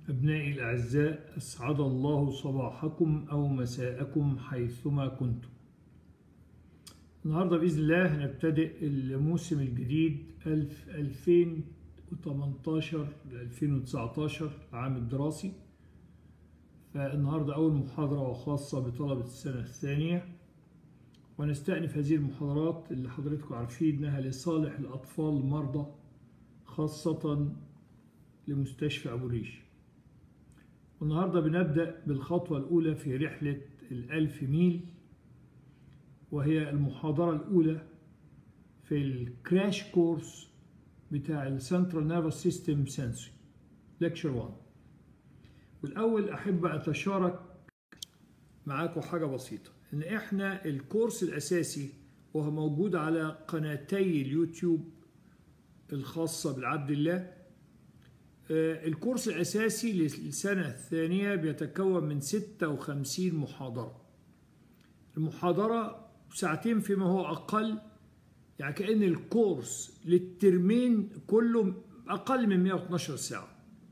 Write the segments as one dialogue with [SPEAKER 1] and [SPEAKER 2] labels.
[SPEAKER 1] أبنائي الأعزاء أسعد الله صباحكم أو مساءكم حيثما كنتم النهاردة بإذن الله هنبتدئ الموسم الجديد 2018 ل 2019 العام الدراسي فالنهاردة أول محاضرة وخاصة بطلبة السنة الثانية ونستأنف هذه المحاضرات اللي حضرتكم عارفين إنها لصالح الأطفال المرضى خاصة لمستشفى أبو ريش والنهاردة بنبدأ بالخطوة الأولى في رحلة الألف ميل وهي المحاضرة الأولى في الكراش كورس بتاع السنترال نيرفس سيستم سنسوري ليكتشر 1 والأول أحب أتشارك معاكم حاجة بسيطة إن إحنا الكورس الأساسي وهو موجود على قناتي اليوتيوب الخاصة بالعبد الله الكورس الأساسي للسنة الثانية بيتكون من 56 محاضرة المحاضرة ساعتين فيما هو أقل يعني كأن الكورس للترمين كله أقل من 112 ساعة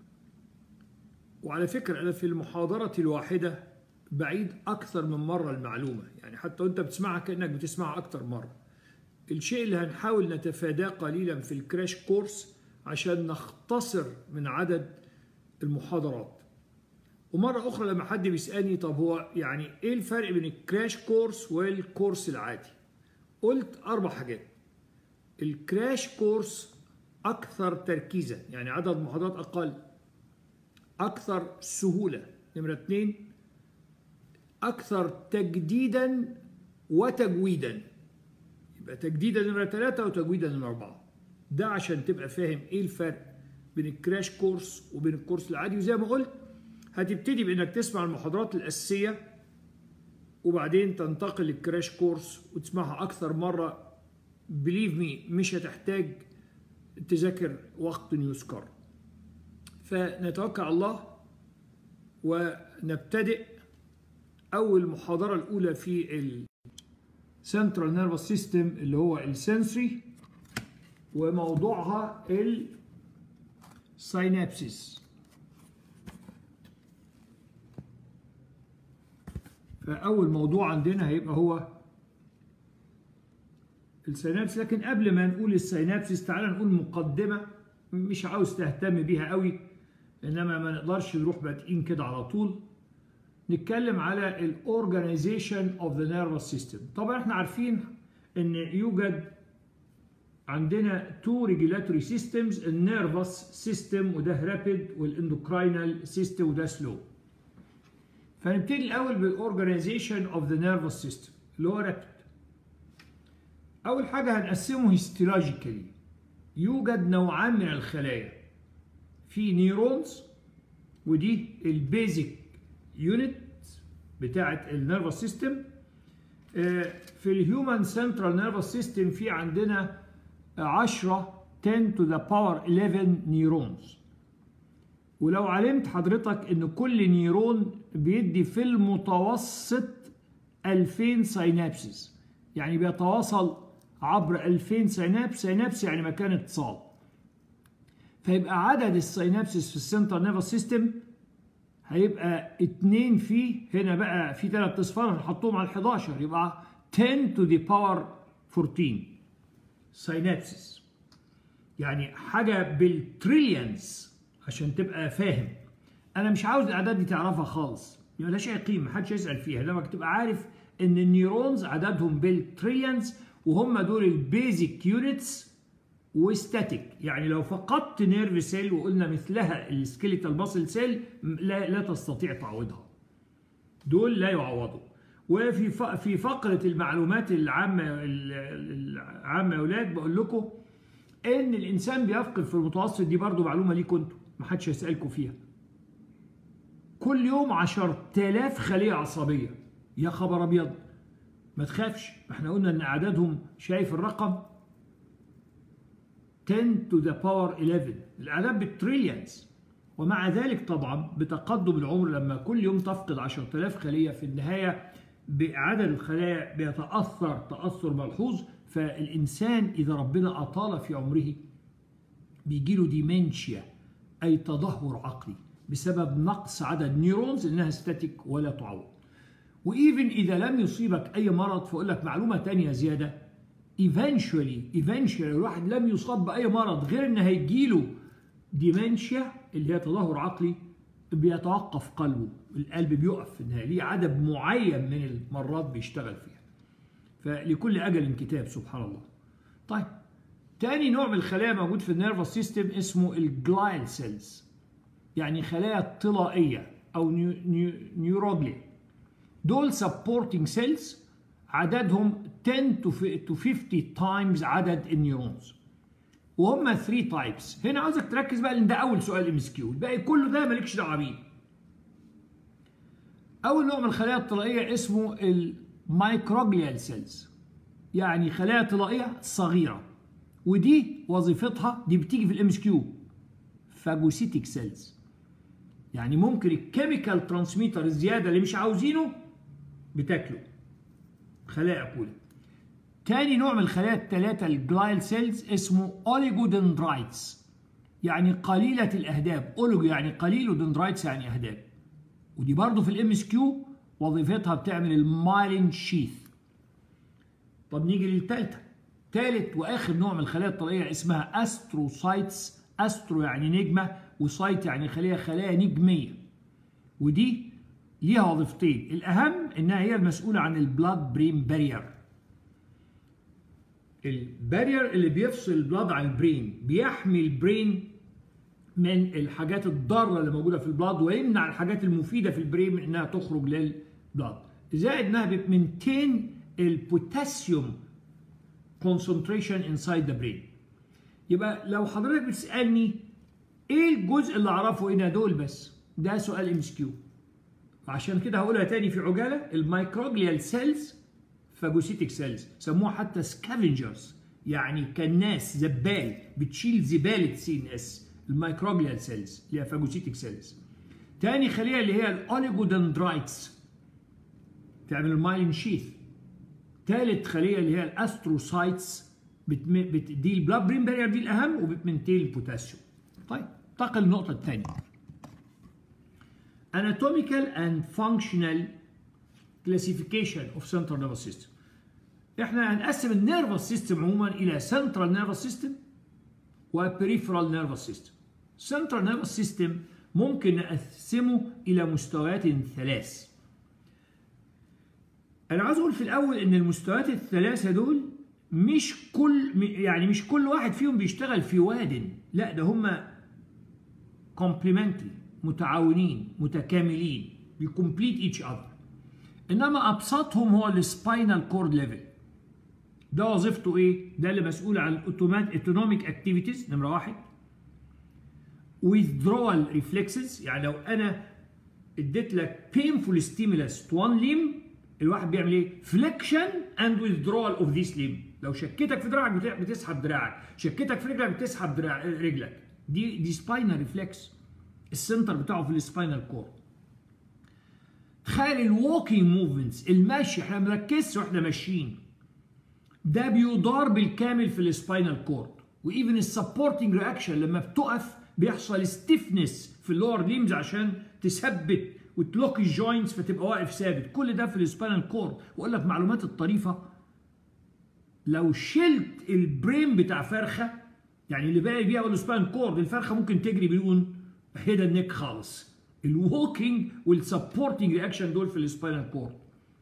[SPEAKER 1] وعلى فكرة أنا في المحاضرة الواحدة بعيد أكثر من مرة المعلومة يعني حتى وأنت بتسمعها كأنك بتسمعها أكثر مرة الشيء اللي هنحاول نتفاداه قليلا في الكراش كورس عشان نختصر من عدد المحاضرات ومرة أخرى لما حد بيسألني طب هو يعني إيه الفرق بين الكراش كورس والكورس العادي قلت أربع حاجات الكراش كورس أكثر تركيزا يعني عدد محاضرات أقل أكثر سهولة نمرة اتنين أكثر تجديدا وتجويدا يبقى تجديدا نمرة ثلاثة وتجويدا نمرة أربعة ده عشان تبقى فاهم ايه الفرق بين الكراش كورس وبين الكورس العادي وزي ما قلت هتبتدي بانك تسمع المحاضرات الاساسيه وبعدين تنتقل للكراش كورس وتسمعها اكثر مره بليف مي مش هتحتاج تذاكر وقت يذكر فنتوكل على الله ونبتدئ اول محاضره الاولى في السنترال نيرفس سيستم اللي هو السنسوري وموضوعها السينابسيس فأول موضوع عندنا هيبقى هو السينابسيس لكن قبل ما نقول السينابسيس تعالى نقول مقدمة مش عاوز تهتم بيها قوي إنما ما نقدرش نروح بادئين كده على طول نتكلم على الاورجانيزيشن اوف ذا نيرفس سيستم طبعا احنا عارفين ان يوجد عندنا تو ريجولاتوري سيستمز النيرفس سيستم وده رابيد والاندوكراينال سيستم وده سلو فنبتدي الاول بالاورجانيزيشن اوف ذا نيرفس سيستم اللي هو رابيد اول حاجه هنقسمه هيستولوجيكالي يوجد نوعان من الخلايا في نيورونز ودي البيزك يونت بتاعه النيرفس سيستم في الهيومن سنترال نيرفس سيستم في عندنا 10 10 to the power 11 نيرونز ولو علمت حضرتك ان كل نيرون بيدي في المتوسط 2000 سينابسيس يعني بيتواصل عبر 2000 سينابس سينابس يعني مكان اتصال فيبقى عدد السينابسيس في السنترال نيرفس سيستم هيبقى 2 فيه هنا بقى في ثلاث اصفار هنحطهم على ال 11 يبقى 10 to the power 14 سينابسيس يعني حاجة بالتريليونز عشان تبقى فاهم أنا مش عاوز الأعداد دي تعرفها خالص ملهاش أي قيمة محدش يسأل فيها لما تبقى عارف إن النيورونز عددهم بالتريليونز وهم دول البيزك يونتس وستاتيك يعني لو فقدت نيرف سيل وقلنا مثلها السكيليتال باسل سيل لا, لا تستطيع تعويضها دول لا يعوضوا وفي في فقره المعلومات العامه العامه يا اولاد بقول لكم ان الانسان بيفقد في المتوسط دي برضو معلومه ليكم انتوا ما حدش هيسالكم فيها كل يوم 10000 خليه عصبيه يا خبر ابيض ما تخافش احنا قلنا ان اعدادهم شايف الرقم 10 to the power 11 الاعداد بالتريليونز ومع ذلك طبعا بتقدم العمر لما كل يوم تفقد 10000 خليه في النهايه بعدد الخلايا بيتأثر تأثر ملحوظ فالإنسان إذا ربنا أطال في عمره بيجيله ديمنشيا أي تدهور عقلي بسبب نقص عدد نيورونز انها ستاتيك ولا تعوض وايفن اذا لم يصيبك اي مرض فاقول لك معلومه تانية زياده eventually eventually الواحد لم يصاب باي مرض غير ان هيجيله ديمنشيا اللي هي تدهور عقلي بيتوقف قلبه القلب بيقف في النهايه ليه عدد معين من المرات بيشتغل فيها فلكل اجل كتاب سبحان الله طيب تاني نوع من الخلايا موجود في النيرفس سيستم اسمه الجلايل سيلز يعني خلايا طلائيه او نيو نيو نيوروجلي دول سبورتنج سيلز عددهم 10 to 50 تايمز عدد النيورونز وهم 3 تايبس هنا عاوزك تركز بقى لان ده اول سؤال ام اس كيو الباقي كله ده مالكش دعوه بيه اول نوع من الخلايا الطلائيه اسمه المايكروجليال سيلز يعني خلايا طلائيه صغيره ودي وظيفتها دي بتيجي في الام اس كيو فاجوسيتيك سيلز يعني ممكن الكيميكال ترانسميتر الزياده اللي مش عاوزينه بتاكله خلايا اكوله تاني نوع من الخلايا الثلاثه الجلايل سيلز اسمه اوليجودندرايتس يعني قليله الاهداب اوليجو يعني قليل ودندرايتس يعني اهداب ودي برضه في الام اس كيو وظيفتها بتعمل المايلين شيث طب نيجي للثالثه ثالث واخر نوع من الخلايا الطلائيه اسمها استروسايتس استرو يعني نجمه وسايت يعني خليه خلايا نجميه ودي ليها وظيفتين الاهم انها هي المسؤوله عن البلاد برين بارير البارير اللي بيفصل البلاد عن البرين بيحمي البرين من الحاجات الضاره اللي موجوده في البلاد ويمنع الحاجات المفيده في البرين من انها تخرج للبلاد زائد انها بتمنتين البوتاسيوم concentration inside the brain يبقى لو حضرتك بتسالني ايه الجزء اللي اعرفه هنا دول بس ده سؤال ام اس كيو عشان كده هقولها تاني في عجاله الميكروجليال سيلز فاجوسيتيك سيلز سموها حتى سكافنجرز يعني كناس زبال بتشيل زباله سي ان اس الميكروجليال سيلز اللي هي فاجوسيتيك سيلز تاني خليه اللي هي الاوليجودندرايتس تعمل المايلين شيث ثالث خليه اللي هي الاستروسايتس بتم... بت... دي البلاد برين بارير دي الاهم وبتمنتين البوتاسيوم طيب انتقل للنقطه الثانيه anatomical and functional classification of central nervous system احنا هنقسم النيرفس سيستم عموما الى central nervous system و peripheral nervous system central nervous system ممكن نقسمه الى مستويات ثلاث انا عاوز اقول في الاول ان المستويات الثلاثه دول مش كل يعني مش كل واحد فيهم بيشتغل في واد لا ده هم كومبلمنتري متعاونين متكاملين بيكمبليت ايتش اذر انما ابسطهم هو السباينال كورد ليفل ده وظيفته ايه؟ ده اللي مسؤول عن الاوتومات اوتونوميك اكتيفيتيز نمره واحد withdrawal reflexes يعني لو انا اديت لك painful stimulus to one limb الواحد بيعمل ايه؟ فليكشن اند withdrawal اوف ذيس ليم لو شكيتك في دراعك بتسحب دراعك شكيتك في رجلك بتسحب دراع رجلك دي دي سباينال ريفلكس السنتر بتاعه في السباينال كورد تخيل الووكينج موفمنتس المشي احنا بنركزش واحنا ماشيين ده بيدار بالكامل في السباينال كورد وايفن السبورتنج رياكشن لما بتقف بيحصل ستيفنس في اللور ليمز عشان تثبت وتلوك الجوينتس فتبقى واقف ثابت كل ده في السباينال كورد واقول لك معلومات الطريفه لو شلت البرين بتاع فرخه يعني اللي باقي بيها هو السباينال كورد الفرخه ممكن تجري بدون هيدا النك خالص الووكينج والسبورتنج رياكشن دول في السباينال كورد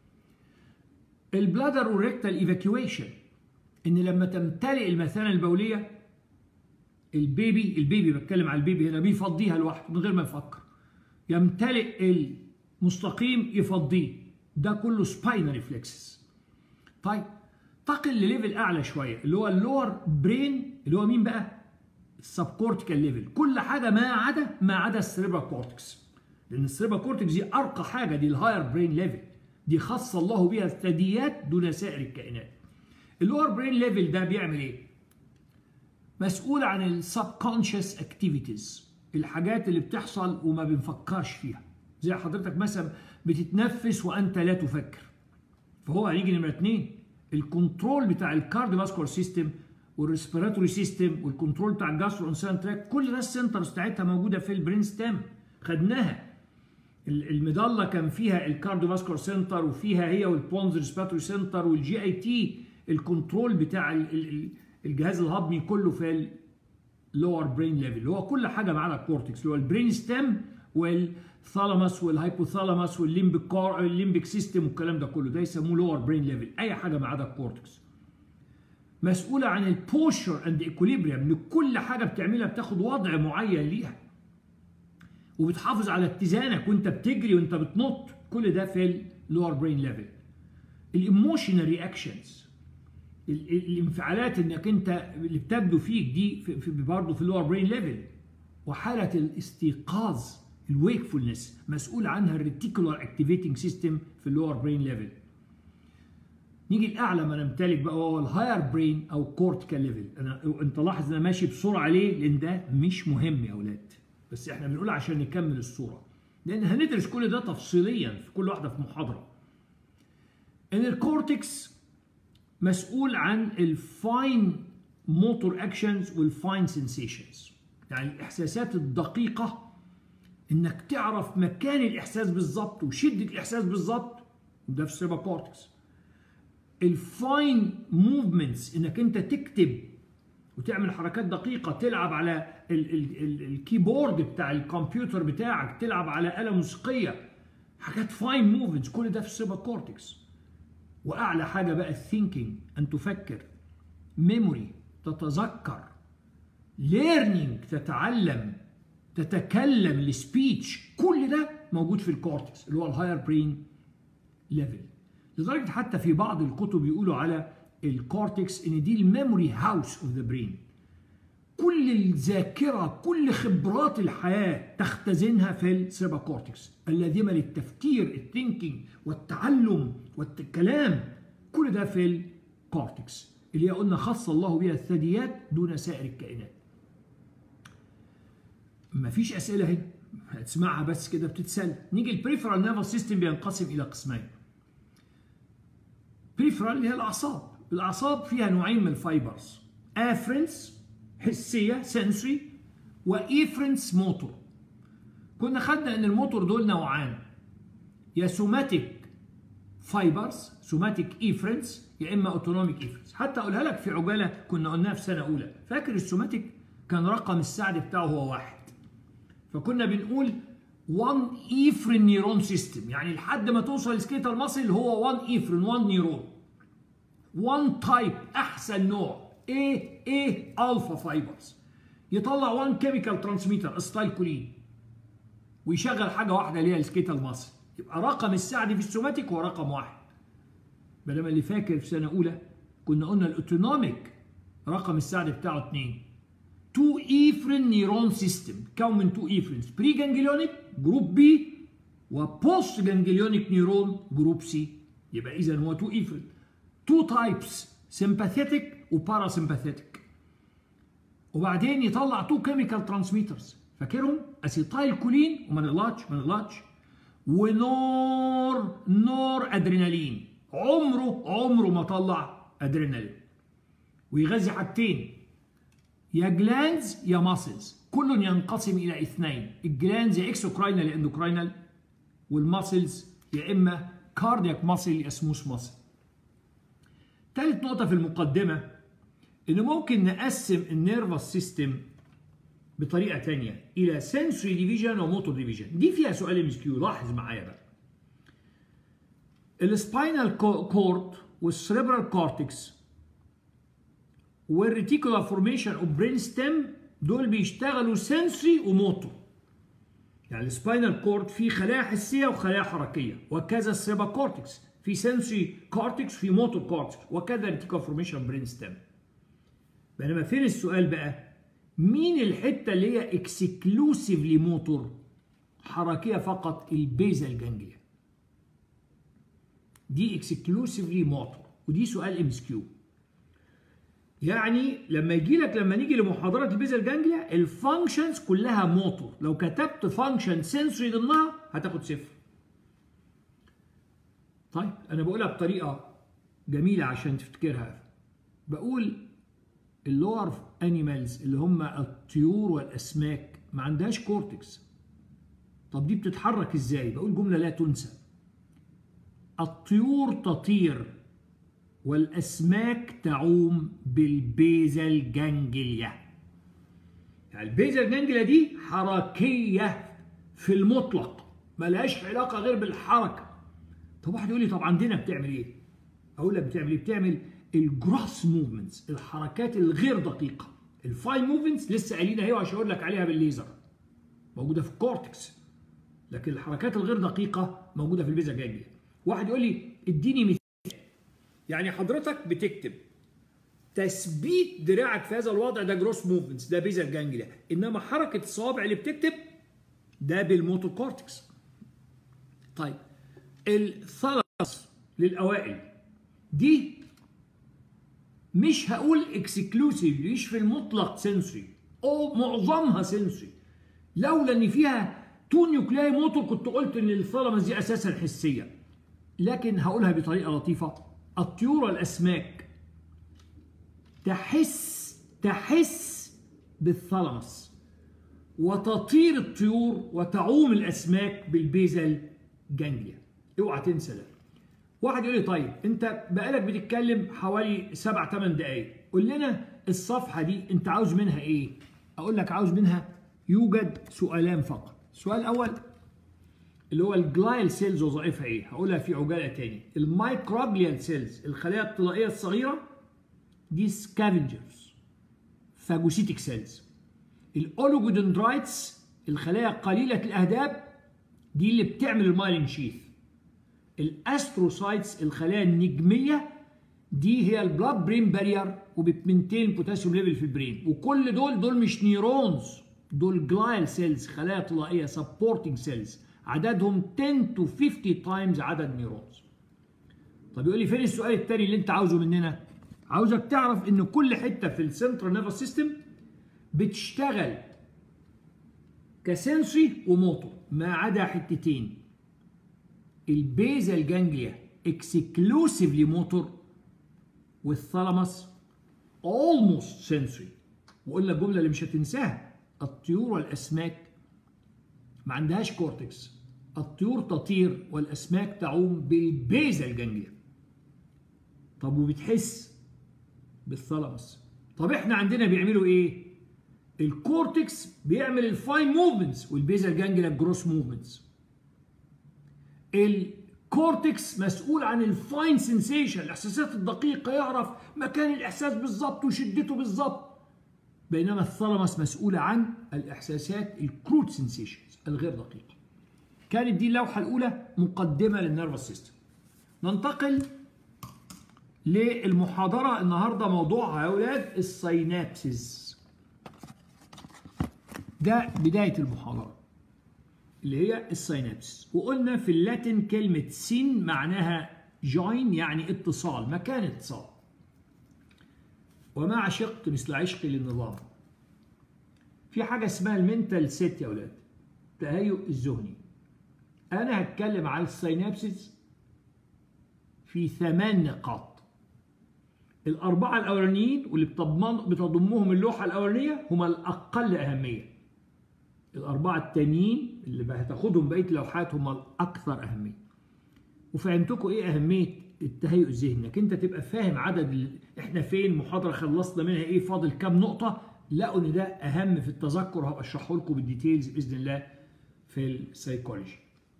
[SPEAKER 1] البلادر والريكتال ايفاكيويشن ان لما تمتلئ المثانه البوليه البيبي البيبي بتكلم على البيبي هنا بيفضيها لوحده من غير ما يفكر يمتلئ المستقيم يفضيه ده كله سباينال ريفلكسز طيب انتقل لليفل اعلى شويه اللي هو اللور برين اللي هو مين بقى السب كورتيكال ليفل كل حاجه ما عدا ما عدا السريبرا كورتكس لان السريبرا كورتكس دي ارقى حاجه دي الهاير برين ليفل دي خص الله بها الثدييات دون سائر الكائنات اللور برين ليفل ده بيعمل ايه مسؤول عن السب كونشس اكتيفيتيز الحاجات اللي بتحصل وما بنفكرش فيها زي حضرتك مثلا بتتنفس وانت لا تفكر فهو هيجي نمره اثنين الكنترول بتاع الكارديو فاسكولار سيستم والريسبيراتوري سيستم والكنترول بتاع الجاسترو انسان تراك كل ده السنترز بتاعتها موجوده في البرين ستام خدناها المظله كان فيها الكارديوفاسكولار سنتر وفيها هي والبونز ريسبيراتوري سنتر والجي اي تي الكنترول بتاع الجهاز الهضمي كله في اللور برين ليفل اللي هو كل حاجه معانا الكورتكس اللي هو البرين ستيم والثالاموس والهايبوثالاموس والليمبيك الليمبيك سيستم والكلام ده كله ده يسموه لور برين ليفل اي حاجه ما عدا الكورتكس مسؤوله عن البوشر اند ايكوليبريم ان كل حاجه بتعملها بتاخد وضع معين ليها وبتحافظ على اتزانك وانت بتجري وانت بتنط كل ده في اللور برين ليفل الايموشنال رياكشنز الانفعالات انك انت اللي بتبدو فيك دي في, في برضه في اللور برين ليفل وحاله الاستيقاظ الويكفولنس مسؤول عنها الريتيكولار اكتيفيتنج سيستم في اللور برين ليفل نيجي الاعلى ما نمتلك بقى وهو الهاير برين او كورتيكال ليفل انا انت لاحظ ان انا ماشي بسرعه ليه لان ده مش مهم يا اولاد بس احنا بنقول عشان نكمل الصوره لان هندرس كل ده تفصيليا في كل واحده في محاضره ان الكورتكس مسؤول عن الفاين موتور اكشنز والفاين سنسيشنز يعني الاحساسات الدقيقه انك تعرف مكان الاحساس بالظبط وشده الاحساس بالظبط ده في السيربا كورتكس الفاين موفمنتس انك انت تكتب وتعمل حركات دقيقة تلعب على ال ال ال الكيبورد بتاع الكمبيوتر بتاعك تلعب على آلة موسيقية حاجات فاين موفمنتس كل ده في السيربا كورتكس واعلى حاجه بقى الثينكينج ان تفكر ميموري تتذكر ليرنينج تتعلم تتكلم السبيتش كل ده موجود في الكورتكس اللي هو الهاير برين ليفل لدرجه حتى في بعض الكتب يقولوا على الكورتكس ان دي الميموري هاوس اوف ذا برين كل الذاكره كل خبرات الحياه تختزنها في السيربا كورتكس اللازمه للتفكير الثينكينج والتعلم والكلام كل ده في الكورتكس اللي هي قلنا خص الله بها الثدييات دون سائر الكائنات مفيش اسئله اهي هتسمعها بس كده بتتسلى نيجي البريفرال نيرفس سيستم بينقسم الى قسمين بريفرال اللي هي الاعصاب الاعصاب فيها نوعين من الفايبرز افرنس حسيه سنسوري وايفرنس موتور كنا خدنا ان الموتور دول نوعان يا سوماتيك فايبرز سوماتيك ايفرنس يا اما اوتونوميك ايفرنس حتى اقولها لك في عجاله كنا قلناها في سنه اولى فاكر السوماتيك كان رقم السعد بتاعه هو واحد فكنا بنقول 1 ايفرين نيرون سيستم يعني لحد ما توصل لسكيتال ماسل هو 1 ايفرين 1 نيرون 1 تايب احسن نوع ايه ايه الفا فايبرز يطلع 1 كيميكال ترانسميتر استايكولين ويشغل حاجه واحده اللي هي السكيتال ماسل يبقى رقم السعد في السوماتيك هو رقم واحد بينما اللي فاكر في سنه اولى كنا قلنا الاوتونوميك رقم السعد بتاعه 2 2 ايفرين نيرون سيستم كون من 2 ايفرينز بري جانجليونيك جروب بي وبوست جانجليونيك نيرون جروب سي يبقى اذا هو 2 ايفرين 2 تايبس سمباثيتك وباراسمباثيتك وبعدين يطلع 2 كيميكال ترانسميترز فاكرهم اسيتايل كولين وما نغلطش ما نغلطش ونور نور ادرينالين عمره عمره ما طلع ادرينالين ويغذي حاجتين يا جلانز يا ماسلز كل ينقسم الى اثنين الجلانز يا اكسوكراينال يا اندوكراينال والماسلز يا اما كاردياك ماسل يا سموث ماسل ثالث نقطه في المقدمه ان ممكن نقسم النيرفس سيستم بطريقه ثانيه الى سنسوري ديفيجن وموتور ديفيجن دي فيها سؤال ام كيو لاحظ معايا بقى السباينال كورد والسريبرال كورتكس والريتيكولار فورميشن اوف برين ستيم دول بيشتغلوا سنسوري وموتور يعني السباينال كورد فيه خلايا حسيه وخلايا حركيه وكذا السيربا كورتكس في سنسوري كورتكس في موتور كورتكس وكذا ريتيكولار فورميشن برين ستيم بينما فين السؤال بقى مين الحته اللي هي اكسكلوسيفلي موتور حركيه فقط البيزال جانجليا دي اكسكلوسيفلي موتور ودي سؤال ام اس كيو يعني لما يجي لك لما نيجي لمحاضرات البيزال جانجليا الفانكشنز كلها موتور لو كتبت فانكشن سنسوري ضمنها هتاخد صفر طيب انا بقولها بطريقه جميله عشان تفتكرها بقول اللور انيمالز اللي هم الطيور والاسماك ما عندهاش كورتكس طب دي بتتحرك ازاي بقول جمله لا تنسى الطيور تطير والاسماك تعوم بالبيزل جانجليا يعني البيزل جانجليا دي حركيه في المطلق ملهاش علاقه غير بالحركه طب واحد يقول لي طب عندنا بتعمل ايه اقول لك بتعمل ايه بتعمل الجروس موفمنتس الحركات الغير دقيقه الفاين موفمنتس لسه قايلين اهي وهشاور لك عليها بالليزر موجوده في الكورتكس لكن الحركات الغير دقيقه موجوده في البيزا جانجليا واحد يقول لي اديني مثال يعني حضرتك بتكتب تثبيت دراعك في هذا الوضع ده جروس موفمنتس ده بيزا جانجليا انما حركه الصوابع اللي بتكتب ده بالموتور كورتكس طيب الثالث للاوائل دي مش هقول اكسكلوسيف مش في المطلق سنسوري او معظمها سنسوري لولا ان فيها تو نيوكلاي موتور كنت قلت ان الثالاموس دي اساسا حسيه لكن هقولها بطريقه لطيفه الطيور والاسماك تحس تحس بالثالاموس وتطير الطيور وتعوم الاسماك بالبيزل جانجليا اوعى تنسى ده واحد يقول لي طيب انت بقالك بتتكلم حوالي سبع ثمان دقايق قول لنا الصفحه دي انت عاوز منها ايه اقول لك عاوز منها يوجد سؤالان فقط السؤال الاول اللي هو الجلايل سيلز وظائفها ايه هقولها في عجاله تاني المايكروبليال سيلز الخلايا الطلائيه الصغيره دي سكافنجرز فاجوسيتك سيلز الاولوجودندرايتس الخلايا قليله الاهداب دي اللي بتعمل المايلين شيث الاستروسايتس الخلايا النجميه دي هي البلاد برين بارير وبتمنتين بوتاسيوم ليفل في البرين وكل دول دول مش نيرونز دول جلايل سيلز خلايا طلائيه سبورتنج سيلز عددهم 10 تو 50 تايمز عدد نيرونز طب يقول لي فين السؤال الثاني اللي انت عاوزه مننا عاوزك تعرف ان كل حته في السنترال نيرفس سيستم بتشتغل كسنسوري وموتور ما عدا حتتين البيزال جانجليا اكسكلوسيفلي موتور والثالاموس اولموست سنسوري واقول لك جمله اللي مش هتنساها الطيور والاسماك ما عندهاش كورتكس الطيور تطير والاسماك تعوم بالبيزال جانجليا طب وبتحس بالثالاموس طب احنا عندنا بيعملوا ايه الكورتكس بيعمل الفاين موفمنتس والبيزال جانجليا جروس موفمنتس الكورتكس مسؤول عن الفاين سنسيشن الاحساسات الدقيقه يعرف مكان الاحساس بالظبط وشدته بالظبط بينما الثالاموس مسؤولة عن الإحساسات الكروت سنسيشنز الغير دقيقة. كانت دي اللوحة الأولى مقدمة للنيرفس سيستم. ننتقل للمحاضرة النهاردة موضوعها يا أولاد السينابسز. ده بداية المحاضرة اللي هي السينابس وقلنا في اللاتين كلمة سين معناها جوين يعني اتصال مكان اتصال وما عشقت مثل عشقي للنظام في حاجة اسمها المنتال سيت يا أولاد التهيؤ الذهني أنا هتكلم على السينابسز في ثمان نقاط الأربعة الأولانيين واللي بتضمن بتضمهم اللوحة الأولانية هما الأقل أهمية الأربعة التانيين اللي هتاخدهم بقية اللوحات هما الأكثر أهمية وفهمتكم إيه أهمية التهيؤ الذهني انك انت تبقى فاهم عدد ال... احنا فين محاضره خلصنا منها ايه فاضل كام نقطه لقوا ان ده اهم في التذكر هبقى اشرحه لكم بالديتيلز باذن الله في السيكولوجي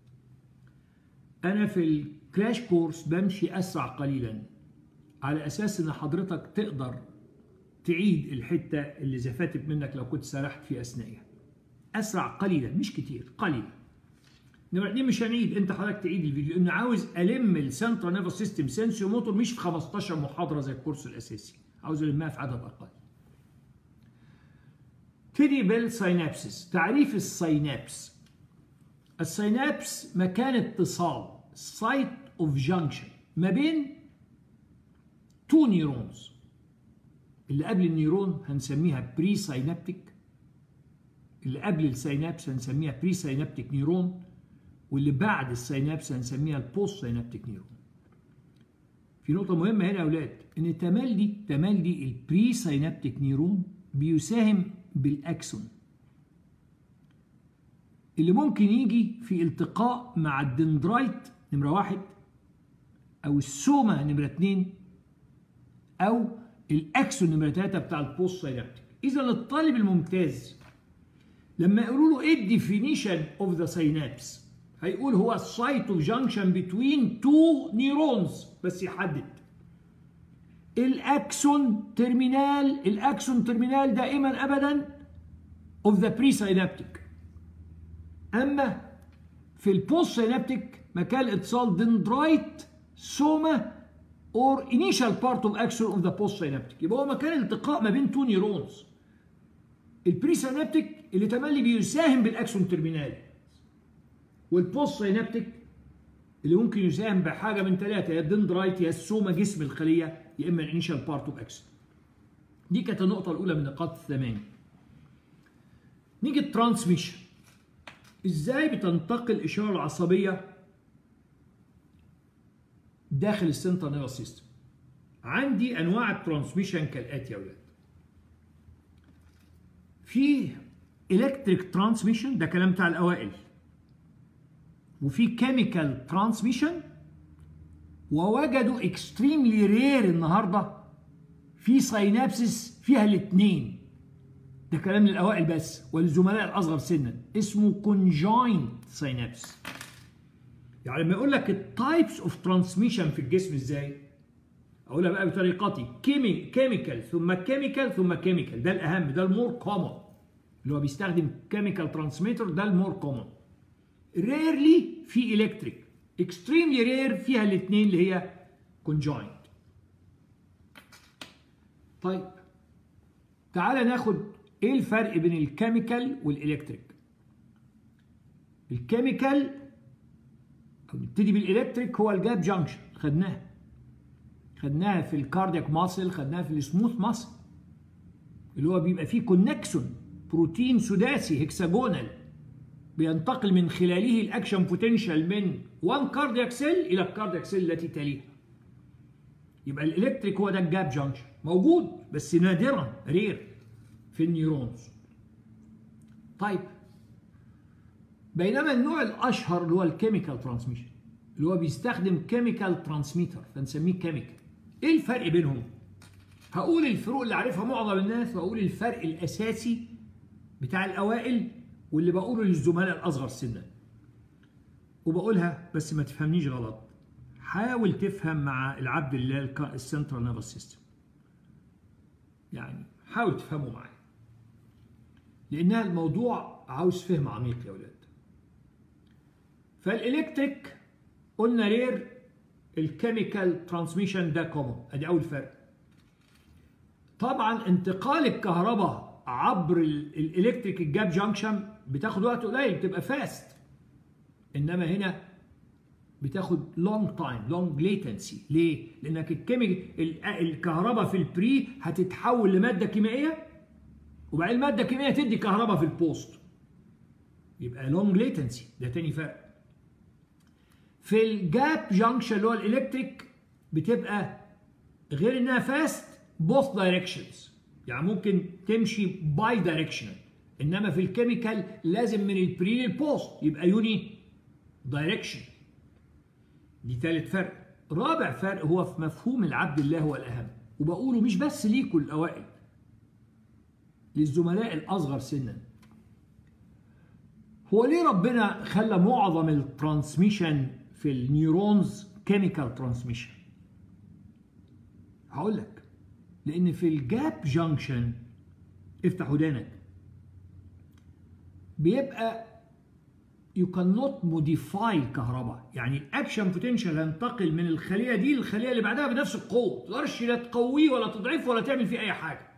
[SPEAKER 1] انا في الكراش كورس بمشي اسرع قليلا على اساس ان حضرتك تقدر تعيد الحته اللي زفاتت منك لو كنت سرحت في اثنائها اسرع قليلا مش كتير قليلا نمرة اتنين مش هنعيد انت حضرتك تعيد الفيديو لان عاوز الم السنترال نيرفس سيستم سنسيو موتور مش في 15 محاضره زي الكورس الاساسي عاوز المها في عدد اقل ابتدي بالسينابسس تعريف السينابس السينابس مكان اتصال سايت اوف جانكشن ما بين تو نيورونز اللي قبل النيورون هنسميها بري سينابتيك اللي قبل السينابس هنسميها بري سينابتيك نيورون واللي بعد السينابس هنسميها البوست سينابتيك نيورون في نقطة مهمة هنا يا أولاد إن تملي تملي البري سينابتيك نيورون بيساهم بالأكسون اللي ممكن يجي في التقاء مع الدندرايت نمرة واحد أو السوما نمرة اتنين أو الأكسون نمرة تلاتة بتاع البوست سينابتيك إذا الطالب الممتاز لما يقولوا له ايه الديفينيشن اوف ذا سينابس هيقول هو السايت اوف جانكشن بتوين تو نيورونز بس يحدد الاكسون ترمينال الاكسون ترمينال دائما ابدا اوف ذا بري سينابتيك اما في البوست سينابتيك مكان الاتصال دندرايت سوما اور انيشال بارت اوف اكسون اوف ذا بوست سينابتيك يبقى هو مكان التقاء ما بين تو نيورونز البري سينابتيك اللي تملي بيساهم بالاكسون ترمينال والبوست سينابتيك اللي ممكن يساهم بحاجه من ثلاثه يا الدندرايت يا السوما جسم الخليه يا اما الانيشال بارت اوف اكسون دي كانت النقطه الاولى من نقاط الثمانيه نيجي الترانسميشن ازاي بتنتقل الاشاره العصبيه داخل السنترال نيرفس سيستم عندي انواع الترانسميشن كالاتي يا اولاد في الكتريك ترانسميشن ده كلام بتاع الاوائل وفي كيميكال ترانسميشن ووجدوا اكستريملي رير النهارده في ساينابسس فيها الاثنين ده كلام للاوائل بس والزملاء الاصغر سنا اسمه كونجوينت ساينابس يعني لما يقول لك التايبس اوف ترانسميشن في الجسم ازاي اقولها بقى بطريقتي كيمي كيميكال ثم كيميكال ثم كيميكال ده الاهم ده المور كومن اللي هو بيستخدم كيميكال ترانسميتر ده المور كومن ريرلي في الكتريك اكستريملي رير فيها الاثنين اللي هي كونجوينت طيب تعالى ناخد ايه الفرق بين الكيميكال والالكتريك الكيميكال او نبتدي بالالكتريك هو الجاب جانكشن خدناها خدناها في الكاردياك ماسل خدناها في السموث ماسل اللي هو بيبقى فيه كونكسون بروتين سداسي هكساجونال بينتقل من خلاله الاكشن بوتنشال من وان كاردياك سيل الى الكاردياك سيل التي تليها يبقى الالكتريك هو ده الجاب جانكشن موجود بس نادرا رير في النيورونز طيب بينما النوع الاشهر اللي هو الكيميكال ترانسميشن اللي هو بيستخدم كيميكال ترانسميتر فنسميه كيميكال ايه الفرق بينهم هقول الفروق اللي عارفها معظم الناس واقول الفرق الاساسي بتاع الاوائل واللي بقوله للزملاء الاصغر سنا وبقولها بس ما تفهمنيش غلط حاول تفهم مع العبد الله السنترال نيرفس سيستم يعني حاول تفهمه معايا لانها الموضوع عاوز فهم عميق يا ولاد فالالكتريك قلنا رير الكيميكال ترانسميشن ده كومن ادي اول فرق طبعا انتقال الكهرباء عبر الالكتريك الجاب جانكشن بتاخد وقت قليل بتبقى فاست انما هنا بتاخد لونج تايم لونج ليتنسي ليه لانك الكيميك الكهرباء في البري هتتحول لماده كيميائيه وبعدين الماده الكيميائيه تدي كهرباء في البوست يبقى لونج ليتنسي ده تاني فرق في الجاب جانكشن اللي هو الالكتريك بتبقى غير انها فاست بوث دايركشنز يعني ممكن تمشي باي دايركشنال انما في الكيميكال لازم من البري للبوست يبقى يوني دايركشن دي ثالث فرق رابع فرق هو في مفهوم العبد الله هو الاهم وبقوله مش بس ليكوا الاوائل للزملاء الاصغر سنا هو ليه ربنا خلى معظم الترانسميشن في النيورونز كيميكال ترانسميشن هقول لك لان في الجاب جانكشن افتح ودانك بيبقى you cannot modify الكهرباء يعني الاكشن بوتنشال هينتقل من الخليه دي للخليه اللي بعدها بنفس القوه ما تقدرش لا تقويه ولا تضعفه ولا تعمل فيه اي حاجه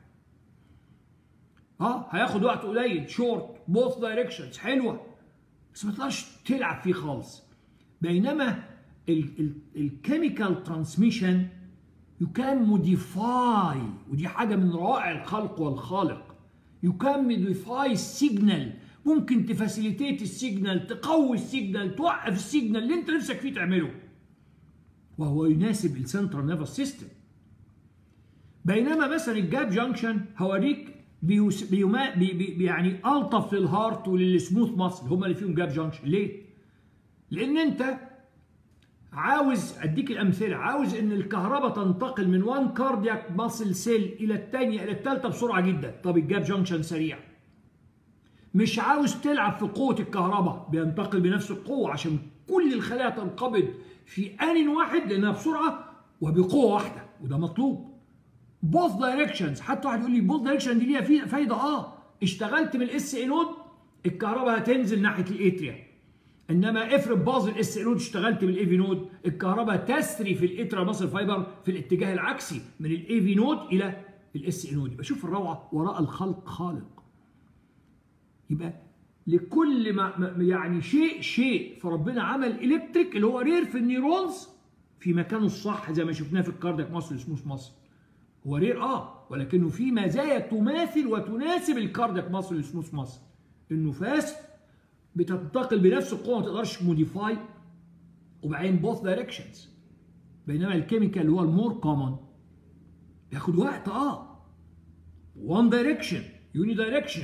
[SPEAKER 1] اه هياخد وقت قليل شورت بوث دايركشنز حلوه بس ما تقدرش تلعب فيه خالص بينما الكيميكال ترانسميشن يو كان موديفاي ودي حاجه من روائع الخلق والخالق يو كان موديفاي السيجنال ممكن تفاسيليتيت السيجنال تقوي السيجنال توقف السيجنال اللي انت نفسك فيه تعمله وهو يناسب السنترال نيرفس سيستم بينما مثلا الجاب جانكشن هوريك بيوس بيما بي بي يعني الطف للهارت وللسموث ماسل هم اللي فيهم جاب جانكشن ليه؟ لان انت عاوز اديك الامثله عاوز ان الكهرباء تنتقل من وان كاردياك ماسل سيل الى الثانيه الى الثالثه بسرعه جدا طب الجاب جانكشن سريع مش عاوز تلعب في قوه الكهرباء بينتقل بنفس القوه عشان كل الخلايا تنقبض في ان واحد لانها بسرعه وبقوه واحده وده مطلوب بوث دايركشنز حتى واحد يقول لي بوث دايركشن دي ليها فايده اه اشتغلت من الاس اي نود الكهرباء هتنزل ناحيه الاتريا انما افرض باظ الاس اي نود اشتغلت بالاي في نود الكهرباء تسري في الاترا ماسل فايبر في الاتجاه العكسي من الاي في نود الى الاس اي نود يبقى شوف الروعه وراء الخلق خالق يبقى لكل ما يعني شيء شيء فربنا عمل الكتريك اللي هو رير في النيورونز في مكانه الصح زي ما شفناه في الكاردياك ماسل سموث ماسل هو رير اه ولكنه في مزايا تماثل وتناسب الكاردياك ماسل السموث ماسل انه فاست بتنتقل بنفس القوه ما تقدرش موديفاي وبعدين بوث دايركشنز بينما الكيميكال اللي هو المور كومن بياخد وقت اه وان دايركشن يوني دايركشن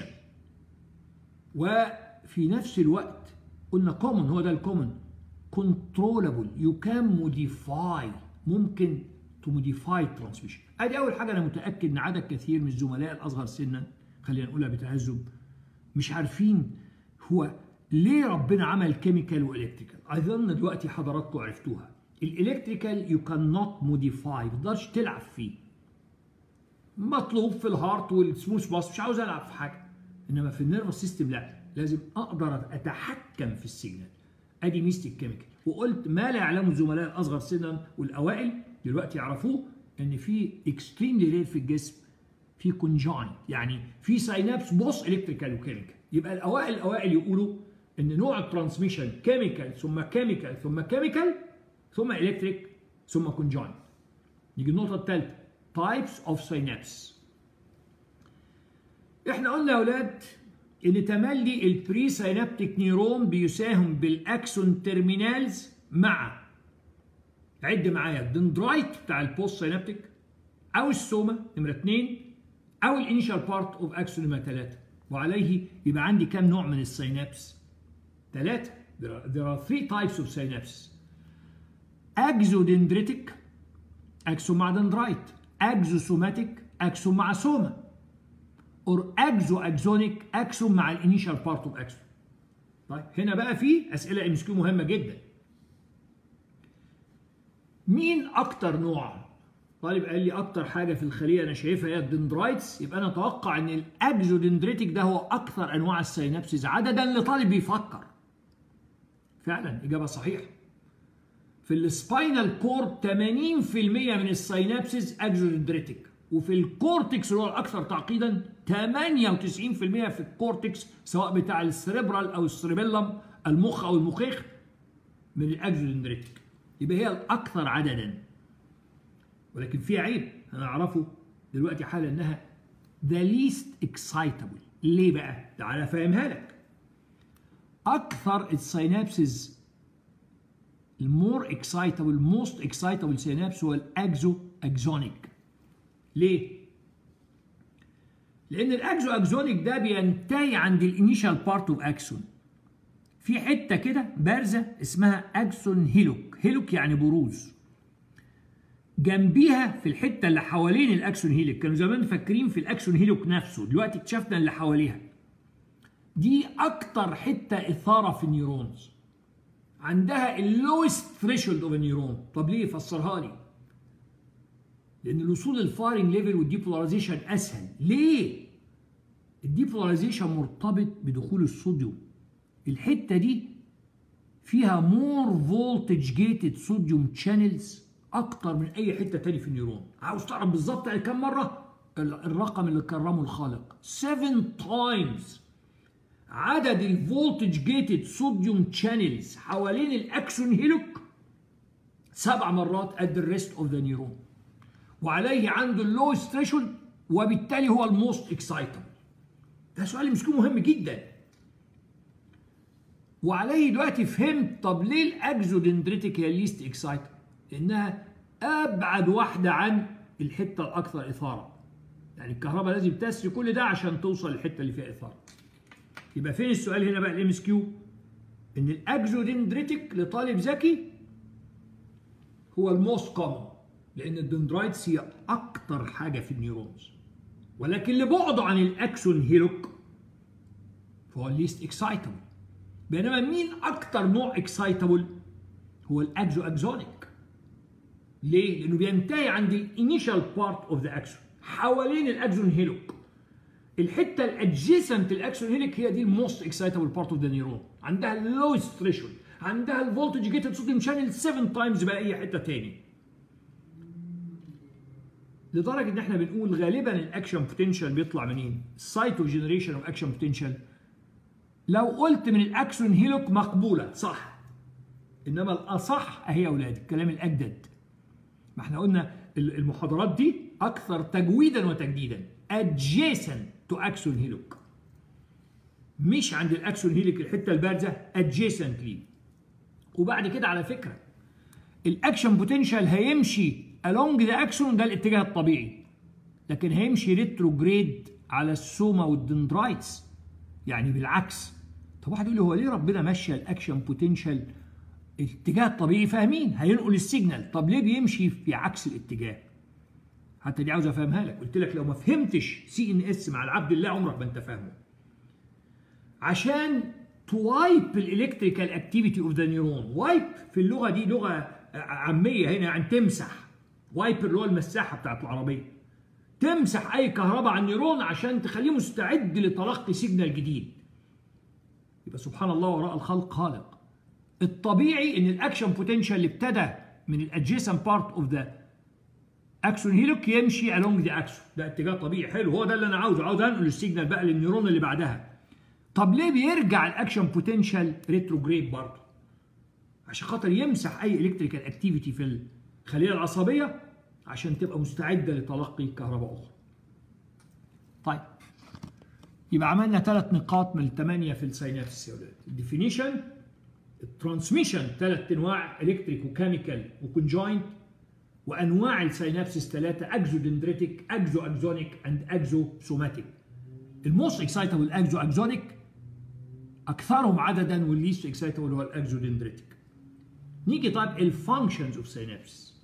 [SPEAKER 1] وفي نفس الوقت قلنا كومن هو ده الكومن كنترولابل يو كان موديفاي ممكن تو موديفاي ترانسميشن ادي اول حاجه انا متاكد ان عدد كثير من الزملاء الاصغر سنا خلينا نقولها بتعذب مش عارفين هو ليه ربنا عمل كيميكال والكتريكال اظن دلوقتي حضراتكم عرفتوها الالكتريكال يو كان نوت موديفاي ما تقدرش تلعب فيه مطلوب في الهارت والسموث باس مش عاوز العب في حاجه انما في النيرفس سيستم لا لازم اقدر اتحكم في السيجنال ادي ميزه الكيميكال وقلت ما لا يعلمه الزملاء الاصغر سنا والاوائل دلوقتي يعرفوه ان في اكستريم رير في الجسم في كونجاين يعني في ساينابس بوس الكتريكال وكيميكال يبقى الاوائل الاوائل يقولوا ان نوع الترانسميشن كيميكال ثم كيميكال ثم كيميكال ثم الكتريك ثم كونجاين نيجي النقطه الثالثه تايبس اوف ساينابس احنا قلنا يا اولاد ان تملي البري ساينابتيك نيرون بيساهم بالاكسون تيرمينالز مع عد معايا الدندرايت بتاع البوست ساينابتيك او السوما نمره 2 او الانيشال بارت اوف اكسون نمره 3 وعليه يبقى عندي كام نوع من السينابس ثلاثة there are three types of synapses exodendritic اكسون مع دندرايت اكزوسوماتيك اكسون مع سوما اور اكزو اكزونيك اكسون مع الانيشال بارت اوف اكسون طيب هنا بقى في اسئله ام اس كيو مهمه جدا مين اكتر نوع طالب قال لي اكتر حاجه في الخليه انا شايفها هي الدندرايتس يبقى انا اتوقع ان الاكزودندريتك ده هو اكثر انواع السينابسز عددا لطالب بيفكر فعلا اجابه صحيحه في السباينال كورد 80% من السينابسز اكزودندريتك وفي الكورتكس اللي هو الاكثر تعقيدا 98% في الكورتكس سواء بتاع السريبرال او السريبيلم المخ او المخيخ من الاكزودندريتك يبقى هي الاكثر عددا ولكن في عيب هنعرفه دلوقتي حالا انها the least excitable ليه بقى؟ تعالى افهمها لك اكثر السينابسز المور اكسايتابل موست اكسايتابل سينابس هو الاكزو اكزونيك ليه؟ لان الاكزو اكزونيك ده بينتهي عند الانيشال بارت اوف اكسون في حته كده بارزه اسمها اكسون هيلوك هيلوك يعني بروز جنبيها في الحته اللي حوالين الاكسون هيلوك كانوا زمان فاكرين في الاكسون هيلوك نفسه دلوقتي اكتشفنا اللي حواليها دي اكتر حته اثاره في النيورونز عندها اللويست ثريشولد اوف النيورون طب ليه فسرها لي لان الوصول للفايرنج ليفل والديبولاريزيشن اسهل ليه الديبولاريزيشن مرتبط بدخول الصوديوم الحته دي فيها مور فولتج جيتد صوديوم شانلز اكتر من اي حته تاني في النيورون عاوز تعرف بالظبط على كام مره الرقم اللي كرمه الخالق 7 تايمز عدد الفولتج جيتد صوديوم شانلز حوالين الاكسون هيلوك سبع مرات قد الريست اوف ذا نيورون وعليه عنده اللوست ثريشولد وبالتالي هو الموست اكسايتبل ده سؤال مسكين مهم جدا وعليه دلوقتي فهمت طب ليه الاكزودندريتك هي الليست اكسايتبل لانها ابعد واحده عن الحته الاكثر اثاره يعني الكهرباء لازم تسري كل ده عشان توصل للحته اللي فيها اثاره يبقى فين السؤال هنا بقى الام اس كيو ان الاكزودندريتك لطالب ذكي هو الموست كومن لان الدندرايتس هي اكتر حاجه في النيورونز ولكن لبعده عن الاكسون هيلوك فهو الليست اكسايتبل بينما مين اكتر نوع اكسايتبل هو الاكزو اكزونيك ليه لانه بينتهي عند الانيشال بارت اوف ذا اكسون حوالين الاكزون هيلوك الحته الادجيسنت الاكسون هيلوك هي دي الموست اكسايتبل بارت اوف ذا نيورون عندها اللويست ثريشولد عندها الفولتج جيتد صوديوم شانل 7 تايمز بقى اي حته تاني لدرجه ان احنا بنقول غالبا الاكشن بوتنشال بيطلع منين؟ السايتو جنريشن اوف اكشن بوتنشال لو قلت من الاكسون هيلوك مقبوله صح انما الاصح اهي يا اولاد الكلام الاجدد ما احنا قلنا المحاضرات دي اكثر تجويدا وتجديدا adjacent to axon هيلوك مش عند الاكسون هيلوك الحته البارزه adjacent ليه وبعد كده على فكره الاكشن بوتنشال هيمشي along ذا اكسون ده الاتجاه الطبيعي لكن هيمشي ريتروجريد على السوما والدندرايتس يعني بالعكس طب واحد يقول لي هو ليه ربنا مشى الاكشن بوتنشال الاتجاه الطبيعي فاهمين هينقل السيجنال طب ليه بيمشي في عكس الاتجاه حتى دي عاوز افهمها لك قلت لك لو ما فهمتش سي ان اس مع العبد الله عمرك ما انت فاهمه عشان توايب الالكتريكال اكتيفيتي اوف ذا نيورون وايب في اللغه دي لغه عاميه هنا يعني تمسح وايبر اللي هو المساحه بتاعت العربيه تمسح اي كهرباء على النيرون عشان تخليه مستعد لتلقي سيجنال جديد يبقى سبحان الله وراء الخلق خالق الطبيعي ان الاكشن بوتنشال اللي ابتدى من الادجيسنت بارت اوف ذا اكسون هيلوك يمشي along ذا اكسون ده اتجاه طبيعي حلو هو ده اللي انا عاوزه عاوز انقل السيجنال بقى للنيورون اللي بعدها طب ليه بيرجع الاكشن بوتنشال ريتروجريد برضه عشان خاطر يمسح اي الكتريكال اكتيفيتي في الخليه العصبيه عشان تبقى مستعده لتلقي كهرباء اخرى طيب يبقى عملنا ثلاث نقاط من الثمانيه في السينابس يا ولاد الديفينيشن الترانسميشن ثلاث انواع الكتريك وكيميكال وكونجوينت وانواع السينابسس ثلاثه اكزو دندريتك اكزو اكزونيك اند اكزو سوماتيك الموست اكسايتبل اكزو اكزونيك اكثرهم عددا والليست اكسايتبل هو الاكزو دندريتك نيجي طيب الفانكشنز اوف سينابسس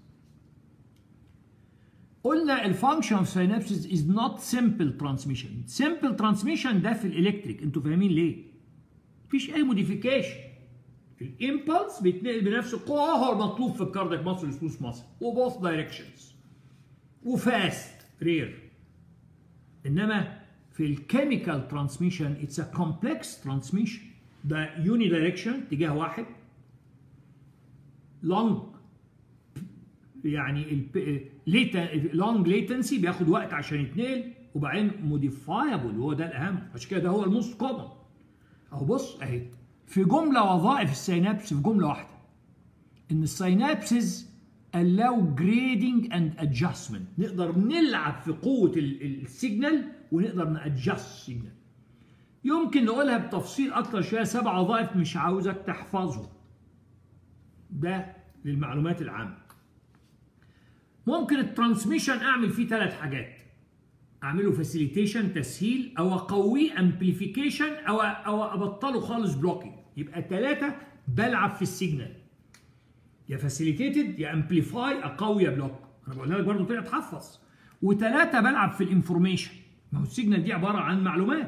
[SPEAKER 1] قلنا الفانكشن اوف سينابسس از نوت سمبل ترانسميشن سمبل ترانسميشن ده في الالكتريك انتوا فاهمين ليه مفيش اي موديفيكيشن الامبلس بيتنقل بنفس القوه هو المطلوب في الكاردياك ماسل سلوس ماسل وبوث دايركشنز وفاست رير انما في الكيميكال ترانسميشن اتس ا كومبلكس ترانسميشن ده يوني دايركشن اتجاه واحد لونج يعني لونج ليتنسي بياخد وقت عشان يتنقل وبعدين موديفايبل وهو ده الاهم عشان كده ده هو الموست كومن اهو بص اهي في جمله وظائف السينابس في جمله واحده ان السينابسز allow grading and adjustment نقدر نلعب في قوه السيجنال ونقدر نادجست السيجنال يمكن نقولها بتفصيل اكتر شويه سبع وظائف مش عاوزك تحفظهم ده للمعلومات العامه ممكن الترانسميشن اعمل فيه ثلاث حاجات اعمله فاسيليتيشن تسهيل او اقويه امبليفيكيشن او او ابطله خالص بلوكينج يبقى ثلاثه بلعب في السيجنال يا فاسيليتيتد يا امبليفاي اقوي يا بلوك انا بقول لك برضه طلع تحفظ وثلاثه بلعب في الانفورميشن ما هو السيجنال دي عباره عن معلومات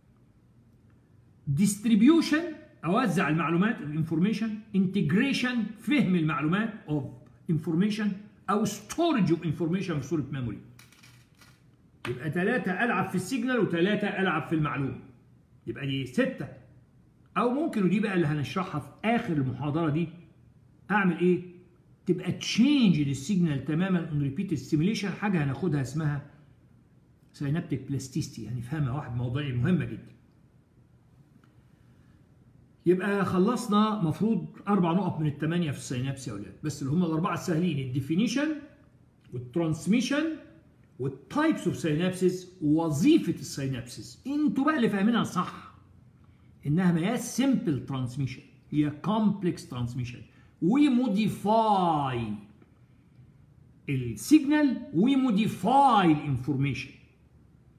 [SPEAKER 1] ديستريبيوشن اوزع المعلومات الانفورميشن انتجريشن فهم المعلومات اوف انفورميشن او ستورج اوف انفورميشن في صوره ميموري يبقى ثلاثة ألعب في السيجنال وثلاثة ألعب في المعلومة يبقى دي ستة أو ممكن ودي بقى اللي هنشرحها في آخر المحاضرة دي أعمل إيه؟ تبقى تشينج للسيجنال تماما اون ريبيت ستيميليشن حاجة هناخدها اسمها سينابتيك بلاستيستي يعني فهمها واحد موضوعي مهمة جدا يبقى خلصنا مفروض أربع نقط من الثمانية في السينابس يا أولاد بس اللي هم الأربعة السهلين الديفينيشن والترانسميشن والتايبس اوف سينابسيس ووظيفه السينابسيس انتوا بقى اللي فاهمينها صح انها ما هي سمبل ترانسميشن هي كومبلكس ترانسميشن وي موديفاي السيجنال وي موديفاي الانفورميشن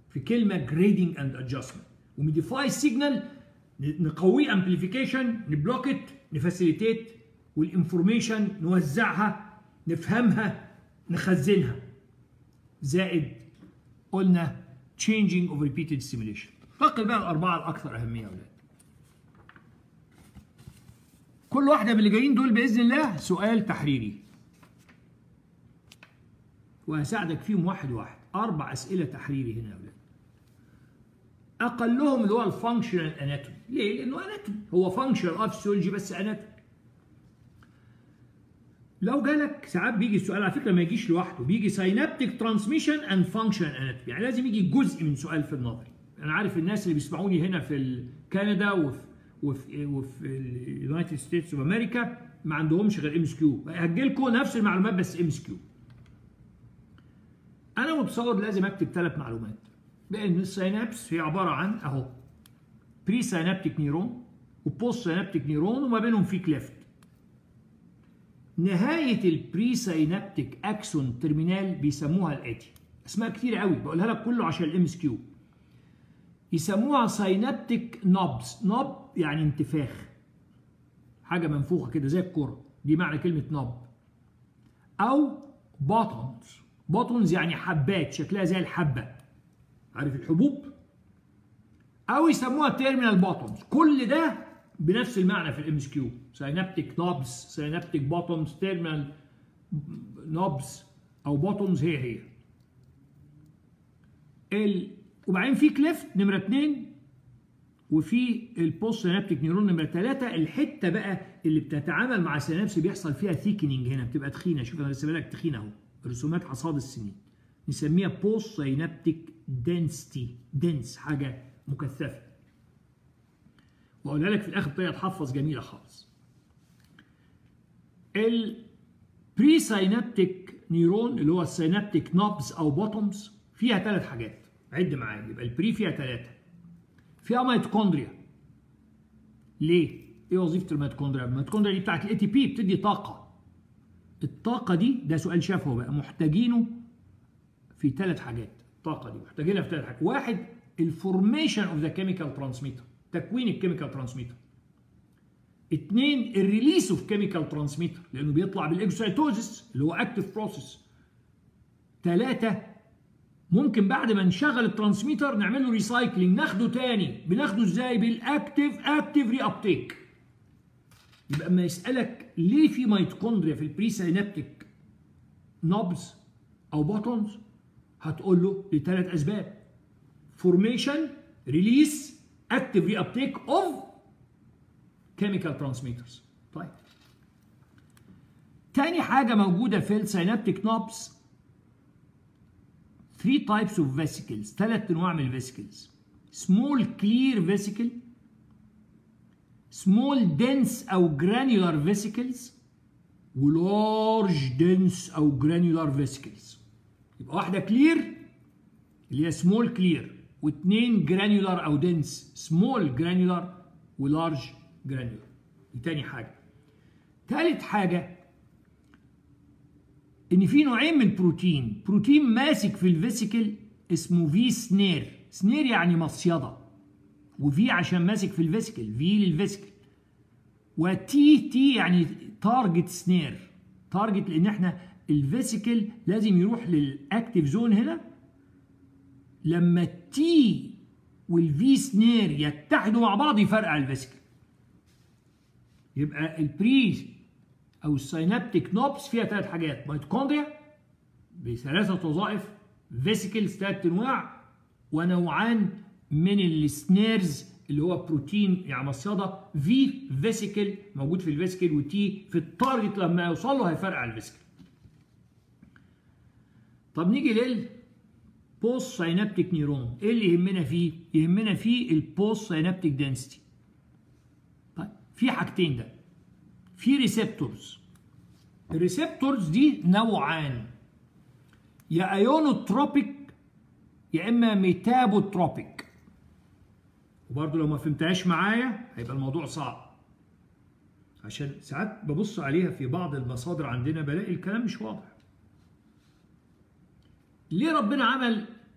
[SPEAKER 1] في كلمه جريدنج اند ادجستمنت وموديفاي سيجنال نقويه امبليفيكيشن نبلوكت نفاسيليتيت والانفورميشن نوزعها نفهمها نخزنها زائد قلنا changing of repeated stimulation فقط بقى الاربعه الاكثر اهميه يا اولاد كل واحده من اللي جايين دول باذن الله سؤال تحريري وهساعدك فيهم واحد واحد اربع اسئله تحريري هنا يا اولاد اقلهم اللي هو الفانكشنال اناتومي ليه لانه اناتومي هو فانكشنال اوف فيسيولوجي بس اناتومي لو جالك ساعات بيجي السؤال على فكره ما يجيش لوحده بيجي ساينابتيك ترانسميشن اند فانكشنال اناتومي يعني لازم يجي جزء من سؤال في النظري انا عارف الناس اللي بيسمعوني هنا في كندا وفي وفي وفي اليونايتد ستيتس اوف امريكا ما عندهمش غير ام اس كيو هجي لكم نفس المعلومات بس ام اس كيو انا متصور لازم اكتب ثلاث معلومات لان السينابس هي عباره عن اهو بري سينابتيك نيرون وبوست سينابتيك نيرون وما بينهم في كليفت نهايه البري سينابتيك اكسون ترمينال بيسموها الاتي اسماء كتير قوي بقولها لك كله عشان الام اس كيو يسموها سينابتيك نوبز نوب يعني انتفاخ حاجه منفوخه كده زي الكره دي معنى كلمه نوب او بوتونز بوتونز يعني حبات شكلها زي الحبه عارف الحبوب او يسموها تيرمينال بوتونز كل ده بنفس المعنى في الام اس كيو سينابتيك نوبز سينابتيك بوتونز تيرمينال نوبز او بوتونز هي هي ال... وبعدين في كليفت نمره اثنين وفي البوست سينابتيك نيرون نمره ثلاثه الحته بقى اللي بتتعامل مع السينابس بيحصل فيها ثيكنينج هنا بتبقى تخينه شوف انا رسمها لك تخينه اهو رسومات حصاد السنين نسميها بوست سينابتيك دنسيتي دنس حاجه مكثفه واقولها لك في الاخر بطريقه تحفظ جميله خالص البري سينابتيك نيرون اللي هو السينابتيك نوبز او بوتومز فيها ثلاث حاجات عد معايا يبقى البري فيها ثلاثه فيها ميتوكوندريا ليه؟ ايه وظيفه الميتوكوندريا؟ الميتوكوندريا دي بتاعت الاي تي بي بتدي طاقه الطاقه دي ده سؤال شافه بقى محتاجينه في ثلاث حاجات الطاقه دي محتاجينها في ثلاث حاجات واحد الفورميشن اوف ذا كيميكال ترانسميتر تكوين الكيميكال ترانسميتر اثنين الريليس اوف كيميكال ترانسميتر لانه بيطلع بالاكسيتوزيس اللي هو اكتف بروسيس ثلاثه ممكن بعد ما نشغل الترانسميتر نعمل له ريسايكلينج ناخده تاني بناخده ازاي بالاكتف اكتف ري ابتيك يبقى اما يسالك ليه في ميتوكوندريا في البري سينابتيك نوبز او بوتونز هتقول له لثلاث اسباب فورميشن ريليس اكتف ري ابتيك اوف كيميكال ترانسميترز طيب تاني حاجه موجوده في السينابتيك نوبز 3 types of vesicles ثلاث انواع من الفيسيكلز small clear vesicle small dense او granular vesicles large dense او granular vesicles يبقى واحده كلير اللي هي small clear واثنين granular او dense small granular ولارج granular دي تاني حاجه ثالث حاجه ان في نوعين من البروتين بروتين ماسك في الفيسيكل اسمه في سنير سنير يعني مصيده وفي عشان ماسك في الفيسيكل في للفيسيكل وتي تي يعني تارجت سنير تارجت لان احنا الفيسيكل لازم يروح للاكتيف زون هنا لما التي والفي سنير يتحدوا مع بعض يفرقع الفيسيكل يبقى البري او السينابتيك نوبس فيها ثلاث حاجات ميتوكوندريا بثلاثه وظائف فيسيكلز ثلاث انواع ونوعان من السنيرز اللي هو بروتين يعني مصيده في فيسيكل موجود في الفيسيكل وتي في التارجت لما يوصل له هيفرقع الفيسيكل طب نيجي لل بوست سينابتيك نيرون ايه اللي يهمنا فيه يهمنا فيه البوست سينابتيك دنسيتي طيب في حاجتين ده في ريسبتورز الريسبتورز دي نوعان يا ايونوتروبيك يا اما ميتابوتروبيك وبرضه لو ما فهمتهاش معايا هيبقى الموضوع صعب عشان ساعات ببص عليها في بعض المصادر عندنا بلاقي الكلام مش واضح ليه ربنا عمل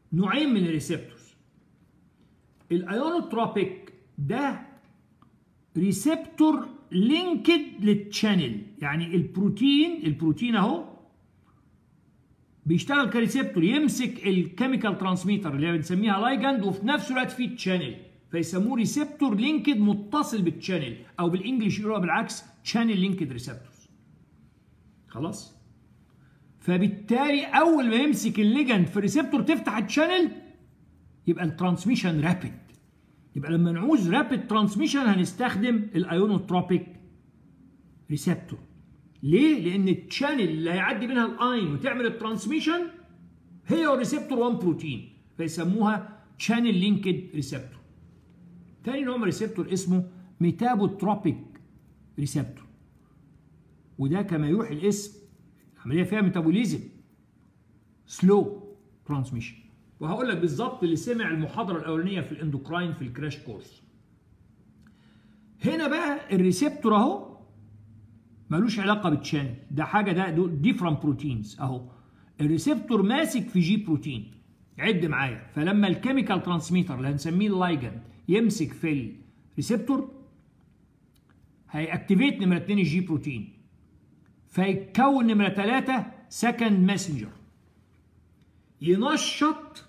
[SPEAKER 1] نوعين من الريسبتورز الايونوتروبيك ده ريسبتور لينكد للتشانل يعني البروتين البروتين اهو بيشتغل كريسبتور يمسك الكيميكال ترانسميتر اللي بنسميها لايجند وفي نفس الوقت في تشانل فيسموه ريسبتور لينكد متصل بالتشانل او بالانجلش يقولوها بالعكس تشانل لينكد ريسبتورز خلاص فبالتالي اول ما يمسك الليجند في الريسبتور تفتح التشانل يبقى الترانسميشن رابيد يبقى لما نعوز رابيد ترانسميشن هنستخدم الايونوتروبيك ريسبتور ليه؟ لان التشانل اللي هيعدي منها الاين وتعمل الترانسميشن هي والريسبتور 1 بروتين فيسموها تشانل لينكد ريسبتور تاني نوع من الريسبتور اسمه ميتابوتروبيك ريسبتور وده كما يوحي الاسم عمليه فيها ميتابوليزم سلو ترانسميشن وهقول لك بالظبط اللي سمع المحاضره الاولانيه في الاندوكراين في الكراش كورس هنا بقى الريسبتور اهو ملوش علاقه بالتشانل ده حاجه ده ديفرنت بروتينز اهو الريسبتور ماسك في جي بروتين عد معايا فلما الكيميكال ترانسميتر اللي هنسميه اللايجند يمسك في الريسبتور هيأكتيفيت نمره 2 الجي بروتين فيتكون نمره 3 سكند ماسنجر ينشط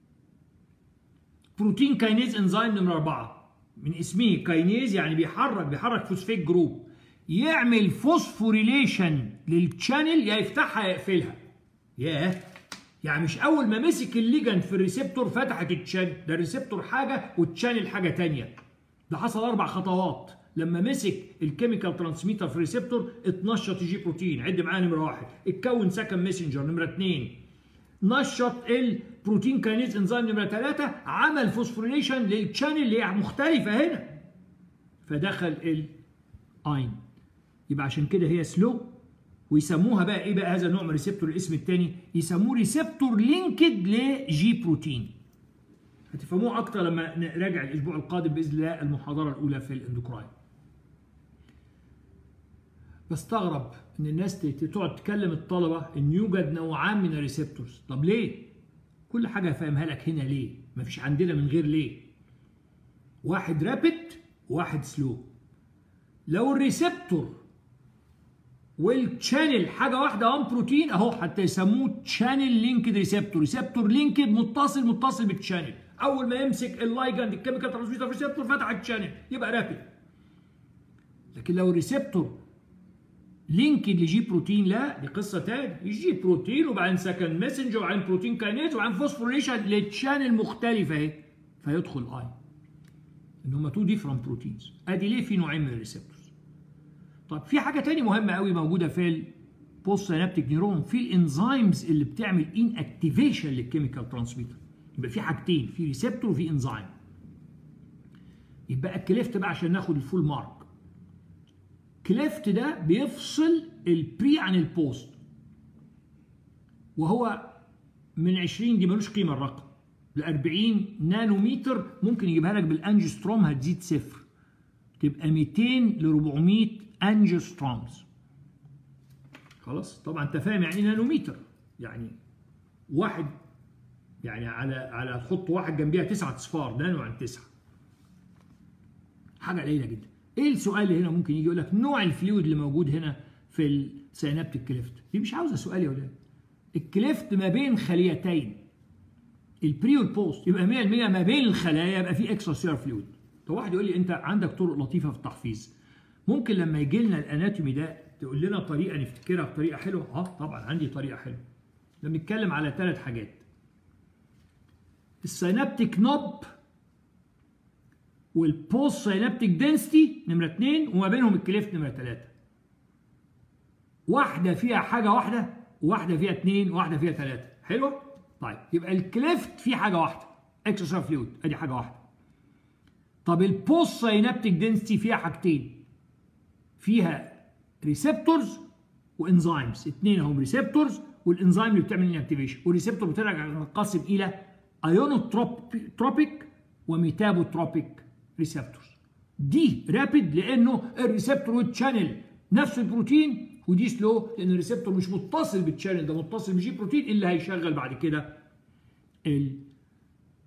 [SPEAKER 1] بروتين كاينيز انزيم نمره 4 من اسمه كاينيز يعني بيحرك بيحرك فوسفيت جروب يعمل فوسفوريليشن للتشانل يا يفتحها يا يقفلها ياه يعني مش اول ما مسك الليجند في الريسبتور فتحت التشانل ده الريسبتور حاجه والتشانل حاجه تانية ده حصل اربع خطوات لما مسك الكيميكال ترانسميتر في الريسبتور اتنشط الجي بروتين عد معايا نمره واحد اتكون سكند ميسنجر نمره اثنين نشط البروتين كاينيز انزيم نمره ثلاثه عمل فوسفوريليشن للتشانل اللي هي مختلفه هنا فدخل الاين يبقى عشان كده هي سلو ويسموها بقى ايه بقى هذا النوع من الريسبتور الاسم الثاني يسموه ريسبتور لينكد لجي بروتين هتفهموه اكتر لما نراجع الاسبوع القادم باذن الله المحاضره الاولى في الاندوكراين بستغرب ان الناس تقعد تكلم الطلبه ان يوجد نوعان من الريسبتورز طب ليه كل حاجه هفهمها لك هنا ليه مفيش عندنا من غير ليه واحد رابيد وواحد سلو لو الريسبتور والتشانل حاجه واحده وان بروتين اهو حتى يسموه تشانل لينكد ريسبتور ريسبتور لينكد متصل متصل بالتشانل اول ما يمسك اللايجند الكيميكال ترانسميتر ريسبتور فتح التشانل يبقى رابيد لكن لو الريسبتور لينكد لجي بروتين لا دي قصه تاني يجي بروتين وبعدين سكند ماسنجر وبعدين بروتين كاينيز وبعدين فوسفوريشن للتشانل مختلفه اهي فيدخل اي ان هم تو ديفرنت بروتينز ادي ليه في نوعين من الريسبتورز طب في حاجه تاني مهمه قوي موجوده في البوست سينابتيك نيرون في الانزيمز اللي بتعمل ان اكتيفيشن للكيميكال ترانسميتر يبقى في حاجتين في ريسبتور وفي انزيم يبقى الكليفت بقى عشان ناخد الفول مارك كليفت ده بيفصل البري عن البوست وهو من 20 دي ملوش قيمه الرقم ل 40 نانومتر ممكن يجيبها لك بالانجستروم هتزيد صفر تبقى 200 ل 400 انجسترومز خلاص طبعا انت فاهم يعني ايه نانومتر يعني واحد يعني على على تحط واحد جنبيها تسعة اصفار نانو عن تسعة حاجه قليله جدا ايه السؤال اللي هنا ممكن يجي يقول لك نوع الفلويد اللي موجود هنا في السينابتيك كليفت دي مش عاوزه سؤال يا ولاد الكليفت ما بين خليتين البري والبوست يبقى 100% ما بين الخلايا يبقى في اكسترا سيلر فلويد طب واحد يقول لي انت عندك طرق لطيفه في التحفيظ ممكن لما يجي لنا الاناتومي ده تقول لنا طريقه نفتكرها بطريقه حلوه اه طبعا عندي طريقه حلوه لما نتكلم على ثلاث حاجات السينابتيك نوب والبوست سينابتيك دنسيتي نمره اثنين وما بينهم الكليفت نمره ثلاثه واحده فيها حاجه واحده وواحده فيها اثنين وواحده فيها ثلاثه حلوه طيب يبقى الكليفت فيه حاجه واحده اكسترا فلويد ادي حاجه واحده طب البوست سينابتيك دنسيتي فيها حاجتين فيها ريسبتورز وانزيمز اثنين هم ريسبتورز والانزيم اللي بتعمل انكتيفيشن والريسبتور بترجع تنقسم الى ايونوتروبيك وميتابوتروبيك ريسبتورز دي رابيد لانه الريسبتور والتشانل نفس البروتين ودي سلو لان الريسبتور مش متصل بالتشانل ده متصل بجي بروتين اللي هيشغل بعد كده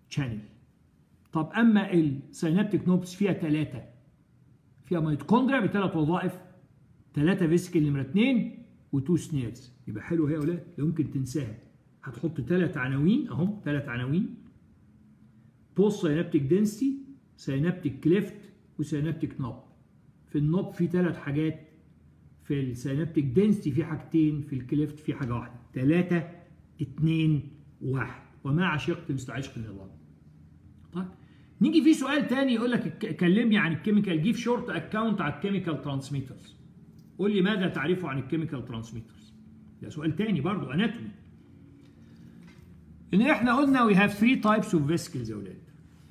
[SPEAKER 1] شانل طب اما السينابتيك نوبس فيها ثلاثه فيها ميتوكوندريا بثلاث وظائف ثلاثه فيسكل نمره اثنين وتو سنيرز يبقى حلو هي يا اولاد لا يمكن تنساها هتحط ثلاث عناوين اهم ثلاث عناوين بوست سينابتيك دنسيتي سينابتيك كليفت وسينابتيك نوب في النوب في ثلاث حاجات في السينابتيك دنسيتي في حاجتين في الكليفت في حاجه واحده ثلاثه اثنين واحد وما عشقت مثل عشق النظام طيب نيجي في سؤال تاني يقول لك كلمني عن الكيميكال جيف شورت اكاونت على الكيميكال ترانسميترز قول لي ماذا تعرفه عن الكيميكال ترانسميترز ده سؤال تاني برضو اناتومي ان احنا قلنا we have three types of vesicles يا ولاد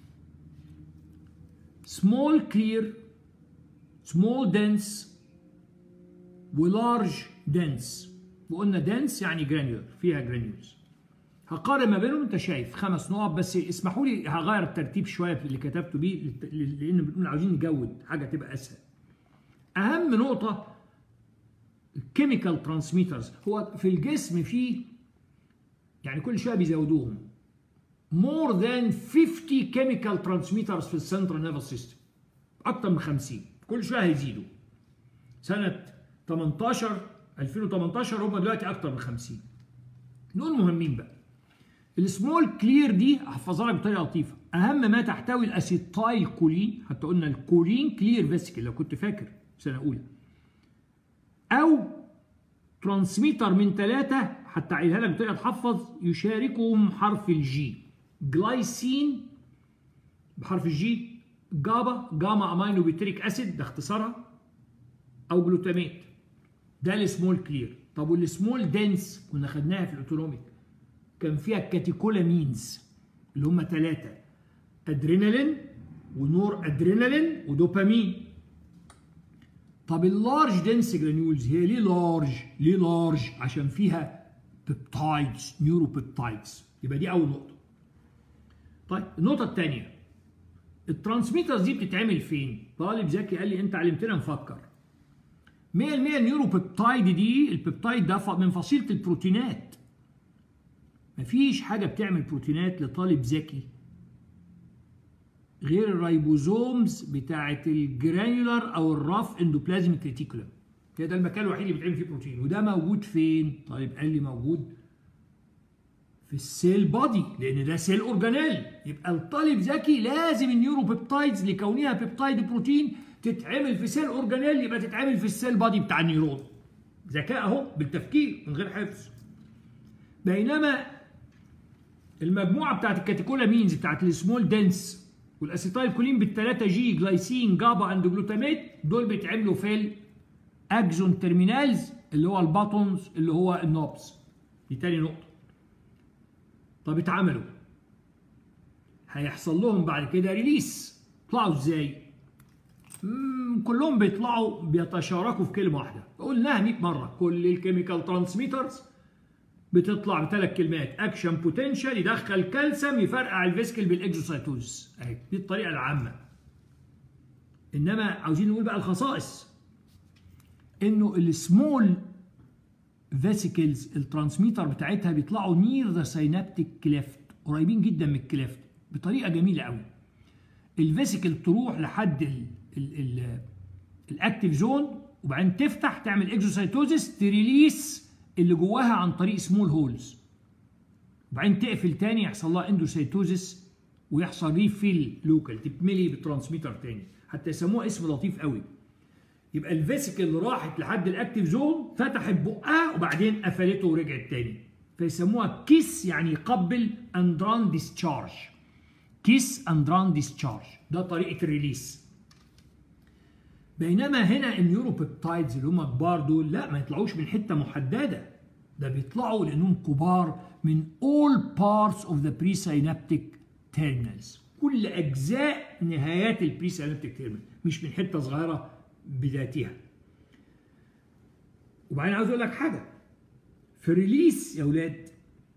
[SPEAKER 1] small clear small dense ولارج dense وقلنا dense يعني granular فيها granules هقارن ما بينهم انت شايف خمس نقط بس اسمحوا لي هغير الترتيب شويه في اللي كتبته بيه لان بنقول عاوزين نجود حاجه تبقى اسهل اهم نقطه الكيميكال ترانسميترز هو في الجسم فيه يعني كل شويه بيزودوهم more than 50 chemical transmitters في السنترال نيرفس سيستم اكتر من 50 كل شويه هيزيدوا سنه 18 2018 هم دلوقتي اكتر من 50 دول مهمين بقى السمول كلير دي احفظها لك بطريقه لطيفه اهم ما تحتوي الاسيتايل كولين حتى قلنا الكولين كلير فيسكل لو كنت فاكر سنه اولى او ترانسميتر من ثلاثه حتى اعيدها لك بطريقه تحفظ يشاركهم حرف الجي جلايسين بحرف الجي جابا جاما امينو بيتريك اسيد ده اختصارها او جلوتاميت ده السمول كلير طب والسمول دنس كنا خدناها في الاوتونوميك كان فيها كاتيكولامينز اللي هم ثلاثه ادرينالين ونور ادرينالين ودوبامين طب اللارج دنس جرانيولز هي ليه لارج؟ ليه لارج؟ عشان فيها بيبتايدز نيورو بيبتايدز يبقى دي اول نقطه. طيب النقطه الثانيه الترانسميترز دي بتتعمل فين؟ طالب ذكي قال لي انت علمتنا نفكر. 100% النيورو بيبتايد دي البيبتايد ده من فصيله البروتينات. مفيش حاجه بتعمل بروتينات لطالب ذكي غير الرايبوزومز بتاعه الجرانيولار او الرف اندوبلازميك ريتيكولم ده المكان الوحيد اللي بيتعمل فيه بروتين وده موجود فين؟ طيب قال لي موجود في السيل بادي لان ده سيل اورجانيل يبقى الطالب ذكي لازم النيورو بيبتايدز لكونها بيبتايد بروتين تتعمل في سيل اورجانيل يبقى تتعمل في السيل بادي بتاع النيورون ذكاء اهو بالتفكير من غير حفظ بينما المجموعه بتاعت الكاتيكولامينز بتاعت السمول دنس والاسيتايل كولين بالثلاثه جي جلايسين جابا اند جلوتاميت دول بيتعملوا في الاكزون ترمينالز اللي هو الباتونز اللي هو النوبس دي تاني نقطه طب اتعملوا هيحصل لهم بعد كده ريليس يطلعوا ازاي كلهم بيطلعوا بيتشاركوا في كلمه واحده قلناها 100 مره كل الكيميكال ترانسميترز بتطلع بثلاث كلمات اكشن بوتنشال يدخل كالسيوم يفرقع الفيسكل بالاكزوسايتوز اهي دي الطريقه العامه انما عاوزين نقول بقى الخصائص انه السمول فيسيكلز الترانسميتر بتاعتها بيطلعوا نير ذا سينابتيك كليفت قريبين جدا من الكليفت بطريقه جميله قوي الفيسيكل تروح لحد ال ال ال الاكتيف زون وبعدين تفتح تعمل اكزوسايتوزس تريليس اللي جواها عن طريق سمول هولز وبعدين تقفل تاني يحصل لها اندوسيتوزس ويحصل ريفيل لوكال تتملي بترانسميتر تاني حتى يسموها اسم لطيف قوي يبقى الفيسيكل راحت لحد الاكتيف زون فتحت بقها وبعدين قفلته ورجعت تاني فيسموها كيس يعني يقبل اندران ديسشارج كيس اندران ديسشارج ده طريقه الريليس بينما هنا النيوروبيبتايدز اللي هم كبار دول لا ما يطلعوش من حته محدده ده بيطلعوا لانهم كبار من all parts of the presynaptic terminals كل اجزاء نهايات البريسينابتيك تيرمينال مش من حته صغيره بذاتها وبعدين عاوز اقول لك حاجه في الريليس يا اولاد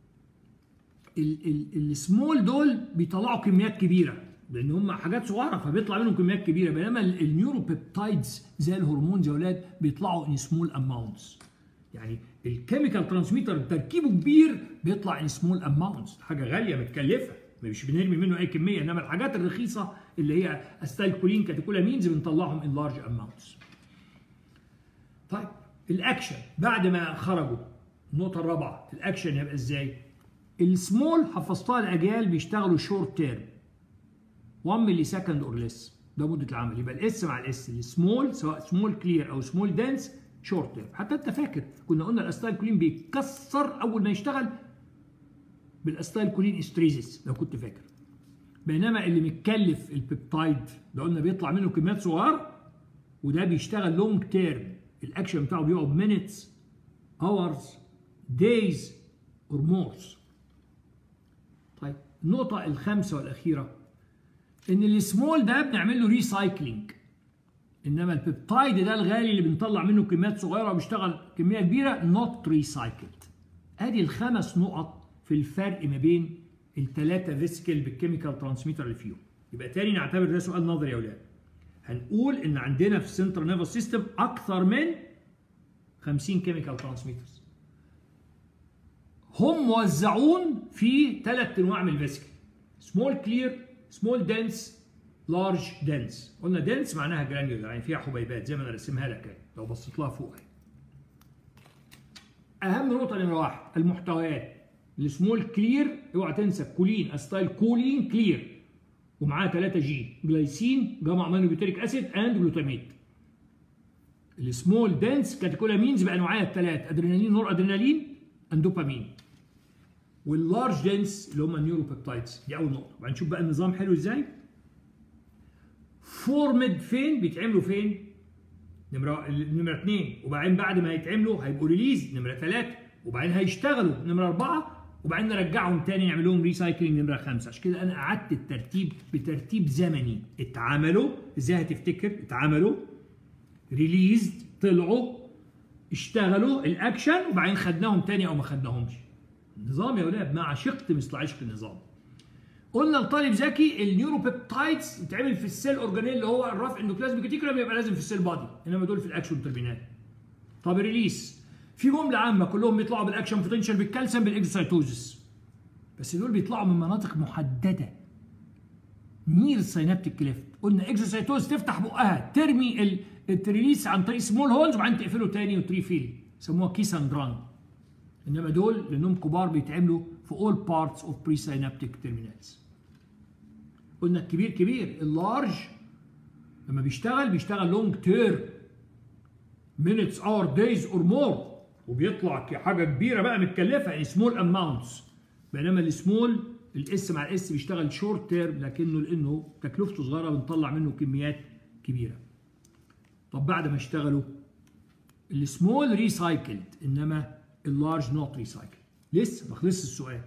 [SPEAKER 1] السمول دول بيطلعوا كميات كبيره لان هم حاجات صغيره فبيطلع منهم كميات كبيره بينما النيوروبيبتايدز زي الهرمونز يا اولاد بيطلعوا ان سمول اماونتس يعني الكيميكال ترانسميتر تركيبه كبير بيطلع ان سمول اماونتس حاجه غاليه متكلفه مش بنرمي منه اي كميه انما الحاجات الرخيصه اللي هي استايلكولين كاتيكولامينز بنطلعهم ان لارج اماونتس طيب الاكشن بعد ما خرجوا النقطه الرابعه الاكشن يبقى ازاي السمول حفظتها الاجيال بيشتغلوا شورت تيرم 1 ملي سكند اور ليس ده مده العمل يبقى الاس مع الاس السمول سواء سمول كلير او سمول دنس شورت تيرم حتى انت فاكر كنا قلنا الاستايل كولين بيكسر اول ما يشتغل بالاستايل كولين استريزيس لو كنت فاكر بينما اللي متكلف البيبتايد ده قلنا بيطلع منه كميات صغيره وده بيشتغل لونج تيرم الاكشن بتاعه بيقعد مينتس اورز دايز اور مورز طيب النقطه الخامسه والاخيره ان السمول ده بنعمل له ريسايكلينج انما البيبتايد ده الغالي اللي بنطلع منه كميات صغيره وبيشتغل كميه كبيره نوت ريسايكلد ادي الخمس نقط في الفرق ما بين الثلاثه فيسكل بالكيميكال ترانسميتر اللي فيهم يبقى تاني نعتبر ده سؤال نظري يا اولاد هنقول ان عندنا في السنترال نيرفس سيستم اكثر من 50 كيميكال ترانسميترز هم موزعون في ثلاث انواع من الفيسكل سمول كلير سمول دنس لارج دنس قلنا دنس معناها جرانيولار يعني فيها حبيبات زي ما انا رسمها لك لو بصيت لها فوق اهم نقطه نمره واحد المحتويات السمول كلير اوعى تنسى كولين استايل كولين كلير ومعاه 3 جي جلايسين جاما امينو بيوتريك اسيد اند جلوتاميت السمول دنس كاتيكولامينز بانواعها الثلاث ادرينالين نور ادرينالين اندوبامين واللارج دنس اللي هم النيوروبيبتايدز دي اول نقطه وبعدين نشوف بقى النظام حلو ازاي فورمد فين بيتعملوا فين نمره نمره اثنين وبعدين بعد ما يتعملوا هيبقوا ريليز نمره ثلاثه وبعدين هيشتغلوا نمره اربعه وبعدين نرجعهم تاني نعمل لهم ريسايكلينج نمره خمسه عشان كده انا قعدت الترتيب بترتيب زمني اتعملوا ازاي هتفتكر اتعملوا ريليزد طلعوا اشتغلوا الاكشن وبعدين خدناهم تاني او ما خدناهمش نظام يا ولاد ما عشقت مثل عشق النظام قلنا لطالب ذكي النيوروبيبتايدز يتعمل في السيل اورجانيل اللي هو الرفع اندوكلازميك ريتيكولم يبقى لازم في السيل بادي انما دول في الاكشن تربينات طب ريليس في جمله عامه كلهم بيطلعوا بالاكشن بوتنشال بالكالسيوم بالاكزوسايتوزس بس دول بيطلعوا من مناطق محدده نير سينابتيك كليفت قلنا اكزوسايتوز تفتح بقها ترمي التريليس عن طريق سمول هولز وبعدين تقفله تاني وتري فيل يسموها كيس اند ران انما دول لانهم كبار بيتعملوا في all parts of presynaptic terminals قلنا الكبير كبير اللارج لما بيشتغل بيشتغل لونج تيرم minutes اور days or more وبيطلع حاجه كبيره بقى متكلفه يعني سمول اماونتس بينما السمول الاس مع الاس بيشتغل شورت تيرم لكنه لانه تكلفته صغيره بنطلع منه كميات كبيره طب بعد ما اشتغلوا السمول ريسايكلد انما اللارج نوت ريسايكل لسه ما خلصش السؤال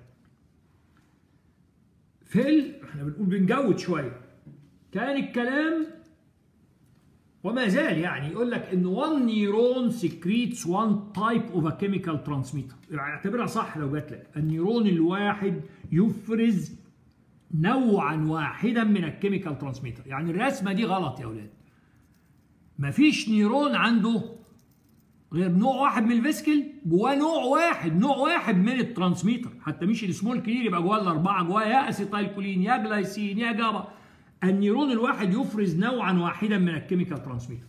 [SPEAKER 1] في احنا بنقول بنجود شويه كان الكلام وما زال يعني يقول لك ان 1 نيرون سكريتس 1 تايب اوف ا كيميكال ترانسميتر اعتبرها صح لو جات لك النيرون الواحد يفرز نوعا واحدا من الكيميكال ترانسميتر يعني الرسمه دي غلط يا اولاد مفيش نيرون عنده غير نوع واحد من الفيسكل جواه نوع واحد نوع واحد من الترانسميتر حتى مش السمول كلير يبقى جواه الاربعه جواه يا اسيتايل كولين يا جلايسين يا جابا النيرون الواحد يفرز نوعا واحدا من الكيميكال ترانسميتر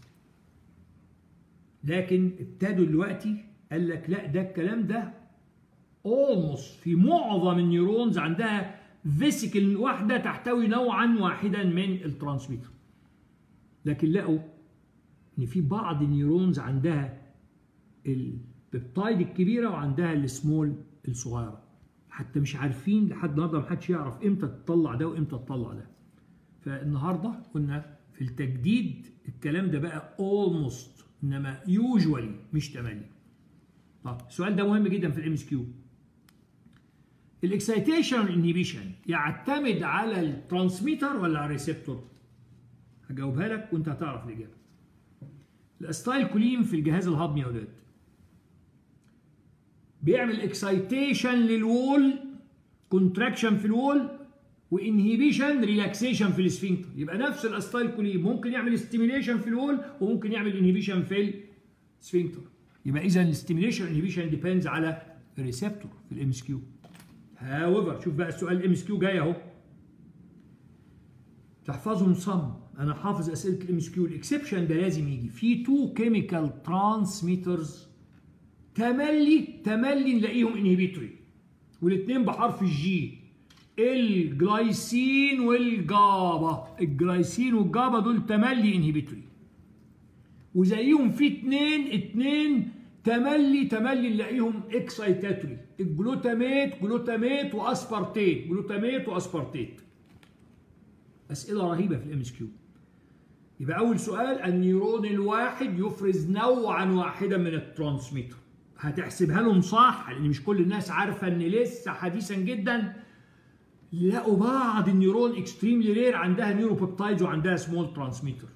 [SPEAKER 1] لكن ابتدوا دلوقتي قال لك لا ده الكلام ده اولموست في معظم النيورونز عندها فيسيكل واحده تحتوي نوعا واحدا من الترانسميتر لكن لقوا ان في بعض النيورونز عندها البيبتايد الكبيره وعندها السمول الصغيره حتى مش عارفين لحد النهارده ما حدش يعرف امتى تطلع ده وامتى تطلع ده فالنهارده قلنا في التجديد الكلام ده بقى اولموست انما يوجوالي مش تملي طب السؤال ده مهم جدا في الام اس كيو الاكسيتيشن انهبيشن يعتمد على الترانسميتر ولا على الريسبتور هجاوبها لك وانت هتعرف الاجابه الاستايل كولين في الجهاز الهضمي يا ولاد بيعمل اكسايتيشن للوول كونتراكشن في الوول وانهيبيشن ريلاكسيشن في السفنكتر يبقى نفس الاستايل كولين ممكن يعمل ستيميليشن في الوول وممكن يعمل انهيبيشن في السفنكتر يبقى اذا الستيميليشن انهيبيشن ديبيندز على الريسبتور في الام اس كيو هاويفر شوف بقى السؤال الام اس كيو جاي اهو تحفظهم صم انا حافظ اسئله الام اس كيو الاكسبشن ده لازم يجي في تو كيميكال ترانسميترز تملي تملي نلاقيهم انهبيتوري والاثنين بحرف الجي الجلايسين والجابا الجلايسين والجابا دول تملي انهبيتوري وزيهم في اتنين اتنين تملي تملي نلاقيهم اكسايتاتوري الجلوتاميت جلوتاميت واسبارتيت جلوتاميت واسبارتيت اسئله رهيبه في الام اس كيو يبقى اول سؤال النيورون الواحد يفرز نوعا واحدا من الترانسميتر هتحسبها لهم صح لان مش كل الناس عارفه ان لسه حديثا جدا لقوا بعض النيورون اكستريملي رير عندها نيوروبيبتايدز وعندها سمول ترانسميتر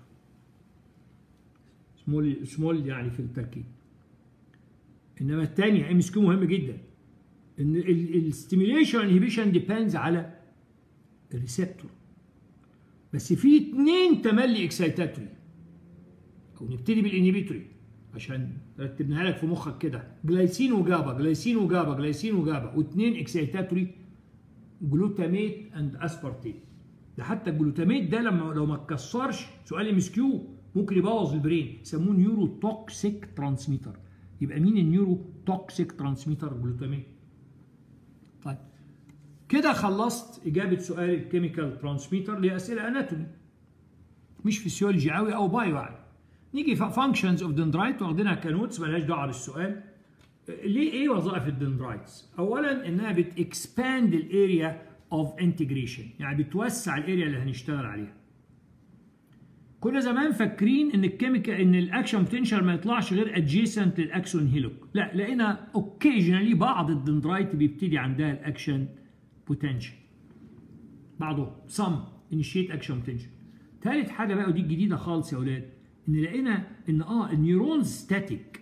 [SPEAKER 1] سمول سمول يعني في التركيب انما الثانيه ام اس كيو مهم جدا ان الستيميوليشن انهبيشن ديبيندز على الريسبتور بس في اثنين تملي اكسايتاتوري او نبتدي بالانهبيتوري عشان رتبناها لك في مخك كده جلايسين وجابا جلايسين وجابا جلايسين وجابا واثنين اكسايتاتوري جلوتاميت اند اسبارتيت ده حتى الجلوتاميت ده لما لو ما اتكسرش سؤال ام اس كيو ممكن يبوظ البرين يسموه نيورو توكسيك ترانسميتر يبقى مين النيورو توكسيك ترانسميتر جلوتاميت طيب كده خلصت اجابه سؤال الكيميكال ترانسميتر لاسئله اناتومي مش فيسيولوجي قوي او بايو يعني نيجي فانكشنز اوف دندرايت واخدينها كنوتس مالهاش دعوه بالسؤال ليه ايه وظائف الدندرايتس اولا انها بتكسباند الاريا اوف انتجريشن يعني بتوسع الاريا اللي هنشتغل عليها كنا زمان فاكرين ان الكيميكال ان الاكشن بوتنشال ما يطلعش غير ادجيسنت للاكسون هيلوك لا لقينا اوكيجنالي بعض الدندرايت بيبتدي عندها الاكشن بوتنشال بعضه سم انيشيت اكشن بوتنشال ثالث حاجه بقى ودي الجديده خالص يا اولاد ان لقينا ان اه النيورونز ستاتيك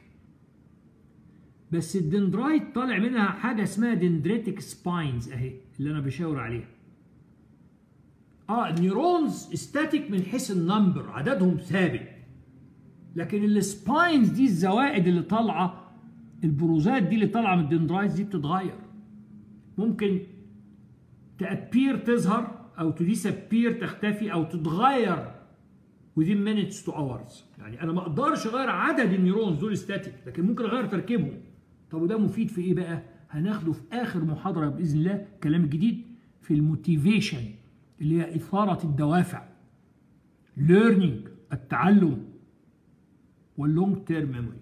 [SPEAKER 1] بس الدندرايت طالع منها حاجه اسمها دندريتك سباينز اهي اللي انا بشاور عليها اه النيورونز ستاتيك من حيث النمبر عددهم ثابت لكن السباينز دي الزوائد اللي طالعه البروزات دي اللي طالعه من الدندرايتس دي بتتغير ممكن تابير تظهر او تديسابير تختفي او تتغير within minutes to hours يعني انا ما اقدرش اغير عدد النيورونز دول ستاتيك لكن ممكن اغير تركيبهم طب وده مفيد في ايه بقى هناخده في اخر محاضره باذن الله كلام جديد في الموتيفيشن اللي هي اثاره الدوافع learning التعلم واللونج تيرم ميموري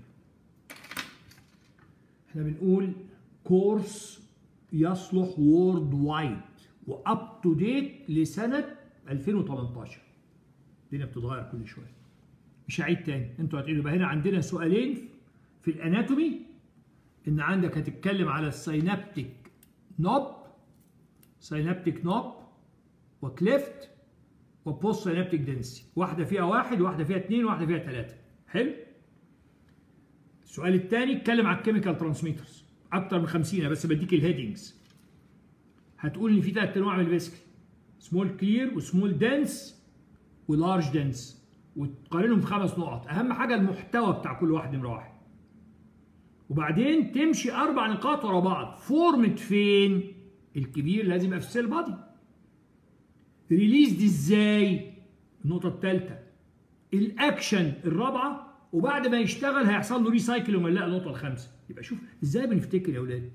[SPEAKER 1] احنا بنقول كورس يصلح وورد وايد واب تو ديت لسنه 2018 الدنيا بتتغير كل شويه مش هعيد تاني انتوا هتعيدوا يبقى هنا عندنا سؤالين في الاناتومي ان عندك هتتكلم على السينابتيك نوب سينابتيك نوب وكليفت وبوست سينابتيك دنسي واحده فيها واحد واحده فيها اثنين واحده فيها ثلاثه حلو السؤال الثاني اتكلم على الكيميكال ترانسميترز اكتر من 50 بس بديك الهيدنجز هتقول ان في ثلاث انواع من الفيسكل سمول كلير وسمول دنس ولارج دنس وتقارنهم في خمس نقط اهم حاجه المحتوى بتاع كل واحد نمره واحد وبعدين تمشي اربع نقاط ورا بعض فورمت فين الكبير لازم يبقى في السيل بادي ريليز دي ازاي النقطه الثالثه الاكشن الرابعه وبعد ما يشتغل هيحصل له ريسايكل وملاء النقطه الخامسه يبقى شوف ازاي بنفتكر يا اولاد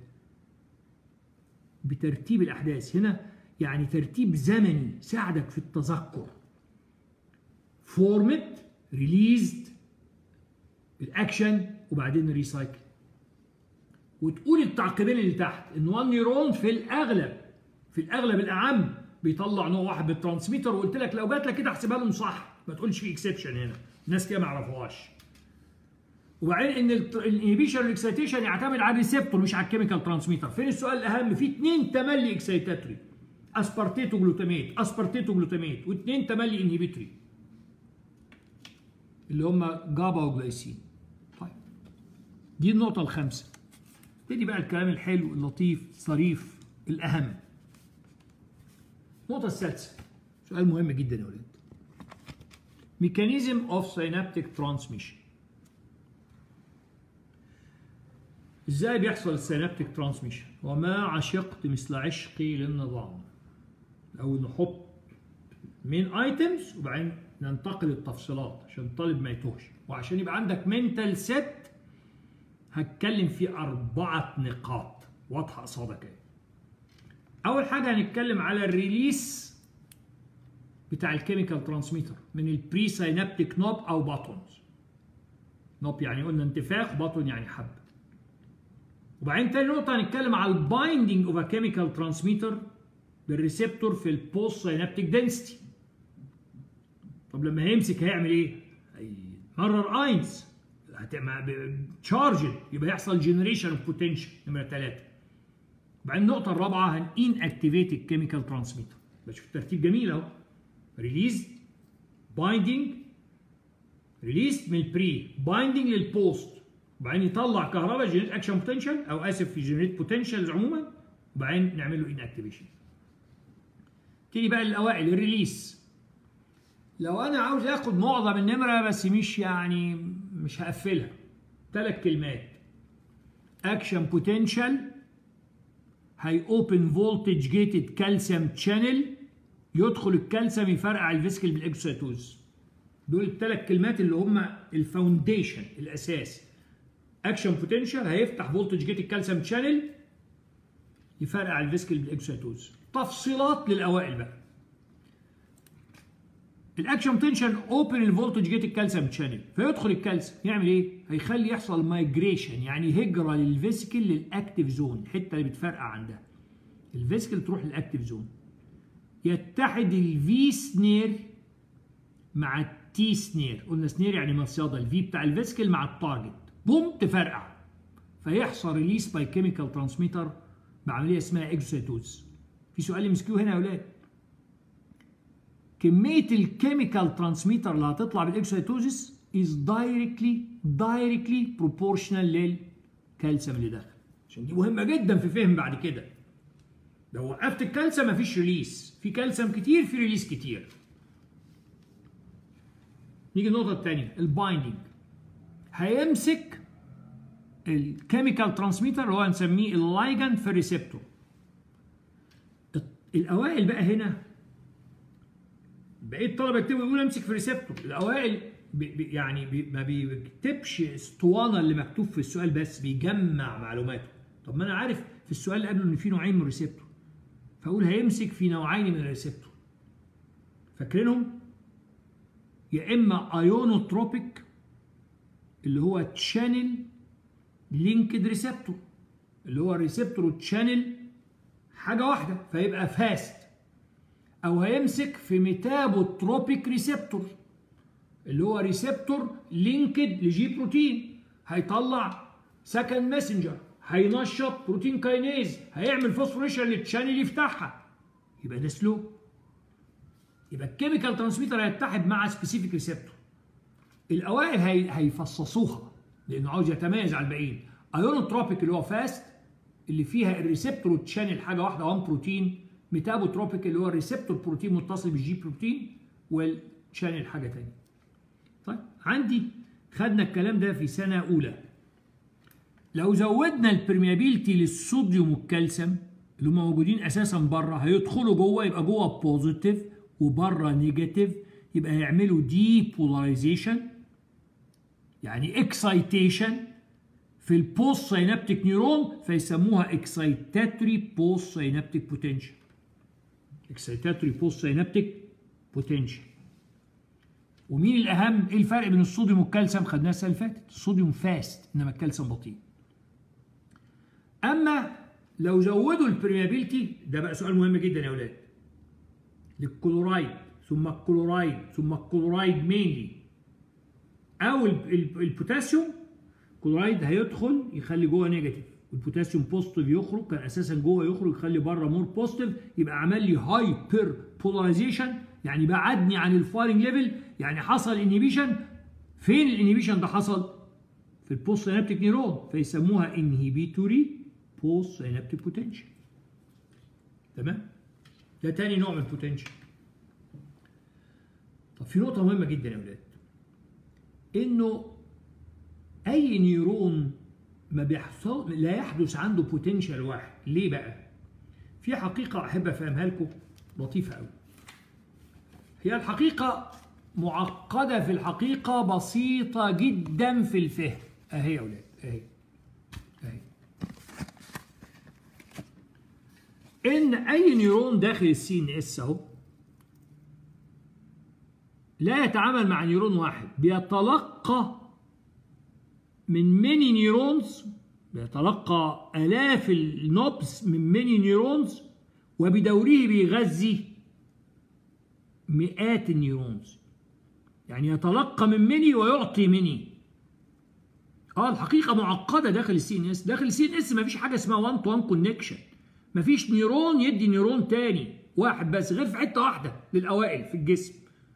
[SPEAKER 1] بترتيب الاحداث هنا يعني ترتيب زمني ساعدك في التذكر فورمت ريليزد الاكشن وبعدين الريسايكل وتقول التعقيبين اللي تحت ان وان نيرون في الاغلب في الاغلب الاعم بيطلع نوع واحد بالترانسميتر وقلت لك لو جات لك كده احسبها لهم صح ما تقولش في اكسبشن هنا الناس كده ما يعرفوهاش وبعدين ان الانهبيشن والاكسيتيشن يعتمد على الريسبتور مش على الكيميكال ترانسميتر فين السؤال الاهم في اثنين تملي اكسيتاتوري اسبارتيتو جلوتاميت اسبارتيتو جلوتاميت واثنين تملي انهبيتوري اللي هم جابا وجلايسين طيب دي النقطة الخامسة ابتدي بقى الكلام الحلو اللطيف الظريف الأهم النقطة السادسة سؤال مهم جدا يا ولاد ميكانيزم اوف سينابتيك ترانسميشن ازاي بيحصل السينابتيك ترانسميشن وما عشقت مثل عشقي للنظام او نحط مين ايتمز وبعدين ننتقل للتفصيلات عشان الطالب ما يتوهش وعشان يبقى عندك منتال سيت هتكلم في أربعة نقاط واضحة قصادك اهي. أول حاجة هنتكلم على الريليس بتاع الكيميكال ترانسميتر من البري ساينابتيك نوب أو باتونز. نوب يعني قلنا انتفاخ باتون يعني حب. وبعدين تاني نقطة هنتكلم على البايندينج اوف ا كيميكال ترانسميتر بالريسبتور في البوست ساينابتيك دنسيتي. طب لما هيمسك هيعمل ايه؟ هيمرر اينز تشارجد يبقى يحصل جنريشن اوف بوتنشال نمره ثلاثه. وبعدين النقطة الرابعة هن ان اكتيفيت الكيميكال ترانسميتر. بشوف الترتيب جميل اهو. ريليز بايندينج ريليز من البري بايندينج للبوست وبعدين يطلع كهرباء جنريت اكشن بوتنشال او اسف في جنريت بوتنشال عموما وبعدين نعمل له ان اكتيفيشن. تيجي بقى الاوائل الريليس لو انا عاوز اخد معظم النمره بس مش يعني مش هقفلها ثلاث كلمات اكشن بوتنشال هي اوبن فولتج جيتد كالسيوم تشانل يدخل الكالسيوم يفرقع الفيسكل بالاكسيتوز دول الثلاث كلمات اللي هم الفاونديشن الاساس اكشن بوتنشال هيفتح فولتج جيتد كالسيوم تشانل يفرقع الفيسكل بالاكسيتوز تفصيلات للاوائل بقى الاكشن بوتنشال اوبن الفولتج جيت الكالسيوم تشانل فيدخل الكالسيوم يعمل ايه؟ هيخلي يحصل مايجريشن يعني هجره للفيسكل للاكتيف زون الحته اللي بتفرقع عندها الفيسكل تروح للاكتيف زون يتحد الفي سنير مع التي سنير قلنا سنير يعني مصيده الفي بتاع الفيسكل مع التارجت بوم تفرقع فيحصل ريليس باي كيميكال ترانسميتر بعمليه اسمها اكزوسيتوز في سؤال ام هنا يا اولاد كميه الكيميكال ترانسميتر اللي هتطلع بالاكسيتوزيس از دايركتلي دايركتلي بروبورشنال للكالسيوم اللي داخل عشان دي مهمه جدا في فهم بعد كده لو وقفت الكالسيوم مفيش ريليس في كالسيوم كتير في ريليس كتير نيجي النقطه الثانيه البايندينج هيمسك الكيميكال ترانسميتر اللي هو هنسميه اللايجند في الريسبتور الاوائل بقى هنا بقيت الطلبه يكتبوا يقول امسك في ريسبتور الاوائل بي بي يعني بي ما بيكتبش اسطوانه اللي مكتوب في السؤال بس بيجمع معلوماته طب ما انا عارف في السؤال اللي قبله ان في نوعين من الريسبتور فاقول هيمسك في نوعين من الريسبتور فاكرينهم يا اما ايونوتروبيك اللي هو تشانل لينكد ريسبتور اللي هو الريسبتور والتشانل حاجه واحده فيبقى فاست او هيمسك في ميتابوتروبيك ريسبتور اللي هو ريسبتور لينكد لجي بروتين هيطلع سكند ماسنجر هينشط بروتين كاينيز هيعمل فوسفوريشن للتشانل يفتحها يبقى ده سلو يبقى الكيميكال ترانسميتر هيتحد مع سبيسيفيك ريسبتور الاوائل هي... هيفصصوها لانه عاوز يتميز على الباقيين ايونوتروبيك اللي هو فاست اللي فيها الريسبتور والتشانل حاجه واحده وان بروتين ميتابوتروبيك اللي هو الريسبتور بروتين متصل بالجي بروتين والشانل حاجه ثانيه. طيب عندي خدنا الكلام ده في سنه اولى. لو زودنا البرميابيلتي للصوديوم والكالسيوم اللي هم موجودين اساسا بره هيدخلوا جوه يبقى جوه بوزيتيف وبره نيجاتيف يبقى هيعملوا دي بولاريزيشن يعني اكسايتيشن في البوست سينابتيك نيورون فيسموها اكسايتاتوري بوست سينابتيك بوتنشال اكسايتاتوري بوست سينابتيك بوتنشال ومين الاهم ايه الفرق بين الصوديوم والكالسيوم خدناها السنه اللي فاتت الصوديوم فاست انما الكالسيوم بطيء اما لو زودوا البرميابيلتي ده بقى سؤال مهم جدا يا اولاد للكلورايد ثم الكلورايد ثم الكلورايد مينلي او البوتاسيوم كلورايد هيدخل يخلي جوه نيجاتيف والبوتاسيوم بوزيتيف يخرج كان اساسا جوه يخرج يخلي بره مور بوزيتيف يبقى عمل لي هايبر بولاريزيشن يعني بعدني عن الفايرنج ليفل يعني حصل انهبيشن فين الانهبيشن ده حصل؟ في البوست سينابتيك نيرون فيسموها انهبيتوري بوست سينابتيك بوتنشال تمام؟ ده تاني نوع من البوتنشال طب في نقطة مهمة جدا يا ولاد انه اي نيرون ما بيحصل لا يحدث عنده بوتنشال واحد ليه بقى في حقيقة احب افهمها لكم لطيفة قوي هي الحقيقة معقدة في الحقيقة بسيطة جدا في الفهم أهي يا أولاد أهي أهي إن أي نيرون داخل السي إن إس أهو لا يتعامل مع نيرون واحد بيتلقى من ميني نيرونز بيتلقى آلاف النوبس من ميني نيرونز وبدوره بيغذي مئات النيرونز يعني يتلقى من ميني ويعطي ميني اه الحقيقه معقده داخل السي ان اس داخل السي ان اس مفيش حاجه اسمها 1 تو 1 كونكشن مفيش نيرون يدي نيرون تاني واحد بس غير في حته واحده للاوائل في الجسم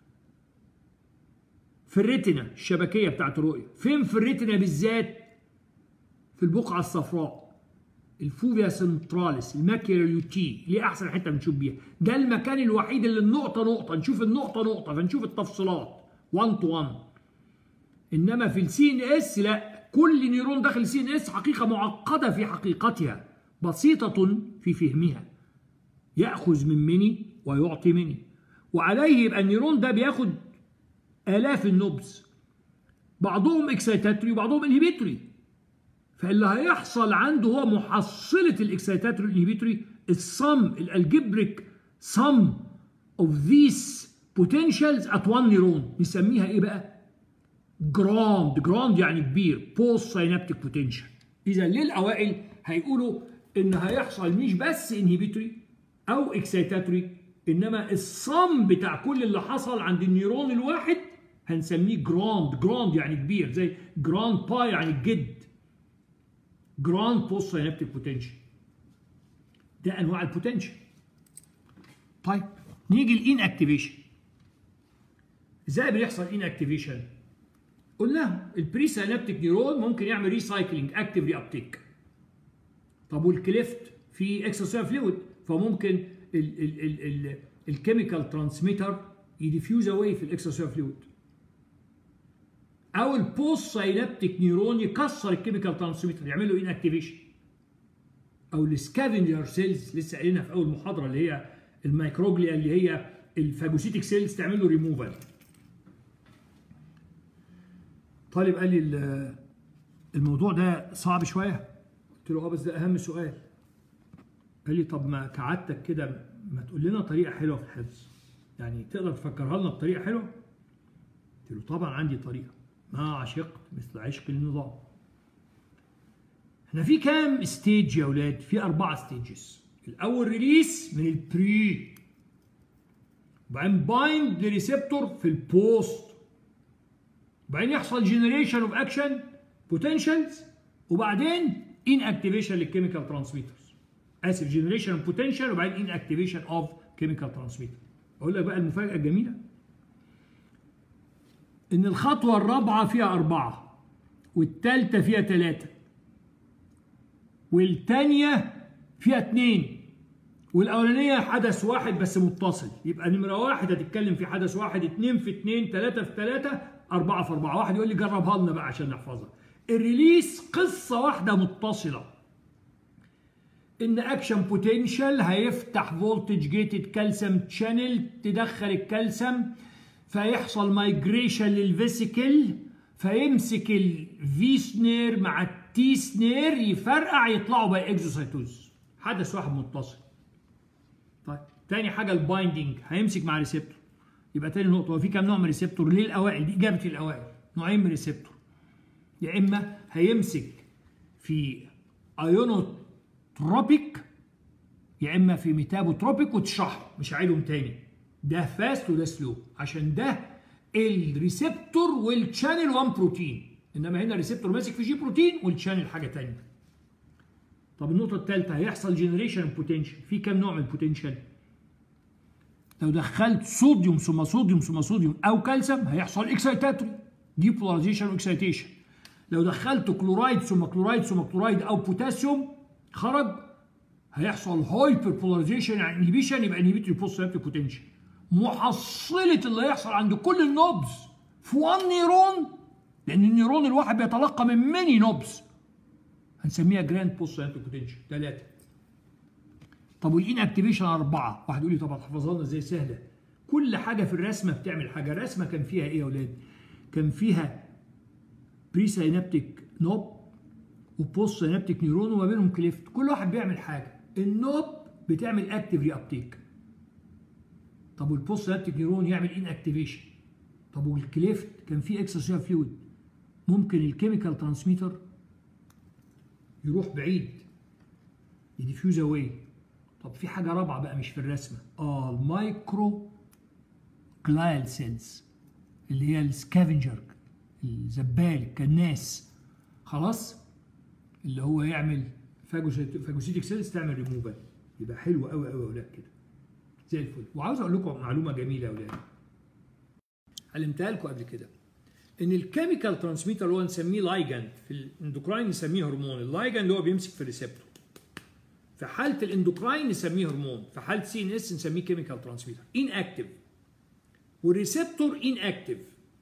[SPEAKER 1] في الريتنا الشبكيه بتاعت الرؤيه فين في الريتنا بالذات في البقعه الصفراء الفوفيا سنتراليس الماكيولا اليوتي اللي احسن حته بنشوف بيها ده المكان الوحيد اللي النقطه نقطه نشوف النقطه نقطه فنشوف التفصيلات 1 تو 1 انما في السي ان اس لا كل نيرون داخل السي ان اس حقيقه معقده في حقيقتها بسيطه في فهمها ياخذ من مني ويعطي مني وعليه يبقى النيرون ده بياخد آلاف النبز بعضهم اكسيتاتوري وبعضهم انهبيتوري فاللي هيحصل عنده هو محصلة الاكسيتاتوري والانهبيتوري الصم الالجبريك sum of these potentials at one neuron نسميها ايه بقى؟ جراند جراند يعني كبير بوست ساينابتيك بوتنشال اذا للاوائل هيقولوا ان هيحصل مش بس انهبيتوري او اكسيتاتوري انما الصم بتاع كل اللي حصل عند النيرون الواحد هنسميه جراند جراند يعني كبير زي جراند با يعني الجد جراند بوست ساينابتيك بوتنشال ده انواع البوتنشال طيب نيجي الان اكتيفيشن ازاي بيحصل ان اكتيفيشن قلنا البري ساينابتيك نيرون ممكن يعمل ريسايكلينج اكتيف ري ابتيك طب والكليفت في اكسترا فلويد فممكن الكيميكال ترانسميتر يديفيوز اواي في الاكسترا فلويد او البوست ساينابتيك نيرون يكسر الكيميكال ترانسميتر يعمل له ان اكتيفيشن او السكافنجر سيلز لسه قايلينها في اول محاضره اللي هي الميكروجليا اللي هي الفاجوسيتيك سيلز تعمل له ريموفال طالب قال لي الموضوع ده صعب شويه قلت له اه بس ده اهم سؤال قال لي طب ما كعادتك كده ما تقول لنا طريقه حلوه في الحفظ يعني تقدر تفكرها لنا بطريقه حلوه قلت له طبعا عندي طريقه ما عشقت مثل عشق النظام احنا في كام ستيج يا اولاد في اربعه ستيجز الاول ريليس من البري وبعدين بايند لريسبتور في البوست وبعدين يحصل جنريشن اوف اكشن بوتنشالز وبعدين ان اكتيفيشن للكيميكال ترانسميترز اسف جنريشن اوف بوتنشال وبعدين ان اكتيفيشن اوف كيميكال ترانسميتر اقول لك بقى المفاجاه الجميله ان الخطوه الرابعه فيها اربعه والثالثه فيها ثلاثه والثانيه فيها اثنين والاولانيه حدث واحد بس متصل يبقى نمره واحد هتتكلم في حدث واحد اثنين في اثنين ثلاثه في ثلاثه اربعه في اربعه واحد يقول لي جربها لنا بقى عشان نحفظها الريليس قصه واحده متصله ان اكشن بوتنشال هيفتح فولتج جيتد كالسيوم تشانل تدخل الكالسيوم فيحصل مايجريشن للفيسيكل فيمسك الفي سنير مع التي سنير يفرقع يطلعوا بقى اكزوسايتوز حدث واحد متصل طيب تاني حاجه البايندنج هيمسك مع ريسبتور يبقى تاني نقطه هو في كام نوع من ريسبتور ليه الاوائل دي اجابه الاوائل نوعين من ريسبتور يا اما هيمسك في ايونوتروبيك يا اما في ميتابوتروبيك وتشرحه مش هعيدهم تاني ده فاست وده سلو عشان ده الريسبتور والشانل 1 بروتين انما هنا الريسبتور ماسك في جي بروتين والشانل حاجه ثانيه طب النقطه الثالثه هيحصل جنريشن بوتنشال في كام نوع من البوتنشال لو دخلت صوديوم ثم صوديوم ثم صوديوم او كالسيوم هيحصل اكسايتاتوري ديبولاريزيشن واكسايتيشن لو دخلت كلورايد ثم كلورايد ثم كلورايد او بوتاسيوم خرج هيحصل هايبر بولاريزيشن يعني انهبيشن يبقى انهبيتوري بوست بوتنشال محصلة اللي هيحصل عند كل النوبز في 1 نيرون لأن النيرون الواحد بيتلقى من ماني نوبز هنسميها جراند بوست بوتنشال ثلاثة طب والإن اكتيفيشن أربعة واحد يقول لي طب هتحفظها لنا ازاي سهلة كل حاجه في الرسمه بتعمل حاجه الرسمه كان فيها ايه يا اولاد كان فيها بري سينابتيك نوب وبوست سينابتيك نيرون وما بينهم كليفت كل واحد بيعمل حاجه النوب بتعمل اكتيف ري ابتيك طب والبوست سينابتيك نيرون يعمل ان اكتيفيشن طب والكليفت كان فيه اكسترا فلويد ممكن الكيميكال ترانسميتر يروح بعيد يديفيوز اواي طب في حاجه رابعه بقى مش في الرسمه اه المايكرو جلايل سيلز اللي هي السكافنجر الزبال الكناس خلاص اللي هو يعمل فاجوسيتك سيلز تعمل ريموفال يبقى حلو قوي قوي يا اولاد كده زي الفل وعاوز اقول لكم معلومه جميله يا اولاد علمتها لكم قبل كده ان الكيميكال ترانسميتر اللي هو نسميه لايجند في الاندوكراين نسميه هرمون اللايجند اللي هو بيمسك في الريسبتور في حاله الاندوكراين نسميه هرمون في حاله سي ان اس نسميه كيميكال ترانسميتر ان اكتف والريسبتور ان اكتف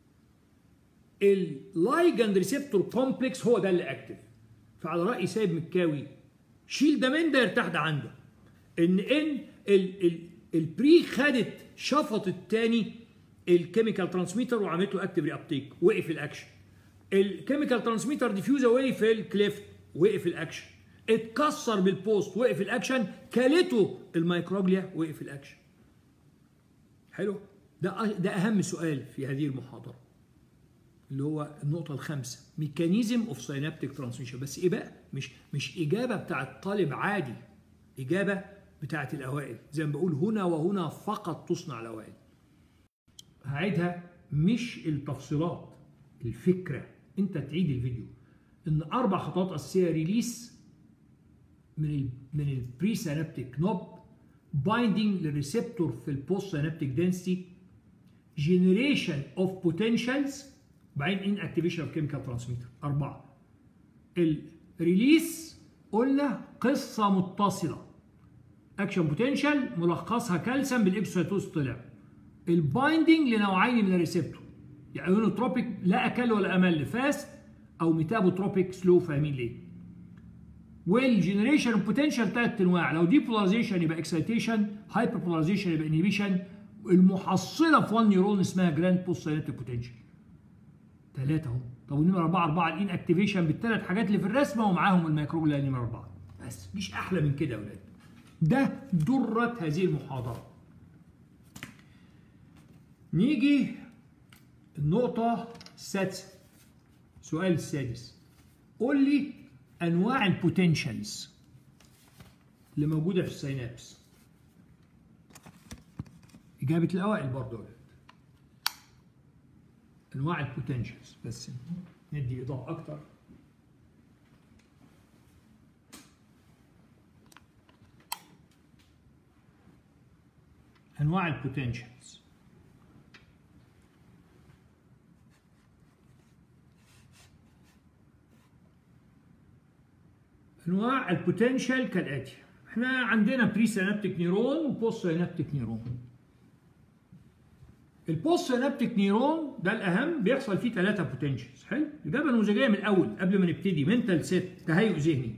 [SPEAKER 1] اللايجند ريسبتور كومبلكس هو ده اللي اكتف فعلى راي سيد مكاوي شيل ده من ده يرتاح ده عنده ان ان ال ال البري خدت شفط الثاني الكيميكال ترانسميتر وعملت له اكتف ري ابتيك وقف الاكشن الكيميكال ترانسميتر ديفيوز اواي في الكليفت وقف الاكشن اتكسر بالبوست وقف الاكشن كلته الميكروجليا وقف الاكشن حلو ده ده اهم سؤال في هذه المحاضره اللي هو النقطة الخامسة ميكانيزم اوف سينابتيك ترانسميشن بس ايه بقى؟ مش مش إجابة بتاعت طالب عادي إجابة بتاعت الأوائل زي ما بقول هنا وهنا فقط تصنع الأوائل هعيدها مش التفصيلات الفكرة أنت تعيد الفيديو إن أربع خطوات أساسية ريليس من ال من البري سينابتيك نوب بايندينج للريسبتور في البوست سينابتيك دنسيتي جنريشن اوف بوتنشالز وبعدين ان اكتيفيشن اوف كيميكال ترانسميتر اربعه الريليس قلنا قصه متصله اكشن بوتنشال ملخصها كالسيوم بالاكسوسيتوز طلع البايندينج لنوعين من الريسبتور يعني يونوتروبيك لا اكل ولا امل فاست او ميتابوتروبيك سلو فاهمين ليه والجنريشن بوتنشال ثلاث انواع لو ديبولاريزيشن يبقى اكسيتيشن هايبر بولاريزيشن يبقى انهبيشن المحصله في 1 نيورون اسمها جراند بوست سينابتيك بوتنشال ثلاثة اهو طب ونمرة أربعة أربعة الإن أكتيفيشن بالثلاث حاجات اللي في الرسمة ومعاهم الميكروجلا نمرة أربعة بس مش أحلى من كده يا أولاد ده درة هذه المحاضرة نيجي النقطة السادسة السؤال السادس قول لي أنواع البوتنشالز اللي موجودة في السينابس إجابة الأوائل برضه يا أولاد انواع البوتنشالز بس ندي ايضاح اكتر انواع البوتنشالز انواع البوتنشال كالاتي احنا عندنا بري سينابتيك نيرون وبوست سينابتيك نيرون البوست سينابتيك نيرون ده الاهم بيحصل فيه ثلاثه بوتنشالز حلو الاجابه النموذجيه من الاول قبل ما نبتدي منتال سيت تهيؤ ذهني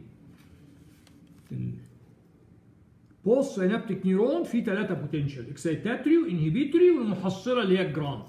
[SPEAKER 1] البوست سينابتيك نيرون فيه ثلاثه بوتنشال اكسيتاتري وانهبيتوري والمحصله اللي هي الجراند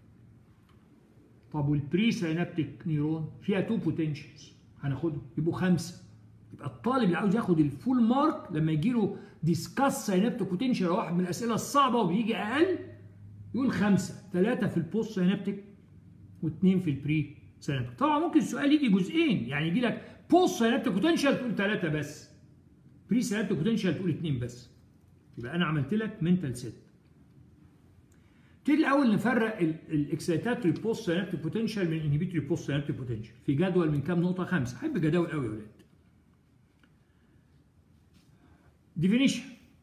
[SPEAKER 1] طب والبري سينابتيك نيرون فيها تو بوتنشالز هناخدهم يبقوا خمسه يبقى الطالب اللي عاوز ياخد الفول مارك لما يجي له ديسكاس سينابتيك بوتنشال واحد من الاسئله الصعبه وبيجي اقل يقول خمسة ثلاثة في البوست سينابتيك واثنين في البري سينابتيك طبعا ممكن السؤال يجي جزئين يعني يجي لك بوست سينابتيك بوتنشال تقول ثلاثة بس بري سينابتيك بوتنشال تقول اثنين بس يبقى انا عملت لك منتال سيت نبتدي الاول نفرق الاكسيتاتوري بوست سينابتيك بوتنشال من الانهبيتوري بوست سينابتيك بوتنشال في جدول من كام نقطة خمسة احب جداول قوي يا ولاد ديفينيشن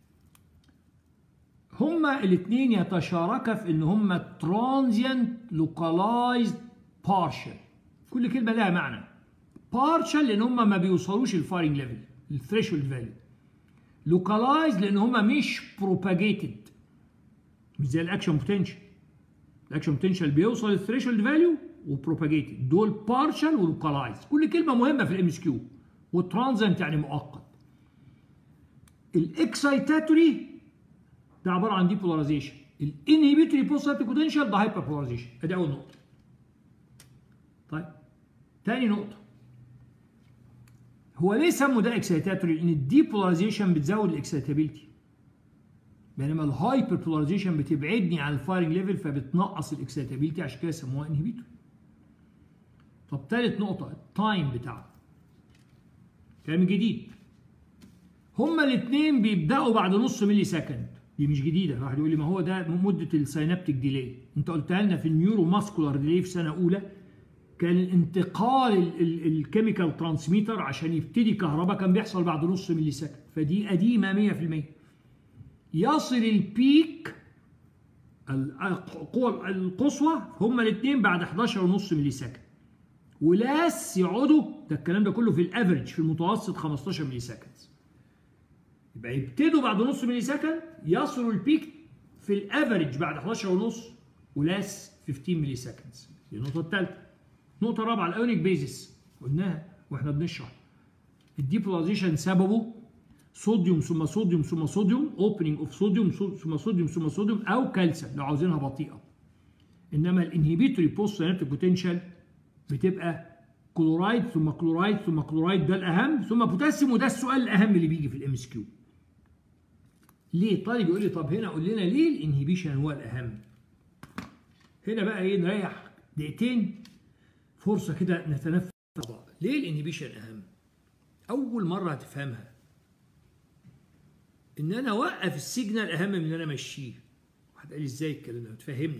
[SPEAKER 1] هما الاثنين يتشاركا في ان هما ترانزيانت لوكالايزد بارشل كل كلمه لها معنى بارشل لان هما ما بيوصلوش الفايرنج ليفل الثريشولد فاليو لوكالايزد لان هما مش بروباجيتد مش زي الاكشن بوتنشال الاكشن بوتنشال بيوصل الثريشولد فاليو وبروباجيتد دول بارشل ولوكالايزد كل كلمه مهمه في الام اس كيو والترانزنت يعني مؤقت الاكسايتاتوري ده عباره عن ديبولاريزيشن الانهبيتوري بوزيتيف بوتنشال ده هايبر بولاريزيشن ادي اول نقطه طيب تاني نقطه هو ليه سموا ده اكسيتاتوري لان الديبولاريزيشن بتزود الاكسيتابيلتي بينما الهايبر بولاريزيشن بتبعدني عن الفايرنج ليفل فبتنقص الاكسيتابيلتي عشان كده سموها انهبيتور طب ثالث نقطه التايم بتاعه كلام جديد هما الاثنين بيبداوا بعد نص ملي سكند دي مش جديده واحد يقول لي ما هو ده مده السينابتيك ديلي انت قلتها لنا في النيورو ماسكولار ديلي في سنه اولى كان انتقال الكيميكال ترانسميتر عشان يبتدي كهرباء كان بيحصل بعد نص ملي سكند فدي قديمه 100% يصل البيك القوة القصوى هما الاثنين بعد 11 ونص ملي سكند ولاس يقعدوا ده الكلام ده كله في الافريج في المتوسط 15 ملي سكند يبقى يبتدوا بعد نص ملي سكند يصلوا البيك في الافريج بعد 11 ونص ولاس 15 ملي سكند دي النقطة الثالثة نقطة رابعة الايونيك بيزس قلناها واحنا بنشرح الديبولاريزيشن سببه صوديوم ثم صوديوم ثم صوديوم اوبننج اوف صوديوم ثم صوديوم ثم صوديوم او كالسيوم لو عاوزينها بطيئة انما الانهبيتوري بوست سينابتيك بوتنشال بتبقى كلورايد ثم كلورايد ثم كلورايد ده الاهم ثم بوتاسيوم وده السؤال الاهم اللي بيجي في الام اس كيو ليه طالب يقول لي طب هنا قول لنا ليه الانهبيشن هو الاهم هنا بقى ايه نريح دقيقتين فرصه كده نتنفس ليه الانهبيشن اهم اول مره هتفهمها ان انا اوقف السيجنال اهم من ان انا امشيه واحد قال لي ازاي الكلام ده تفهمنا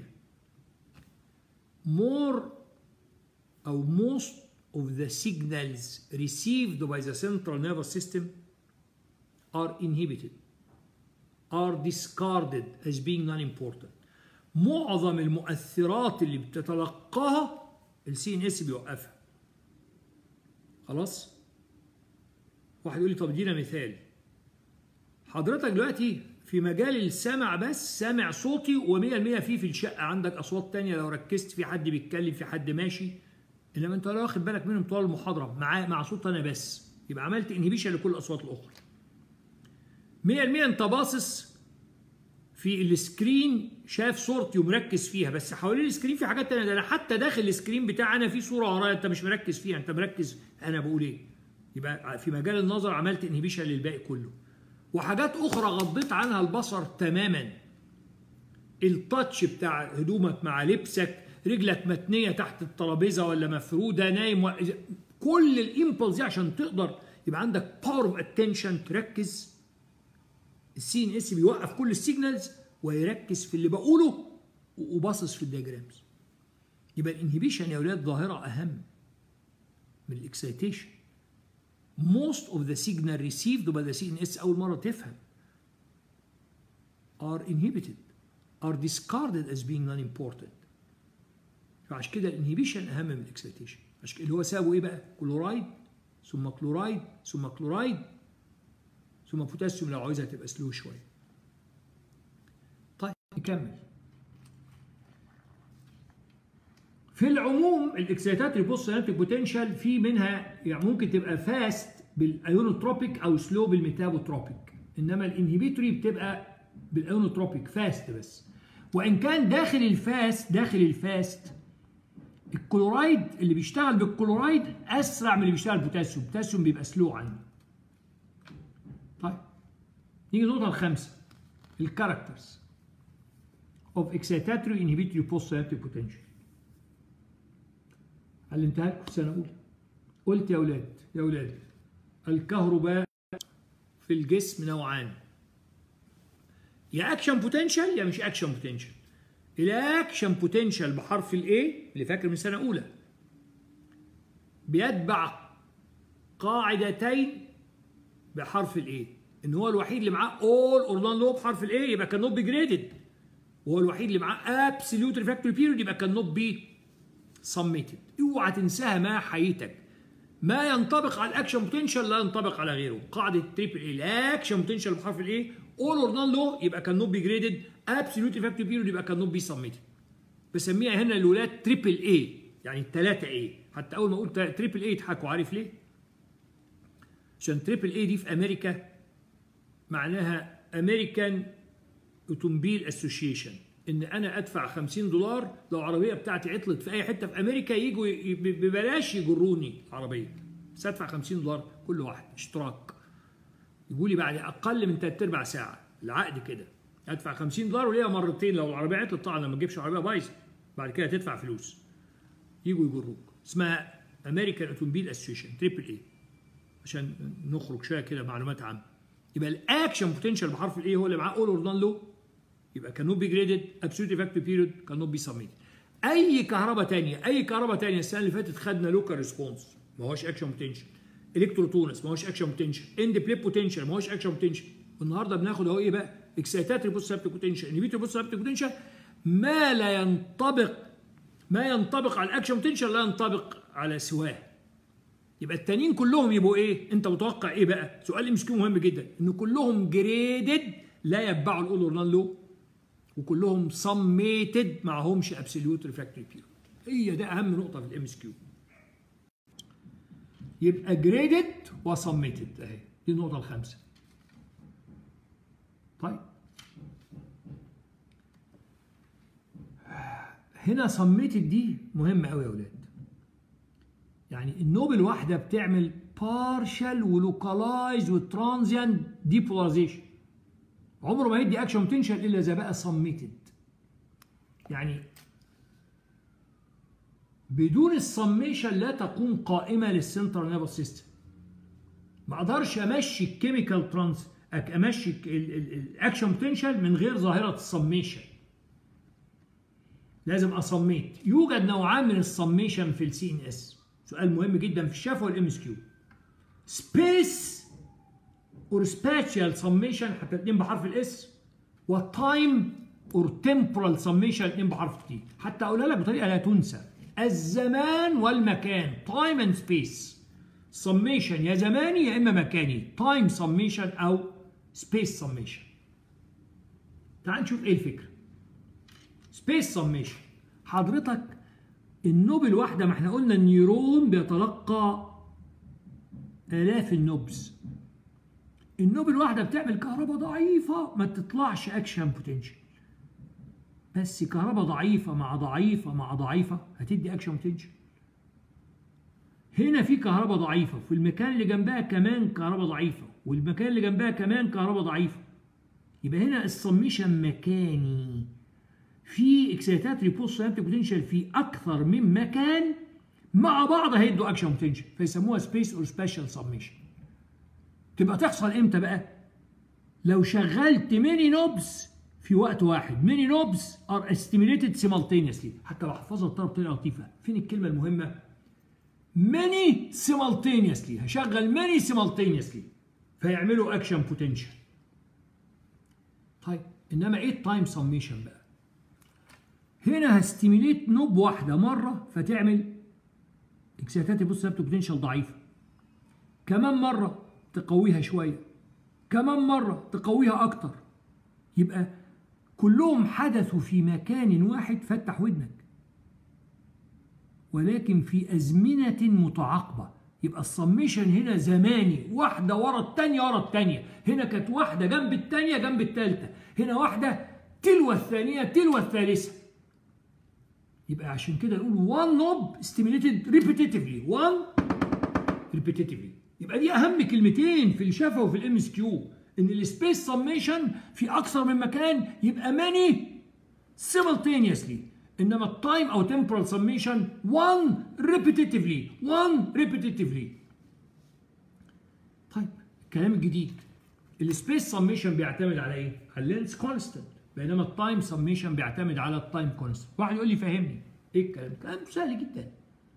[SPEAKER 1] more او most of the signals received by the central nervous system are inhibited are discarded as being non-important معظم المؤثرات اللي بتتلقاها السي ان اس بيوقفها خلاص واحد يقول لي طب ادينا مثال حضرتك دلوقتي في مجال السمع بس سامع صوتي و100% فيه في الشقه عندك اصوات تانية لو ركزت في حد بيتكلم في حد ماشي انما انت لا واخد بالك منهم طوال المحاضره مع مع صوت انا بس يبقى عملت انهبيشن لكل الاصوات الاخرى 100% انت باصص في السكرين شاف صورتي ومركز فيها بس حوالين السكرين في حاجات تانية ده انا حتى داخل السكرين بتاعي انا في صوره ورايا انت مش مركز فيها انت مركز انا بقول ايه يبقى في مجال النظر عملت انهبيشن للباقي كله وحاجات اخرى غضيت عنها البصر تماما التاتش بتاع هدومك مع لبسك رجلك متنيه تحت الترابيزه ولا مفروده نايم و... كل الامبلز دي عشان تقدر يبقى عندك باور اوف اتنشن تركز السي ان اس بيوقف كل السيجنالز ويركز في اللي بقوله وباصص في الدياجرامز يبقى الانهبيشن يا اولاد ظاهره اهم من الاكسيتيشن most of the signal received by the CNS أول مرة تفهم are inhibited are discarded as being non-important فعشان كده الانهبيشن أهم من الاكسيتيشن عشان اللي هو سابه إيه بقى؟ كلورايد ثم كلورايد ثم كلورايد ثم بوتاسيوم لو عايزها تبقى سلو شوية طيب نكمل في العموم الاكسيتات بوست سينابتيك بوتنشال في منها يعني ممكن تبقى فاست بالايونوتروبيك او سلو بالميتابوتروبيك انما الانهبيتوري بتبقى بالايونوتروبيك فاست بس وان كان داخل الفاست داخل الفاست الكلورايد اللي بيشتغل بالكلورايد اسرع من اللي بيشتغل بوتاسيوم البوتاسيوم بيبقى سلو عنه طيب نيجي النقطه الخامسه الكاركترز of excitatory inhibitory post synaptic potential علمتها لكم في سنه اولى قلت يا اولاد يا اولاد الكهرباء في الجسم نوعان يا اكشن بوتنشال يا مش اكشن بوتنشال الاكشن بوتنشال بحرف الاي اللي فاكر من سنه اولى بيتبع قاعدتين بحرف الاي ان هو الوحيد اللي معاه اول اور نون لو بحرف الاي يبقى كان نوت بي جريدد وهو الوحيد اللي معاه ابسوليوت ريفراكتوري بيريود يبقى كان نوت بي سميتد اوعى تنساها ما حياتك ما ينطبق على الاكشن بوتنشال لا ينطبق على غيره قاعده تريبل اي الاكشن بوتنشال بحرف الاي اول اور نون لو يبقى كان نوت بي جريدد ابسوليوت ريفراكتوري بيريود يبقى كان نوت بي سميتد بسميها هنا الولاد تريبل اي يعني الثلاثه اي حتى اول ما قلت تريبل اي يضحكوا عارف ليه؟ عشان تريبل اي دي في امريكا معناها امريكان اوتومبيل اسوشيشن ان انا ادفع 50 دولار لو العربيه بتاعتي عطلت في اي حته في امريكا يجوا ي- ب- ببلاش يجروني العربيه بس ادفع 50 دولار كل واحد اشتراك يقول لي بعد اقل من ثلاث ارباع ساعه العقد كده ادفع 50 دولار وليها مرتين لو العربيه عطلت طبعا لما تجيبش عربيه بايظه بعد كده تدفع فلوس يجوا يجروك اسمها امريكان اوتوموبيل اسوشيشن تريبل اي عشان نخرج شويه كده معلومات عامه يبقى الاكشن بوتنشال بحرف الاي هو اللي معاه اول اور نون لو يبقى كانوت بي جريدد ابسولوت افكتيف بيريود كانوت بي سبميت اي كهرباء تانية اي كهرباء تانية السنه اللي فاتت خدنا لوكال ريسبونس ما هوش اكشن بوتنشال الكتروتونس ما هوش اكشن بوتنشال اند بليب بوتنشال ما هوش اكشن بوتنشال والنهارده بناخد اهو ايه بقى اكسيتاتري بوست سابتيك بوتنشال انهبيتوري بوست سابتيك بوتنشال ما لا ينطبق ما ينطبق على الاكشن بوتنشال لا ينطبق على سواه يبقى التانيين كلهم يبقوا ايه انت متوقع ايه بقى سؤال ام مهم جدا ان كلهم جريدد لا يتبعوا الاول اور نون لو وكلهم سميتد معهمش ابسوليوت ريفراكتوري بيريود هي ده اهم نقطه في الام اس كيو يبقى جريدد وسميتد اهي دي النقطه الخامسه طيب هنا سميتد دي مهمه قوي يا اولاد يعني النوبل واحده بتعمل بارشال ولوكالايز وترانزيانت ديبولاريزيشن عمره ما يدي اكشن بوتنشال الا اذا بقى سميتد يعني بدون السميشن لا تقوم قائمه للسنترال نيرفس سيستم ما اقدرش امشي الكيميكال ترانس امشي الاكشن بوتنشال من غير ظاهره السميشن لازم اصميت يوجد نوعان من السميشن في السي ان اس سؤال مهم جدا في الشفا والام اس كيو سبيس اور سباتشال سميشن حتى الاثنين بحرف الاس وتايم اور تمبورال سميشن الاثنين بحرف تي حتى اقولها لك بطريقه لا تنسى الزمان والمكان تايم اند سبيس سميشن يا زماني يا اما مكاني تايم سميشن او سبيس سميشن تعال نشوف ايه الفكره سبيس سميشن حضرتك النوبل واحده ما احنا قلنا النيورون بيتلقى الاف النوبز النوبل واحده بتعمل كهرباء ضعيفه ما تطلعش اكشن بوتنشال بس كهرباء ضعيفه مع ضعيفه مع ضعيفه هتدي اكشن بوتنشال هنا في كهرباء ضعيفه في المكان اللي جنبها كمان كهرباء ضعيفه والمكان اللي جنبها كمان كهرباء ضعيفه يبقى هنا السميشن مكاني في اكسيتاتري بوست بوتنشال في اكثر من مكان مع بعض هيدوا اكشن بوتنشال فيسموها سبيس اور سبيشال سميشن تبقى تحصل امتى بقى لو شغلت ميني نوبس في وقت واحد ميني نوبس ار استيميليتد سيمالتينيسلي حتى بحفظها بطريقه بطريقه لطيفه فين الكلمه المهمه ماني سيمالتينيسلي هشغل ماني سيمالتينيسلي فيعملوا اكشن بوتنشال طيب انما ايه التايم سميشن بقى هنا هستيميليت نوب واحده مره فتعمل اكسيتاتي بص بوتنشال ضعيفه كمان مره تقويها شويه كمان مره تقويها اكتر يبقى كلهم حدثوا في مكان واحد فتح ودنك ولكن في أزمنة متعاقبة يبقى السميشن هنا زماني واحدة ورا التانية ورا التانية هنا كانت واحدة جنب التانية جنب التالتة هنا واحدة تلو الثانية تلو الثالثة يبقى عشان كده نقول one knob stimulated repetitively one repetitively يبقى دي أهم كلمتين في الشفا وفي الام اس كيو ان السبيس سميشن في اكثر من مكان يبقى ماني simultaneously انما التايم او temporal summation one repetitively one repetitively طيب الكلام الجديد السبيس سميشن بيعتمد على ايه؟ على اللينس كونستنت بينما التايم سميشن بيعتمد على التايم كونستنت واحد يقول لي فهمني ايه الكلام؟ كلام سهل جدا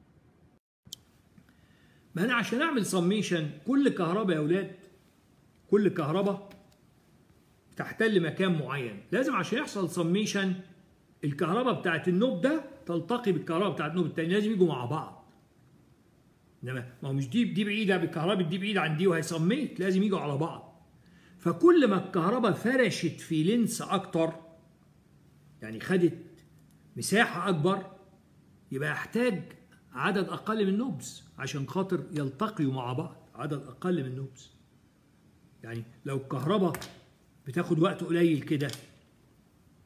[SPEAKER 1] ما انا عشان اعمل سميشن كل كهرباء يا اولاد كل كهرباء تحتل مكان معين لازم عشان يحصل سميشن الكهرباء بتاعت النوب ده تلتقي بالكهرباء بتاعت النوب التاني لازم يجوا مع بعض انما ما هو مش دي دي بعيده بالكهرباء دي بعيده عن دي وهيسميت لازم يجوا على بعض فكل ما الكهرباء فرشت في لينس اكتر يعني خدت مساحه اكبر يبقى يحتاج عدد اقل من نوبز عشان خاطر يلتقيوا مع بعض عدد اقل من نوبز يعني لو الكهرباء بتاخد وقت قليل كده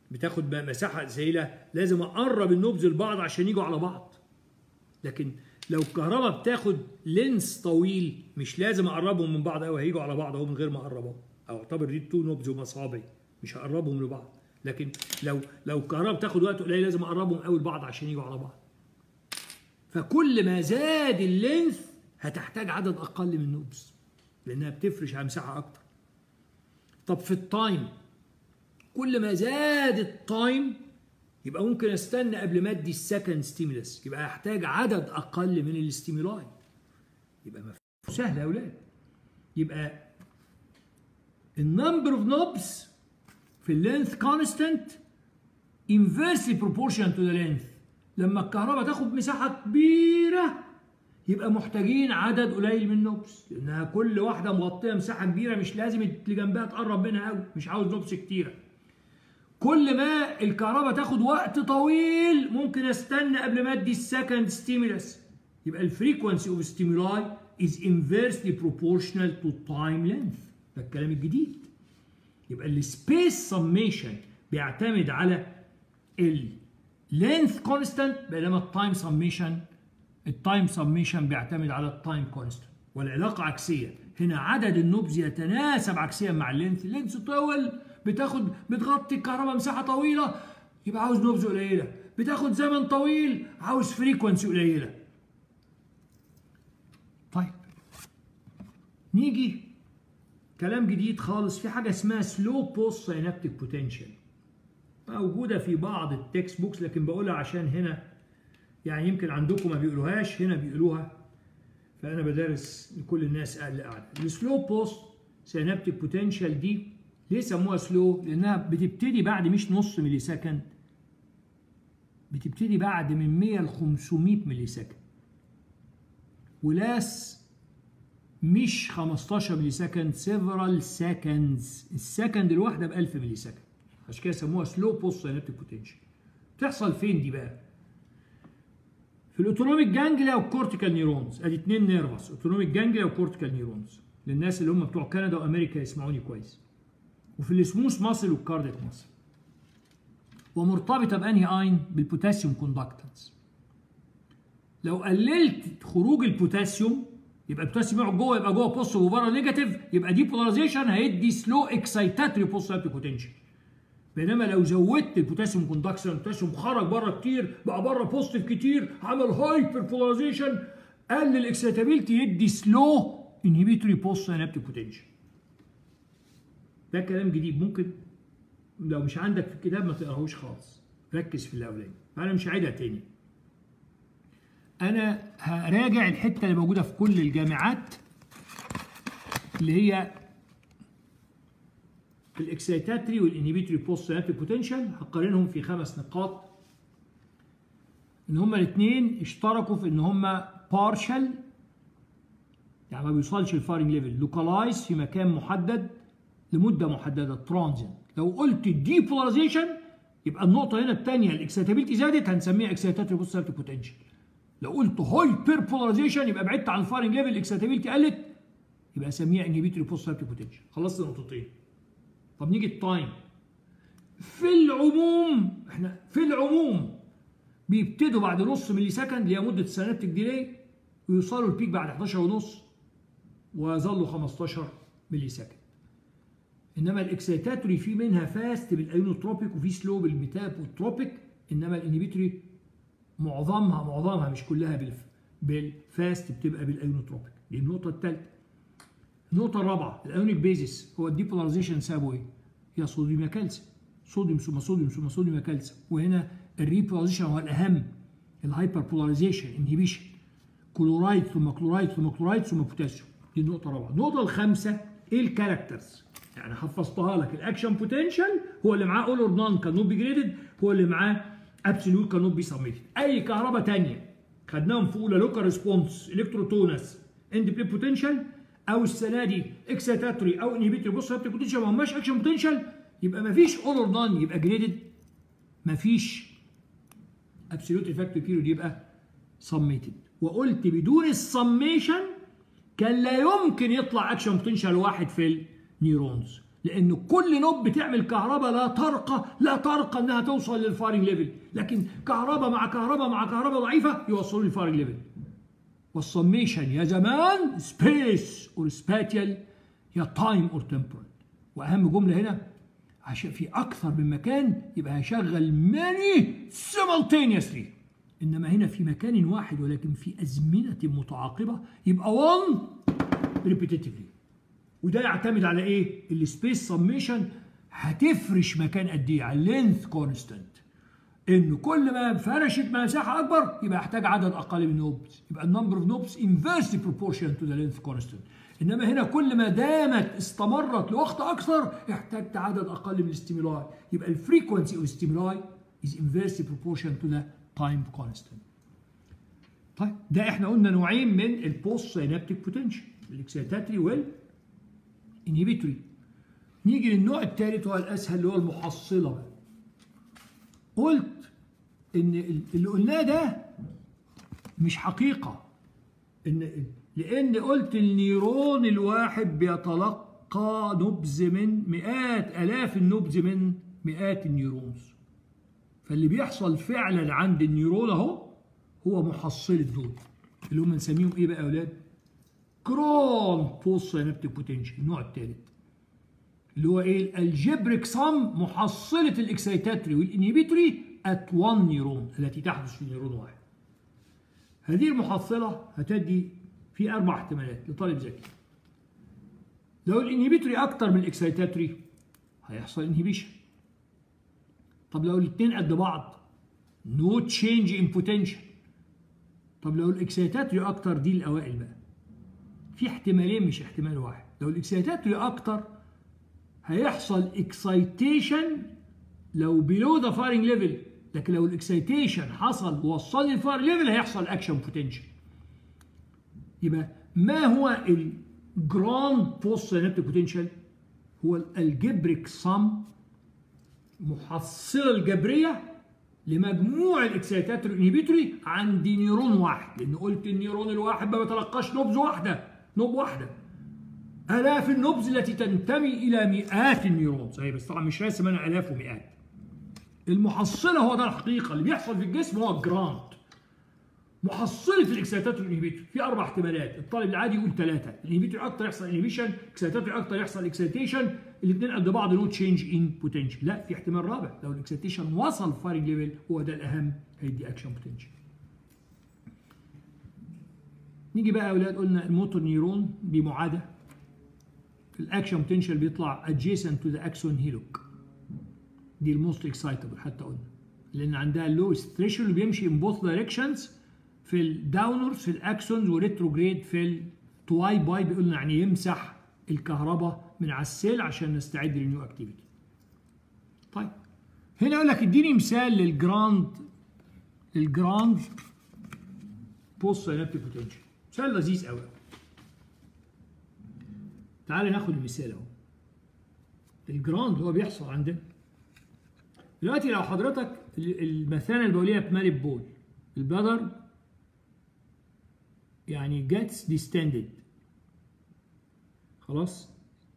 [SPEAKER 1] بتاخد مساحه سائله لازم اقرب النوبز لبعض عشان يجوا على بعض لكن لو الكهرباء بتاخد لينس طويل مش لازم اقربهم من بعض قوي هيجوا على بعض اهو من غير ما اقربهم او اعتبر دي تو نوبز ومصابي مش هقربهم لبعض لكن لو لو الكهرباء بتاخد وقت قليل لازم اقربهم قوي لبعض عشان يجوا على بعض فكل ما زاد اللينث هتحتاج عدد اقل من النوبز لانها بتفرش على مساحه اكتر طب في التايم كل ما زاد التايم يبقى ممكن استنى قبل ما ادي السكند ستيمولس يبقى احتاج عدد اقل من الاستيمولاي يبقى سهل يا اولاد يبقى النمبر اوف نوبس في اللينث كونستنت inversely proportional to the length لما الكهرباء تاخد مساحه كبيره يبقى محتاجين عدد قليل من النوبس لانها كل واحده مغطيه مساحه كبيره مش لازم اللي جنبها تقرب منها قوي مش عاوز نوبس كتيره كل ما الكهرباء تاخد وقت طويل ممكن استنى قبل ما ادي السكند ستيمولس يبقى الفريكونسي اوف ستيمولاي is inversely proportional to time length ده الكلام الجديد يبقى السبيس سميشن بيعتمد على اللينث كونستانت بينما التايم سميشن التايم سميشن بيعتمد على التايم كونستانت والعلاقه عكسيه هنا عدد النبز يتناسب عكسيا مع اللينث اللينث طول بتاخد بتغطي الكهرباء مساحه طويله يبقى عاوز نبز قليله بتاخد زمن طويل عاوز فريكونسي قليله طيب نيجي كلام جديد خالص في حاجه اسمها سلو بوست سينابتيك بوتنشال موجوده في بعض التكست بوكس لكن بقولها عشان هنا يعني يمكن عندكم ما بيقولوهاش هنا بيقولوها فانا بدرس لكل الناس اللي قاعده السلو بوست سينابتيك بوتنشال دي ليه سموها سلو لانها بتبتدي بعد مش نص ملي سكند بتبتدي بعد من 100 ل 500 ملي سكند ولاس مش 15 ملي سكند سيفرال سكندز السكند الواحده ب 1000 ملي سكند عشان كده سموها سلو بوست سينابتيك بوتنشال بتحصل فين دي بقى في الاوتونوميك جانجليا والكورتيكال نيورونز ادي اثنين نيرفس اوتونوميك جانجليا وكورتيكال نيورونز للناس اللي هم بتوع كندا وامريكا يسمعوني كويس وفي السموث ماسل والكارديك ماسل ومرتبطه بانهي اين بالبوتاسيوم كوندكتنس لو قللت خروج البوتاسيوم يبقى البوتاسيوم يقعد جوه يبقى جوه بوزيتيف وبره نيجاتيف يبقى دي بولاريزيشن هيدي سلو اكسايتاتري بوزيتيف بوتنشال بينما لو زودت البوتاسيوم كوندكشن البوتاسيوم خرج بره كتير بقى بره بوزيتيف كتير عمل هايبر بولاريزيشن قلل الاكسيتابيلتي يدي سلو انهبيتوري بوست سينابتيك بوتنشال ده كلام جديد ممكن لو مش عندك في الكتاب ما تقراهوش خالص ركز في الاولاني فانا مش هعيدها تاني انا هراجع الحته اللي موجوده في كل الجامعات اللي هي الاكسيتاتري والانهبيتوري بوست سينابتيك بوتنشال هقارنهم في خمس نقاط ان هما الاثنين اشتركوا في ان هما بارشال يعني ما بيوصلش الفايرنج ليفل لوكالايز في مكان محدد لمده محدده ترانزيت لو قلت ديبولاريزيشن يبقى النقطه هنا الثانيه الاكسيتابيلتي زادت هنسميها اكسيتاتري بوست سينابتيك بوتنشال لو قلت هايبر بولاريزيشن يبقى بعدت عن الفايرنج ليفل الاكسيتابيلتي قلت يبقى اسميها انهبيتوري بوست سينابتيك بوتنشال خلصت النقطتين طب نيجي التايم في العموم احنا في العموم بيبتدوا بعد نص ملي سكند اللي هي مده السينابتيك ديلي ويوصلوا البيك بعد 11 ونص ويظلوا 15 ملي سكند انما الاكسيتاتوري في منها فاست بالايونوتروبيك وفي سلو بالميتابوتروبيك انما الانهبيتوري معظمها معظمها مش كلها بالف بالفاست بتبقى بالايونوتروبيك دي النقطه الثالثه النقطة الرابعة الأيونيك بيزيس هو الديبولاريزيشن سابه إيه؟ هي صوديوم كالسيوم صوديوم ثم صوديوم ثم صوديوم كالسيوم وهنا الريبولاريزيشن هو الأهم الهايبر بولاريزيشن انهبيشن كلورايد ثم كلورايد ثم كلورايد ثم بوتاسيوم دي النقطة الرابعة النقطة الخامسة إيه الكاركترز؟ يعني حفظتها لك الأكشن بوتنشال هو اللي معاه أول أور نون كان نوت بي جريدد هو اللي معاه ابسوليوت كان نوت بي سبميتد أي كهرباء ثانية خدناهم في أولى لوكال ريسبونس الكتروتونس اند بلاي بوتنشال او السنه دي اكسيتاتوري او انهبيتوري بص هبت بوتنشال ما هماش اكشن بوتنشال يبقى ما فيش اول اور نان يبقى جريدد ما فيش ابسوليوت ريفاكتوري بيريود يبقى سميتد وقلت بدون السميشن كان لا يمكن يطلع اكشن بوتنشال واحد في النيورونز لان كل نوب بتعمل كهرباء لا ترقى لا ترقى انها توصل للفايرنج ليفل لكن كهرباء مع كهرباء مع كهرباء ضعيفه يوصلوا للفايرنج ليفل والسميشن يا زمان سبيس اور سباتيال يا تايم اور تمبرال واهم جمله هنا عشان في اكثر من مكان يبقى هشغل ماني سيمultaneously انما هنا في مكان واحد ولكن في ازمنه متعاقبه يبقى 1 ريبيتيتيفلي وده يعتمد على ايه؟ السبيس سميشن هتفرش مكان قد ايه؟ على اللينث كونستانت انه كل ما فرشت مساحه اكبر يبقى يحتاج عدد اقل من نوبس يبقى النمبر اوف نوبس انفيرسلي بروبورشن تو ذا لينث كونستانت انما هنا كل ما دامت استمرت لوقت اكثر احتاجت عدد اقل من الاستيمولاي يبقى الفريكونسي اوف ستيمولاي is inversely proportional to the time constant طيب ده احنا قلنا نوعين من البوست سينابتيك بوتنشال الاكسيتاتري وال انهبيتوري نيجي للنوع الثالث وهو الاسهل اللي هو المحصله بقى قلت ان اللي قلناه ده مش حقيقه ان لان قلت النيرون الواحد بيتلقى نبذ من مئات الاف النبذ من مئات النيورونز فاللي بيحصل فعلا عند النيرون اهو هو محصله دول اللي هم نسميهم ايه بقى يا اولاد؟ كرون بوست سينابتيك بوتنشال النوع الثالث اللي هو ايه الجبريك سم محصله الاكسيتاتري والانهبيتوري ات 1 نيرون التي تحدث في نيرون واحد هذه المحصله هتدي في اربع احتمالات لطالب ذكي لو الانهبيتوري اكتر من الاكسيتاتري هيحصل انهبيشن طب لو الاثنين قد بعض نو تشينج ان بوتنشال طب لو الاكسيتاتري اكتر دي الاوائل بقى في احتمالين مش احتمال واحد لو الاكسيتاتري اكتر هيحصل اكسيتيشن لو بيلو ذا فايرنج ليفل لكن لو الاكسيتيشن حصل ووصل للفاير ليفل هيحصل اكشن بوتنشال يبقى ما هو الجراند بوست سينابتيك بوتنشال هو الالجبريك سم محصله الجبريه لمجموع الاكسيتاتوري انهبيتوري عند نيرون واحد لان قلت النيرون الواحد ما بيتلقاش نبذ واحده نوب واحده الاف النبذ التي تنتمي الى مئات النيرون صحيح بس طبعا مش راسم انا الاف ومئات المحصله هو ده الحقيقه اللي بيحصل في الجسم هو الجراند محصله الاكسيتاتوري انهبيتور في اربع احتمالات الطالب العادي يقول ثلاثه الانهبيتور اكتر يحصل انهبيشن اكسيتاتوري اكتر يحصل اكسيتيشن الاثنين قد بعض نو تشينج ان بوتنشال لا في احتمال رابع لو الاكسيتيشن وصل فايرنج ليفل هو ده الاهم هيدي اكشن بوتنشال نيجي بقى يا اولاد قلنا الموتور نيرون دي معاده الاكشن بوتنشال بيطلع adjacent to the axon هيلوك دي الموست اكسايتبل حتى قلنا لان عندها اللوست ثريشولد بيمشي ان بوث دايركشنز في الداونرز في الاكسونز وريتروجريد في التواي باي بيقول لنا يعني يمسح الكهرباء من على السيل عشان نستعد للنيو اكتيفيتي. طيب هنا يقول لك اديني مثال للجراند الجراند بوست سينابتيك بوتنشال مثال لذيذ قوي تعال ناخد المثال اهو الجراند هو بيحصل عندنا دلوقتي لو حضرتك المثانه البوليه اتملت بول البلدر يعني gets distended خلاص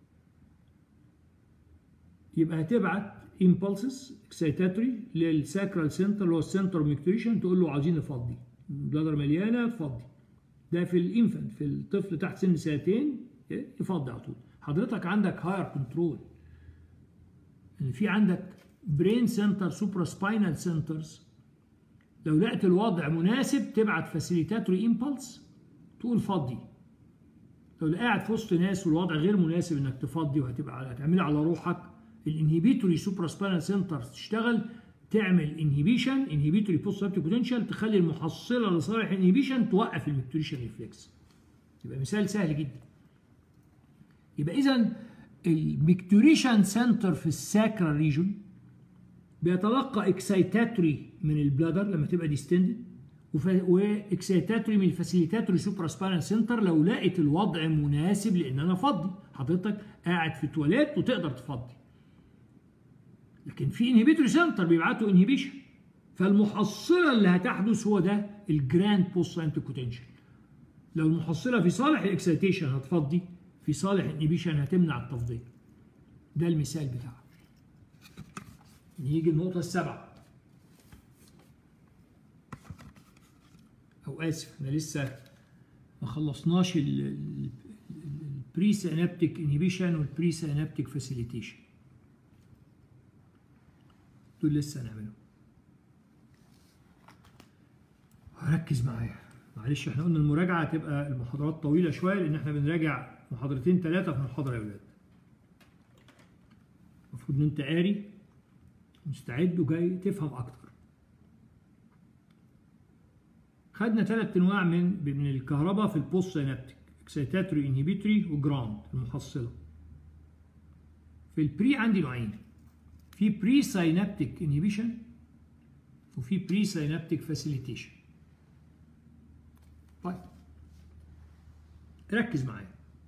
[SPEAKER 1] يبقى هتبعت impulses excitatory للساكرال سنتر اللي هو السنتر ميكتوريشن تقول له عايزين نفضي البلادر مليانه تفضي ده في الانفنت في الطفل تحت سن سنتين يفضي على طول حضرتك عندك هاير كنترول ان في عندك برين سنتر سوبرا سباينال سنترز لو لقيت الوضع مناسب تبعت فاسيليتاتوري امبلس تقول فضي لو قاعد في وسط ناس والوضع غير مناسب انك تفضي وهتبقى هتعملها على روحك الانهبيتوري سوبرا سباينال سنتر تشتغل تعمل انهبيشن انهبيتوري بوست بوتنشال تخلي المحصله لصالح الانهبيشن توقف الميكتوريشن ريفلكس يبقى مثال سهل جدا يبقى اذا الميكتوريشن سنتر في الساكرال ريجون بيتلقى اكسيتاتوري من البلادر لما تبقى ديستندد واكسيتاتوري من الفاسيليتاتوري سوبرا سباينال سنتر لو لقيت الوضع مناسب لان انا افضي حضرتك قاعد في تواليت وتقدر تفضي لكن في انهبيتوري سنتر بيبعتوا انهبيشن فالمحصله اللي هتحدث هو ده الجراند بوست ساينتيك بوتنشال لو المحصله في صالح الاكسيتيشن هتفضي في صالح الانهبيشن هتمنع التفضيه ده المثال بتاعه نيجي النقطة السابعة أو آسف احنا لسه ما خلصناش البري سينابتيك انهبيشن والبري سينابتيك فاسيليتيشن دول لسه هنعملهم ركز معايا معلش احنا قلنا المراجعة هتبقى المحاضرات طويلة شوية لأن احنا بنراجع محاضرتين ثلاثة في المحاضرة يا ولاد المفروض إن أنت قاري مستعد وجاي تفهم أكتر خدنا ثلاث أنواع من من الكهرباء في البوست سينابتيك اكسيتاتوري انهبيتوري وجراوند المحصلة في البري عندي نوعين في بري سينابتيك انهبيشن وفي بري سينابتيك فاسيليتيشن طيب ركز معايا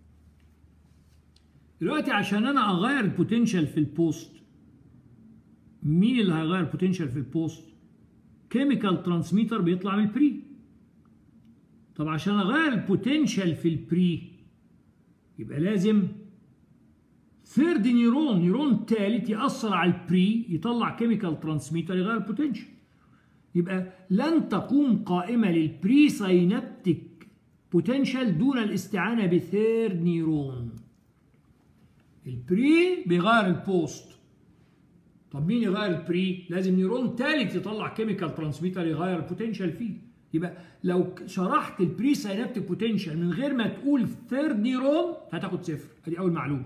[SPEAKER 1] دلوقتي عشان انا اغير البوتنشال في البوست مين اللي هيغير البوتنشال في البوست كيميكال ترانسميتر بيطلع من البري طب عشان اغير البوتنشال في البري يبقى لازم ثيرد نيرون نيرون ثالث يأثر على البري يطلع كيميكال ترانسميتر يغير البوتنشال يبقى لن تقوم قائمة للبري ساينابتيك بوتنشال دون الاستعانة بثيرد نيرون البري بيغير البوست طب مين يغير البري لازم نيرون ثالث يطلع كيميكال ترانسميتر يغير البوتنشال فيه يبقى لو شرحت البري ساينابتيك بوتنشال من غير ما تقول ثيرد نيرون هتاخد صفر ادي اول معلومه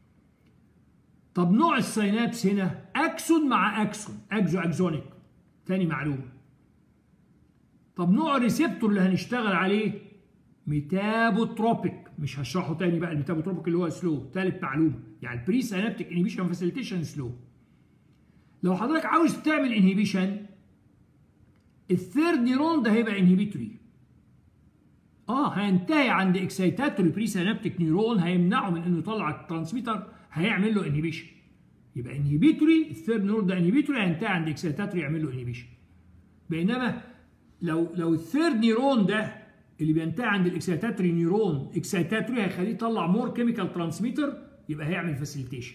[SPEAKER 1] طب نوع السينابس هنا اكسون مع اكسون اكزو اكزونيك تاني معلومه طب نوع الريسبتور اللي هنشتغل عليه ميتابوتروبيك مش هشرحه تاني بقى الميتابوتروبيك اللي هو سلو ثالث معلومه يعني البري سينابتيك انهبيشن فاسيليتيشن سلو لو حضرتك عاوز تعمل انهبيشن الثيرد نيرون ده هيبقى انهبيتوري اه هينتهي عند اكسيتاتوري بري سينابتيك نيرون هيمنعه من انه يطلع الترانسميتر هيعمل له انهبيشن يبقى انهبيتوري الثيرد نيرون ده انهبيتوري هينتهي عند اكسيتاتوري يعمل له انهبيشن بينما لو لو الثيرد نيرون ده اللي بينتهي عند الاكسيتاتوري نيرون اكسيتاتوري هيخليه يطلع مور كيميكال ترانسميتر يبقى هيعمل فاسيليتيشن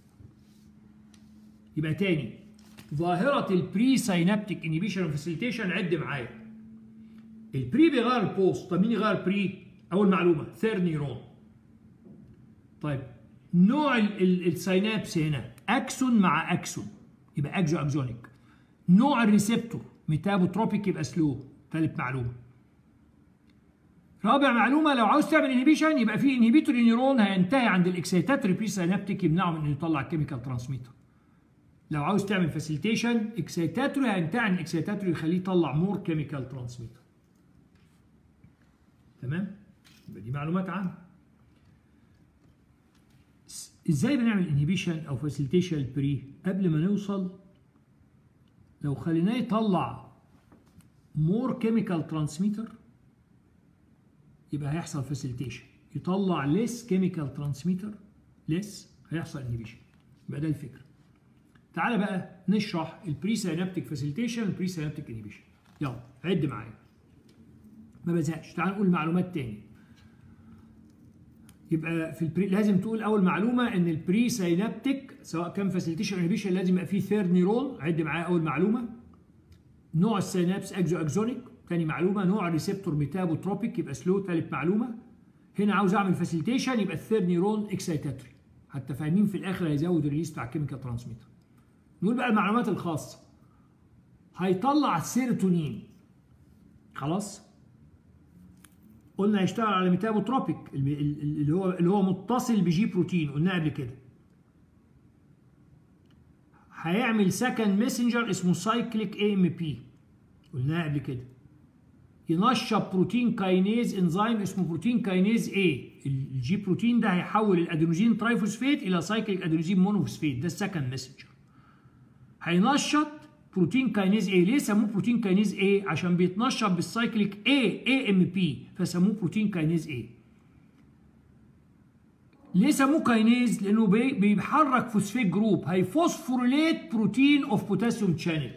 [SPEAKER 1] يبقى تاني ظاهرة البري ساينابتيك انهبيشن فاسيليتيشن عد معايا البري بيغير البوست طب مين يغير بري؟ أول معلومة ثيرد نيرون طيب نوع الساينابس هنا اكسون مع اكسون يبقى اكزو اكزونيك نوع الريسبتور ميتابوتروبيك يبقى سلو ثالث معلومه رابع معلومه لو عاوز تعمل انهبيشن يبقى في انهبيتوري نيرون هينتهي عند الاكسيتاتوري بري ساينابتيك يمنعه من انه يطلع كيميكال ترانسميتر لو عاوز تعمل فاسيليتيشن اكسيتاتوري هينتهي عن الاكسيتاتوري يخليه يطلع مور كيميكال ترانسميتر تمام يبقى دي معلومات عامه ازاي بنعمل انهبيشن او فاسيليتيشن بري قبل ما نوصل لو خليناه يطلع مور كيميكال ترانسميتر يبقى هيحصل فاسيليتيشن يطلع ليس كيميكال ترانسميتر ليس هيحصل انهبيشن يبقى ده الفكره تعالى بقى نشرح البري سينابتيك فاسيليتيشن والبري سينابتيك انهبيشن يلا عد معايا ما بزهقش تعال نقول معلومات تاني يبقى في البري لازم تقول اول معلومه ان البري سينابتيك سواء كان فاسيليتيشن انهبيشن لازم يبقى فيه ثيرد نيرون عد معايا اول معلومه نوع السينابس اكزو اكزونيك تاني معلومه نوع الريسبتور ميتابوتروبيك يبقى سلو ثالث معلومه هنا عاوز اعمل فاسيليتيشن يبقى الثيرد نيرون اكسيتاتوري حتى فاهمين في الاخر هيزود الريليس بتاع الكيميكال ترانسميتر نقول بقى المعلومات الخاصه هيطلع السيروتونين خلاص قلنا هيشتغل على ميتابوتروبيك اللي هو اللي هو متصل بجي بروتين قلنا قبل كده هيعمل سكند ميسنجر اسمه سايكليك اي ام بي قلناها قبل كده ينشط بروتين كاينيز انزيم اسمه بروتين كاينيز اي الجي بروتين ده هيحول الادينوزين ترايفوسفيت الى سايكليك ادينوزين مونوفوسفيت ده السكند ميسنجر هينشط بروتين كاينيز اي ليه سموه بروتين كاينيز اي عشان بيتنشط بالسايكليك اي اي ام بي فسموه بروتين كاينيز اي ليه سموه كاينيز لانه بيحرك فوسفيت جروب هيفوسفوريليت بروتين اوف بوتاسيوم شانل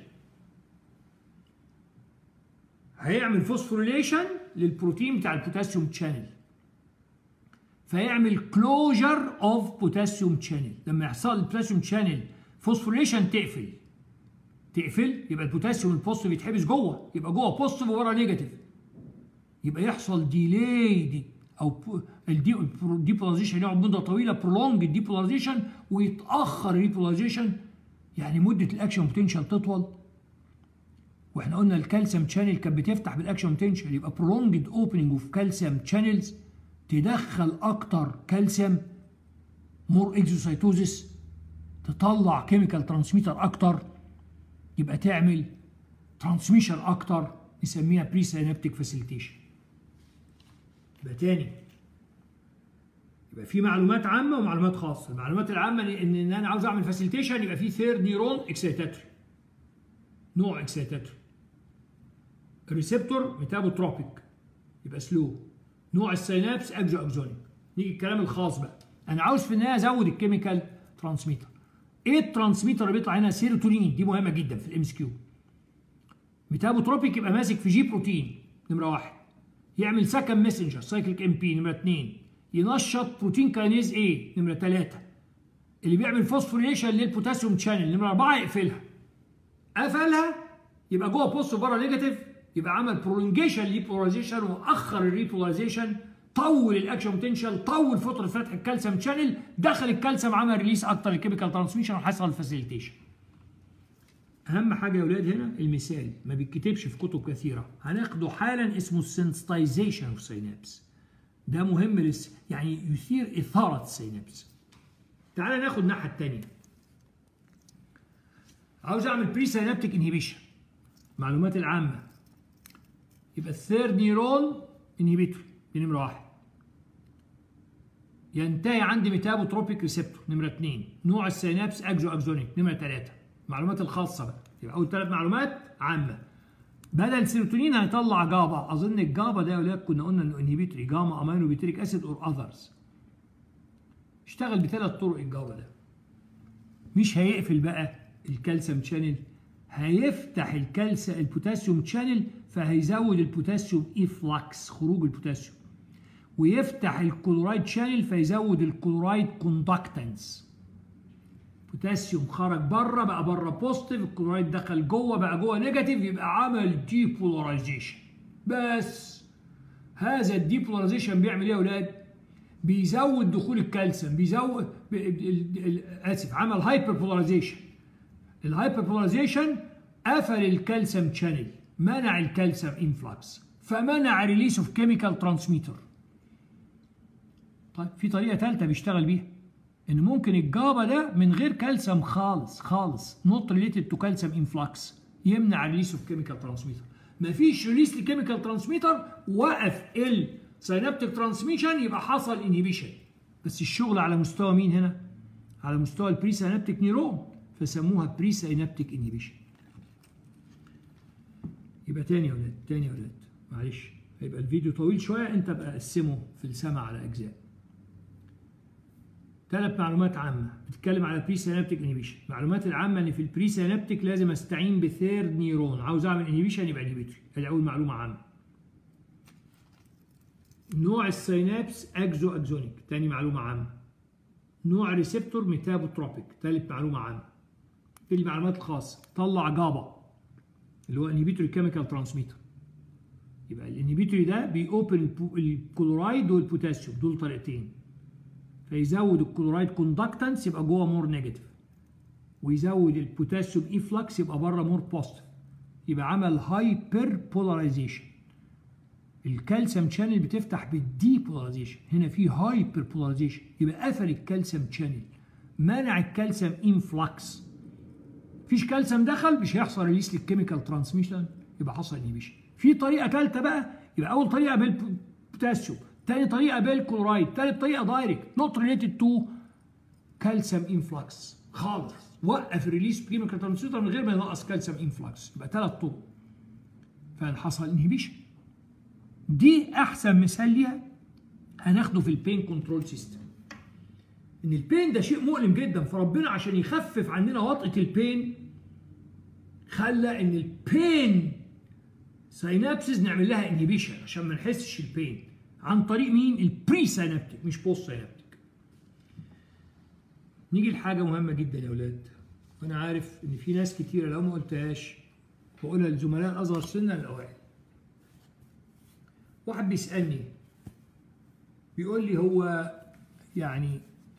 [SPEAKER 1] هيعمل فوسفوريليشن للبروتين بتاع البوتاسيوم شانل فيعمل كلوجر اوف بوتاسيوم شانل لما يحصل البوتاسيوم شانل فوسفوريشن تقفل تقفل يبقى البوتاسيوم البوزيتيف يتحبس جوه يبقى جوه بوزيتيف وورا نيجاتيف يبقى يحصل ديلي دي او الديبولاريزيشن يقعد مده طويله برولونج الديبولاريزيشن ويتاخر الريبولاريزيشن يعني مده الاكشن بوتنشال تطول واحنا قلنا الكالسيوم شانل كانت بتفتح بالاكشن بوتنشال يبقى برولونجد اوبننج اوف كالسيوم شانلز تدخل اكتر كالسيوم مور اكزوسايتوزيس تطلع كيميكال ترانسميتر اكتر يبقى تعمل ترانسميشن اكتر نسميها بري سينابتيك فاسيليتيشن يبقى تاني يبقى في معلومات عامه ومعلومات خاصه المعلومات العامه ان ان انا عاوز اعمل فاسيليتيشن يبقى في ثيرد نيرون اكسيتاتوري نوع اكسيتاتوري الريسبتور ميتابوتروبيك يبقى سلو نوع السينابس اكزو اكزونيك نيجي الكلام الخاص بقى انا عاوز في النهايه ازود الكيميكال ترانسميتر ايه الترانسميتر اللي بيطلع هنا سيروتونين دي مهمه جدا في الام اس كيو ميتابوتروبيك يبقى ماسك في جي بروتين نمره واحد يعمل سكند ميسنجر سايكليك ام بي نمره اثنين ينشط بروتين كاينيز ايه نمره ثلاثه اللي بيعمل فوسفوريليشن للبوتاسيوم شانل نمره اربعه يقفلها قفلها يبقى جوه بوست بره نيجاتيف يبقى عمل برولونجيشن للبولاريزيشن واخر الريبولاريزيشن طول الاكشن بوتنشال طول فتره فتح الكالسيوم شانل دخل الكالسيوم عمل ريليس اكتر الكيميكال ترانسميشن وحصل الفاسيليتيشن اهم حاجه يا اولاد هنا المثال ما بيتكتبش في كتب كثيره هناخده حالا اسمه السنسيتايزيشن اوف سينابس ده مهم لس يعني يثير اثاره السينابس تعال ناخد الناحيه الثانيه عاوز اعمل بري سينابتيك انهيبيشن المعلومات العامه يبقى الثيرد نيرون انهيبيتور دي نمره واحد ينتهي عندي ميتابوتروبيك ريسبتور نمره اثنين نوع السينابس اكزو اكزونيك نمره ثلاثه المعلومات الخاصه بقى يبقى اول ثلاث معلومات عامه بدل سيروتونين هيطلع جابا اظن الجابا ده يا ولاد كنا قلنا انه انهبيتوري جاما امينو بيتريك اسيد اور اذرز اشتغل بثلاث طرق الجابا ده مش هيقفل بقى الكالسيوم شانل هيفتح الكالسيوم البوتاسيوم شانل فهيزود البوتاسيوم افلاكس خروج البوتاسيوم ويفتح الكلورايد شانل فيزود الكلورايد كوندكتنس بوتاسيوم خرج بره بقى بره بوزيتيف الكلورايد دخل جوه بقى جوه نيجاتيف يبقى عمل ديبولاريزيشن بس هذا الديبولاريزيشن بيعمل ايه يا اولاد؟ بيزود دخول الكالسيوم بيزود اسف عمل هايبر بولاريزيشن الهايبر بولاريزيشن قفل الكالسيوم شانل منع الكالسيوم انفلكس فمنع ريليس اوف كيميكال ترانسميتر طيب في طريقه ثالثه بيشتغل بيها ان ممكن الجابا ده من غير كالسيوم خالص خالص نوت ريليتد تو كالسيوم انفلكس يمنع ريليس اوف كيميكال ترانسميتر مفيش ريليس للكيميكال ترانسميتر وقف السينابتيك ترانسميشن يبقى حصل انهبيشن بس الشغل على مستوى مين هنا على مستوى البري سينابتيك نيرون فسموها بري سينابتيك انهبيشن يبقى تاني يا ولاد تاني يا ولاد معلش هيبقى الفيديو طويل شويه انت بقى قسمه في السمع على اجزاء ثلاث معلومات عامة بتتكلم على بري سينابتيك انهبيشن المعلومات العامة ان في البري سينابتيك لازم استعين بثيرد نيرون عاوز اعمل انهبيشن يبقى انهبيتوري ادي اول معلومة عامة نوع السينابس اكزو اكزونيك ثاني معلومة عامة نوع ريسبتور ميتابوتروبيك ثالث معلومة عامة في المعلومات الخاصة طلع جابا اللي هو انهبيتوري كيميكال ترانسميتر يبقى الانهبيتوري ده بيوبن الكلورايد والبوتاسيوم دول طريقتين فيزود الكلورايد كوندكتنس يبقى جوه مور نيجاتيف ويزود البوتاسيوم افلكس يبقى بره مور بوزيتيف يبقى عمل هايبر بولاريزيشن الكالسيوم شانل بتفتح بالدي بولاريزيشن هنا في هايبر بولاريزيشن يبقى قفل الكالسيوم شانل منع الكالسيوم انفلكس مفيش كالسيوم دخل مش هيحصل ريليس للكيميكال ترانسميشن يبقى حصل انهبيشن في طريقه ثالثه بقى يبقى اول طريقه بالبوتاسيوم تاني طريقه بالكلورايد تالت طريقه دايركت نوت ريليتد تو كالسيوم انفلكس خالص وقف الريليس كيميكال ترانسميتر من غير ما ينقص كالسيوم انفلكس يبقى ثلاث طرق فحصل انهبيشن دي احسن مثال ليها هناخده في البين كنترول سيستم ان البين ده شيء مؤلم جدا فربنا عشان يخفف عننا وطئه البين خلى ان البين ساينابسز نعمل لها انهبيشن عشان ما نحسش البين عن طريق مين البري سينابتيك مش بوست سينابتيك نيجي لحاجه مهمه جدا يا اولاد وانا عارف ان في ناس كتيره لو ما قلتهاش بقولها للزملاء الاصغر سنا الاوائل واحد بيسالني بيقول لي هو يعني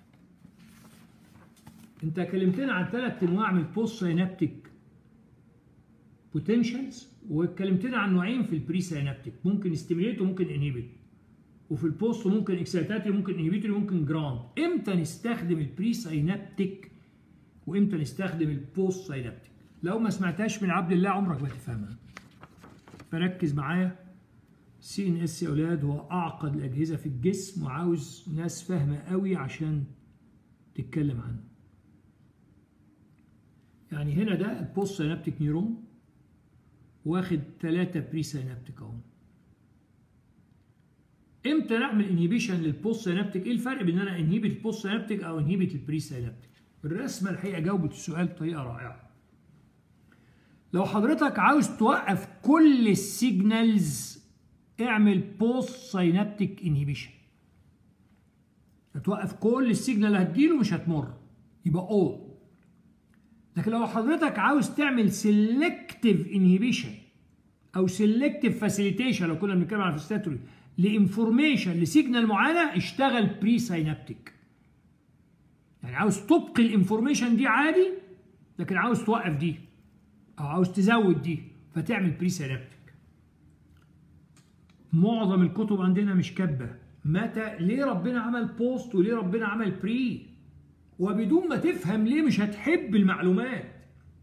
[SPEAKER 1] انت كلمتنا عن ثلاث انواع من البوست سينابتيك بوتنشالز واتكلمتنا عن نوعين في البري سينابتيك ممكن ستيميليت وممكن انهبيت وفي البوست ممكن اكسيتاتري ممكن انهبيتوري ممكن جراند امتى نستخدم البري سينابتيك وامتى نستخدم البوست سينابتيك لو ما سمعتهاش من عبد الله عمرك ما تفهمها فركز معايا سي ان اس يا اولاد هو اعقد الاجهزه في الجسم وعاوز ناس فاهمه قوي عشان تتكلم عنه يعني هنا ده البوست سينابتيك نيرون واخد ثلاثة بري سينابتيك اهو امتى نعمل انهيبيشن للبوست سينابتيك ايه الفرق بين انا انهيبت البوست سينابتيك او انهيبت البري سينابتيك الرسمه الحقيقه جاوبت السؤال بطريقه رائعه لو حضرتك عاوز توقف كل السيجنالز اعمل بوست سينابتيك انهيبيشن هتوقف كل السيجنال اللي هتجيله مش هتمر يبقى اول لكن لو حضرتك عاوز تعمل سيلكتيف انهيبيشن او سيلكتيف فاسيليتيشن لو كنا بنتكلم عن الفاسيليتوري لانفورميشن لسيجنال معينه اشتغل بري سينابتيك يعني عاوز تبقي الانفورميشن دي عادي لكن عاوز توقف دي او عاوز تزود دي فتعمل بري سينابتيك معظم الكتب عندنا مش كاتبه متى ليه ربنا عمل بوست وليه ربنا عمل بري وبدون ما تفهم ليه مش هتحب المعلومات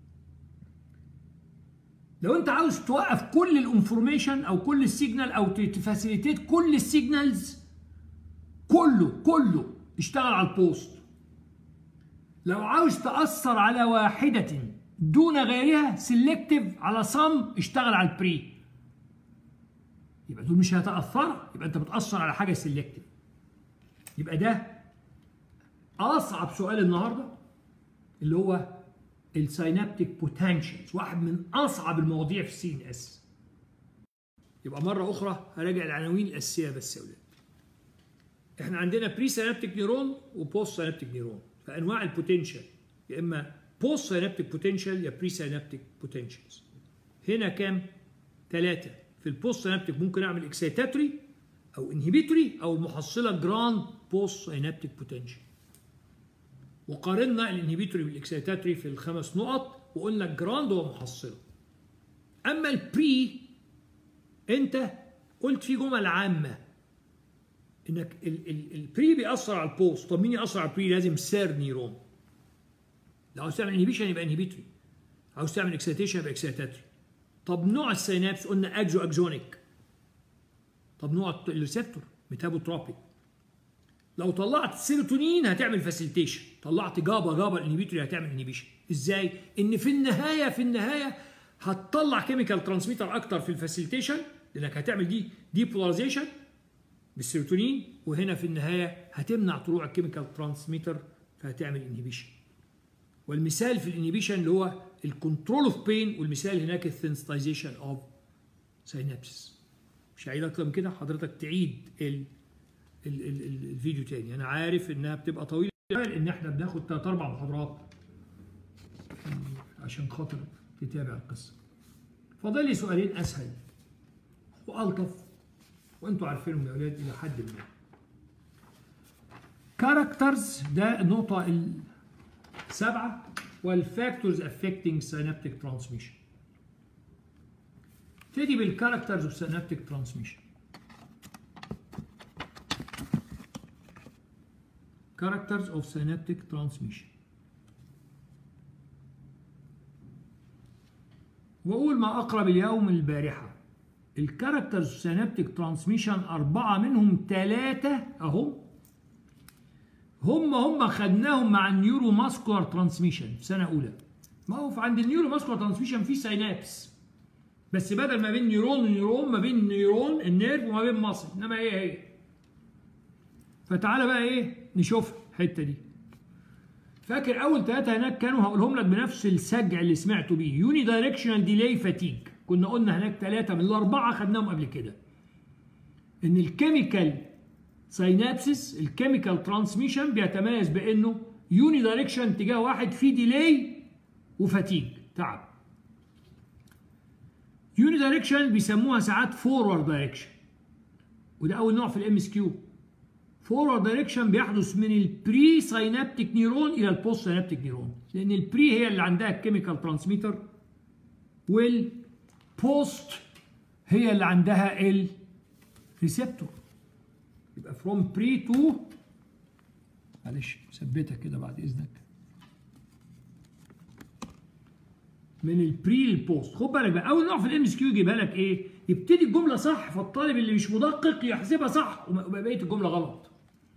[SPEAKER 1] لو انت عاوز توقف كل الانفورميشن او كل السيجنال او تفاسيليتيت كل السيجنالز كله كله اشتغل على البوست لو عاوز تأثر على واحدة دون غيرها سيلكتيف على صم اشتغل على البري يبقى دول مش هيتأثروا يبقى انت بتأثر على حاجة سيلكتيف يبقى ده اصعب سؤال النهارده اللي هو السينابتيك بوتنشالز واحد من اصعب المواضيع في السي ان اس يبقى مره اخرى هراجع العناوين الاساسيه بس يا ولاد احنا عندنا بري سينابتيك نيرون وبوست سينابتيك نيرون فانواع البوتنشال يا اما بوست سينابتيك بوتنشال يا بري سينابتيك بوتنشالز هنا كام ثلاثه في البوست سينابتيك ممكن اعمل اكسيتاتوري او انهبيتوري او المحصله جراند بوست سينابتيك بوتنشال وقارنا الانهبيتوري بالاكسيتاتوري في الخمس نقط وقلنا الجراند هو محصله اما البري انت قلت في جمل عامه انك البري بيأثر على البوست طب مين يأثر على البري لازم سير نيرون لو عاوز تعمل انهبيشن يبقى انهبيتوري عاوز تعمل اكسيتيشن يبقى اكسيتاتوري طب نوع السينابس قلنا اكزو اكزونيك طب نوع الريسبتور ميتابوتروبيك لو طلعت سيروتونين هتعمل فاسيليتيشن طلعت جابا جابا الانهبيتوري هتعمل انهبيشن ازاي ان في النهايه في النهايه هتطلع كيميكال ترانسميتر اكتر في الفاسيليتيشن لانك هتعمل دي ديبولاريزيشن بالسيروتونين وهنا في النهايه هتمنع طلوع الكيميكال ترانسميتر فهتعمل انهبيشن والمثال في الانهبيشن اللي هو الكنترول اوف بين والمثال هناك السنسيتايزيشن اوف سينابسس مش هعيد اكتر من كده حضرتك تعيد ال ال ال ال الفيديو تاني انا عارف انها بتبقى طويله ان احنا بناخد ثلاث اربع محاضرات عشان خاطر تتابع القصه فاضل لي سؤالين اسهل والطف وانتوا عارفينهم يا اولاد الى حد ما كاركترز ده النقطه السابعه والفاكتورز افكتنج سينابتيك ترانسميشن ابتدي بالكاركترز اوف سينابتيك ترانسميشن characters of synaptic transmission وأقول ما أقرب اليوم البارحة الكاركترز سينابتيك ترانسميشن أربعة منهم ثلاثة أهم هم هم خدناهم مع النيورو ماسكولار ترانسميشن في سنة أولى ما هو عند النيورو ماسكولار ترانسميشن في سينابس بس بدل ما بين نيرون ونيرون ما بين نيرون النيرف وما بين مصل إنما هي هي فتعالى بقى إيه نشوف الحته دي فاكر اول ثلاثه هناك كانوا هقولهم لك بنفس السجع اللي سمعته بيه يوني دايركشنال ديلاي فاتيج كنا قلنا هناك ثلاثه من الاربعه خدناهم قبل كده ان الكيميكال ساينابسيس الكيميكال ترانسميشن بيتميز بانه يوني دايركشن اتجاه واحد في ديلي وفاتيج تعب يوني دايركشن بيسموها ساعات فورورد دايركشن وده اول نوع في الام اس كيو فورورد دايركشن بيحدث من البري ساينابتيك نيرون الى البوست ساينابتيك نيرون لان البري هي اللي عندها الكيميكال ترانسميتر والبوست هي اللي عندها الريسبتور يبقى فروم بري تو معلش ثبتها كده بعد اذنك من البري للبوست خد بالك بقى اول نوع في الام اس كيو يجيبها لك ايه يبتدي الجمله صح فالطالب اللي مش مدقق يحسبها صح وبقيه الجمله غلط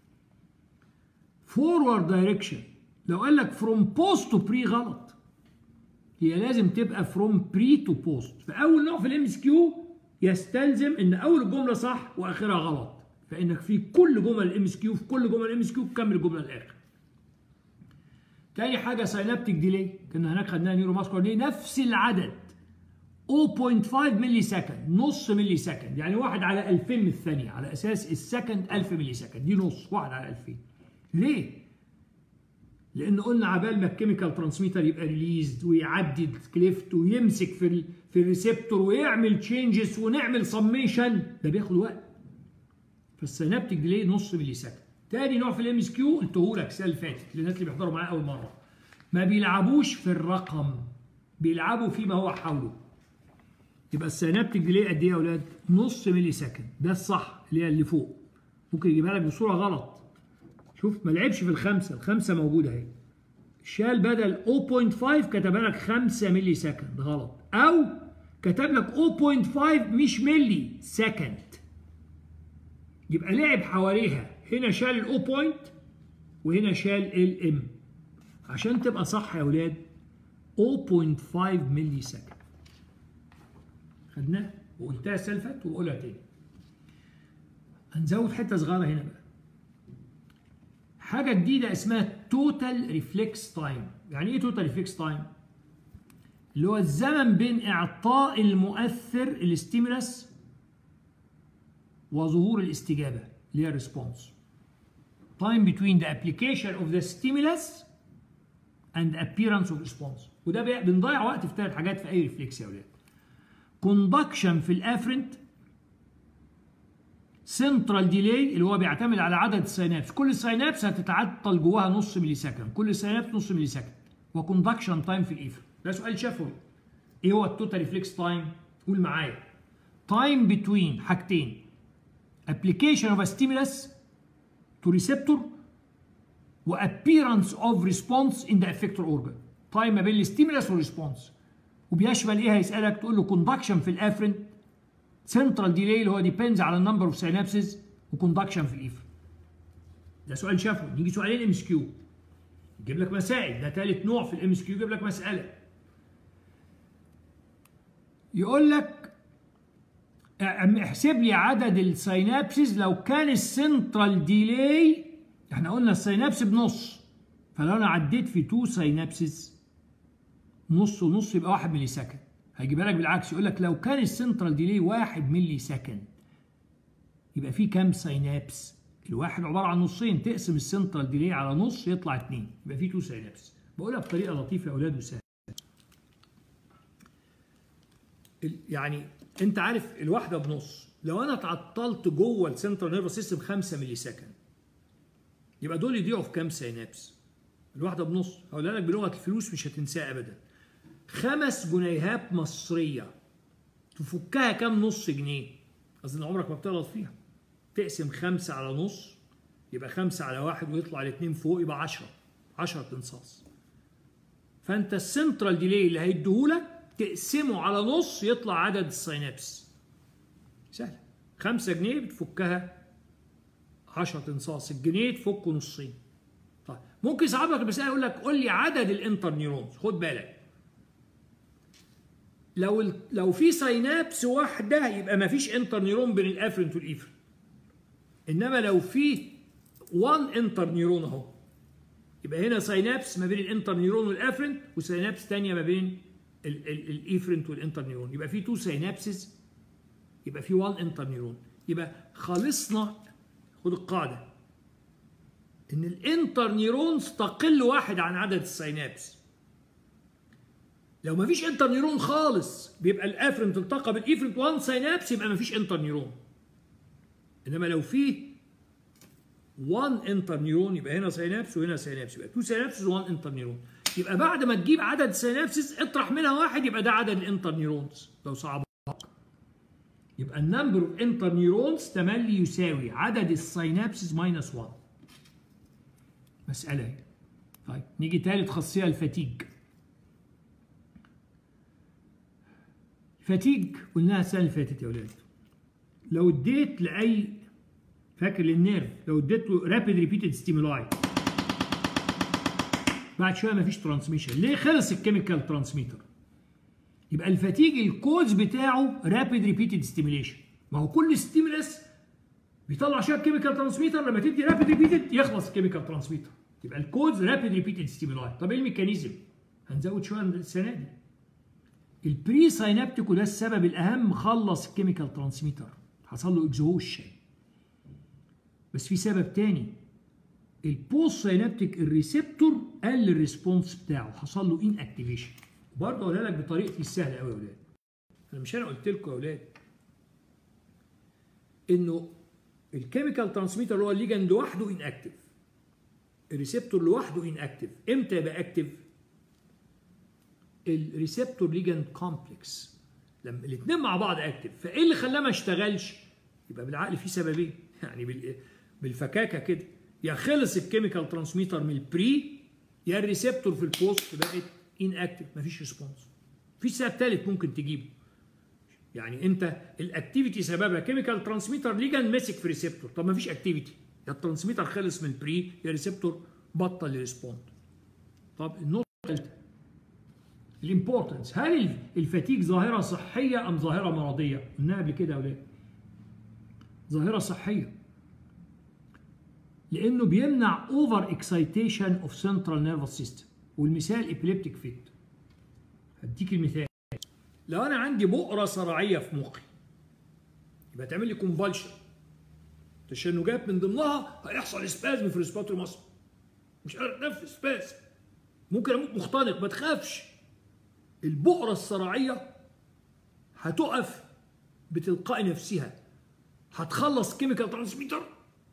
[SPEAKER 1] فورورد دايركشن لو قال لك فروم بوست تو بري غلط هي لازم تبقى فروم بري تو بوست فاول نوع في الام اس كيو يستلزم ان اول الجمله صح واخرها غلط فانك في كل جمل الام اس كيو في كل جمل الام اس كيو تكمل الجمله الاخر تاني حاجه ساينابتيك ديلي كنا هناك خدناها نيورو ماسكولار دي نفس العدد 0.5 ملي سكند نص ملي سكند يعني واحد على 2000 من الثانيه على اساس السكند 1000 ملي سكند دي نص واحد على 2000 ليه؟ لان قلنا عبال ما الكيميكال ترانسميتر يبقى ريليزد ويعدي الكليفت ويمسك في ال في الريسبتور ويعمل تشينجز ونعمل سميشن ده بياخد وقت فالسينابتيك ديلي نص ملي سكند تاني نوع في الام اس كيو قلته لك السنه اللي فاتت للناس اللي بيحضروا معايا اول مره ما بيلعبوش في الرقم بيلعبوا فيما هو حوله يبقى السينابتيك ديلي قد ايه يا اولاد؟ نص ملي سكند ده الصح اللي هي اللي فوق ممكن يجيبها لك بصوره غلط شوف ما لعبش في الخمسه الخمسه موجوده اهي شال بدل 0.5 كتبها لك 5 ملي سكند غلط او كتب لك 0.5 مش ملي سكند يبقى لعب حواليها هنا شال الاو بوينت وهنا شال الام عشان تبقى صح يا اولاد 0.5 ملي سكند خدناه وقلتها السنه اللي فاتت وبقولها تاني هنزود حته صغيره هنا بقى حاجه جديده اسمها توتال ريفلكس تايم يعني ايه توتال ريفلكس تايم اللي هو الزمن بين اعطاء المؤثر الاستيمولس وظهور الاستجابه اللي هي الريسبونس time between the application of the stimulus and appearance of response وده بنضيع وقت في ثلاث حاجات في اي ريفلكس يا اولاد كوندكشن في الافرنت سنترال ديلي اللي هو بيعتمد على عدد السينابس كل سينابس هتتعطل جواها نص ملي سكند كل سينابس نص ملي سكند وكوندكشن تايم في الايفر ده سؤال شفوي ايه هو التوتال ريفلكس تايم قول معايا تايم بتوين حاجتين application of a stimulus to receptor و appearance of response in the effector organ تايم ما بين الستيمولس والريسبونس وبيشمل ايه هيسالك تقول له كوندكشن في الافرنت سنترال ديلي اللي هو ديبيندز على النمبر اوف سينابسز وكوندكشن في الايفر ده سؤال شافه نيجي سؤالين ام اس كيو يجيب لك مسائل ده ثالث نوع في الام اس كيو يجيب لك مساله يقول لك احسب لي عدد السينابسز لو كان السنترال ديلي احنا قلنا السينابس بنص فلو انا عديت في 2 سينابسز نص ونص يبقى 1 ملي سكند هيجيبها لك بالعكس يقول لك لو كان السنترال ديلي 1 ملي سكند يبقى في كام سينابس الواحد عباره عن نصين تقسم السنترال ديلي على نص يطلع 2 يبقى في 2 سينابس بقولها بطريقه لطيفه يا اولاد وسهله يعني انت عارف الواحده بنص لو انا اتعطلت جوه السنترال نيرفس سيستم 5 ملي سكند يبقى دول يضيعوا في كام سينابس الواحده بنص هقولها لك بلغه الفلوس مش هتنساها ابدا خمس جنيهات مصريه تفكها كام نص جنيه اظن عمرك ما بتغلط فيها تقسم خمسة على نص يبقى خمسة على واحد ويطلع الاثنين فوق يبقى عشرة عشرة تنصاص فانت السنترال ديلي اللي هيديهولك تقسمه على نص يطلع عدد السينابس سهل خمسة جنيه بتفكها 10 تنصاص الجنيه تفكه نصين طيب ممكن يصعب لك المسألة يقول لك قول لي عدد الانتر نيورونز خد بالك لو لو في سينابس واحدة يبقى ما فيش انتر نيورون بين الافرنت والايفرنت انما لو في 1 انتر نيورون اهو يبقى هنا سينابس ما بين الانتر نيورون والافرنت وسينابس ثانيه ما بين الايفرنت والانتر نيورون يبقى في 2 سينابسز يبقى في 1 انتر نيورون يبقى خلصنا خد القاعده ان الانتر نيرونز تقل واحد عن عدد السينابس لو ما فيش انتر نيرون خالص بيبقى الافرنت التقى بالافرنت 1 سينابس يبقى ما فيش انتر نيرون انما لو في 1 انتر نيرون يبقى هنا سينابس وهنا سينابس يبقى 2 سينابس و1 انتر نيرون يبقى بعد ما تجيب عدد سينابسز اطرح منها واحد يبقى ده عدد الانتر نيرونز لو صعب يبقى النمبر اوف انتر نيرونز تملي يساوي عدد السينابسز ماينس 1 مسألة هي. طيب نيجي تالت خاصية الفتيج فتيج قلناها السنة اللي فاتت يا ولاد لو اديت لأي فاكر للنيرف لو اديت له رابيد ريبيتد ستيمولاي بعد شويه مفيش ترانسميشن ليه خلص الكيميكال ترانسميتر يبقى الفتيج الكوز بتاعه رابيد ريبيتد ستيميليشن ما هو كل ستيمولس بيطلع شويه كيميكال ترانسميتر لما تدي رابيد ريبيتد يخلص الكيميكال ترانسميتر يبقى الكوز رابيد ريبيتد ستيمولاي طب ايه الميكانيزم هنزود شويه السنه دي البري ساينابتيكو ده السبب الاهم خلص الكيميكال ترانسميتر حصل له اكزوشن بس في سبب تاني البوست ساينابتيك الريسبتور قل الريسبونس بتاعه حصل له ان اكتيفيشن برضه اقولها لك بطريقتي السهله قوي يا اولاد انا مش انا قلت لكم يا اولاد انه الكيميكال ترانسميتر اللي هو الليجند لوحده ان اكتف الريسبتور لوحده ان اكتف امتى يبقى اكتف الريسبتور ليجند كومبلكس لما الاثنين مع بعض اكتف فايه اللي خلاه ما اشتغلش يبقى بالعقل في سببين يعني بال بالفكاكه كده يا خلص الكيميكال ترانسميتر من البري يا الريسبتور في البوست بقت ان اكتف مفيش ريسبونس في سبب ثالث ممكن تجيبه يعني انت الاكتيفيتي سببها كيميكال ترانسميتر ليجند ماسك في ريسبتور طب مفيش اكتيفيتي يا الترانسميتر خلص من البري يا الريسبتور بطل يريسبوند طب النقطه الثالثه الامبورتنس هل الفتيج ظاهره صحيه ام ظاهره مرضيه؟ قلناها قبل كده يا اولاد ظاهره صحيه لانه بيمنع اوفر اكسايتيشن اوف سنترال نيرفس سيستم والمثال ابيليبتيك فيت هديك المثال لو انا عندي بؤره صرعيه في مخي يبقى تعمل لي كونفالشن تشنجات من ضمنها هيحصل سبازم في الريسباتوري مصر مش قادر اتنفس سبازم ممكن اموت مختنق ما تخافش البؤره الصرعيه هتقف بتلقاء نفسها هتخلص كيميكال ترانسميتر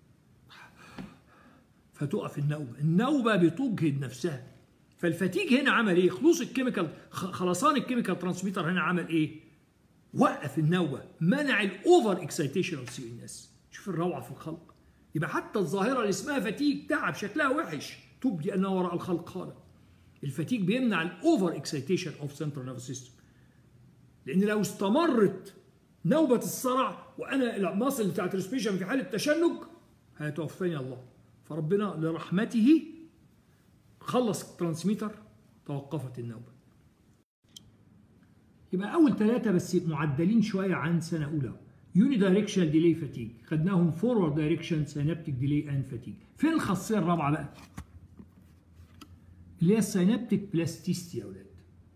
[SPEAKER 1] فتقف النوبه النوبه بتجهد نفسها فالفتيج هنا عمل ايه خلوص الكيميكال خلصان الكيميكال ترانسميتر هنا عمل ايه وقف النوبه منع الاوفر اكسايتيشن اوف سي ان اس شوف الروعه في الخلق يبقى حتى الظاهره اللي اسمها فتيج تعب شكلها وحش تبدي انها وراء الخلق خالق الفتيج بيمنع الاوفر اكسايتيشن اوف سنترال نيرفس سيستم لان لو استمرت نوبه الصرع وانا المصل بتاعت الريسبيشن في حاله تشنج هيتوفاني الله فربنا لرحمته خلص الترانسميتر توقفت النوبة يبقى أول ثلاثة بس معدلين شوية عن سنة أولى يوني دايركشن ديلي فاتيج خدناهم فورورد دايركشن سينابتيك ديلي اند فاتيج فين الخاصية الرابعة بقى؟ اللي هي السينابتيك بلاستيستي يا أولاد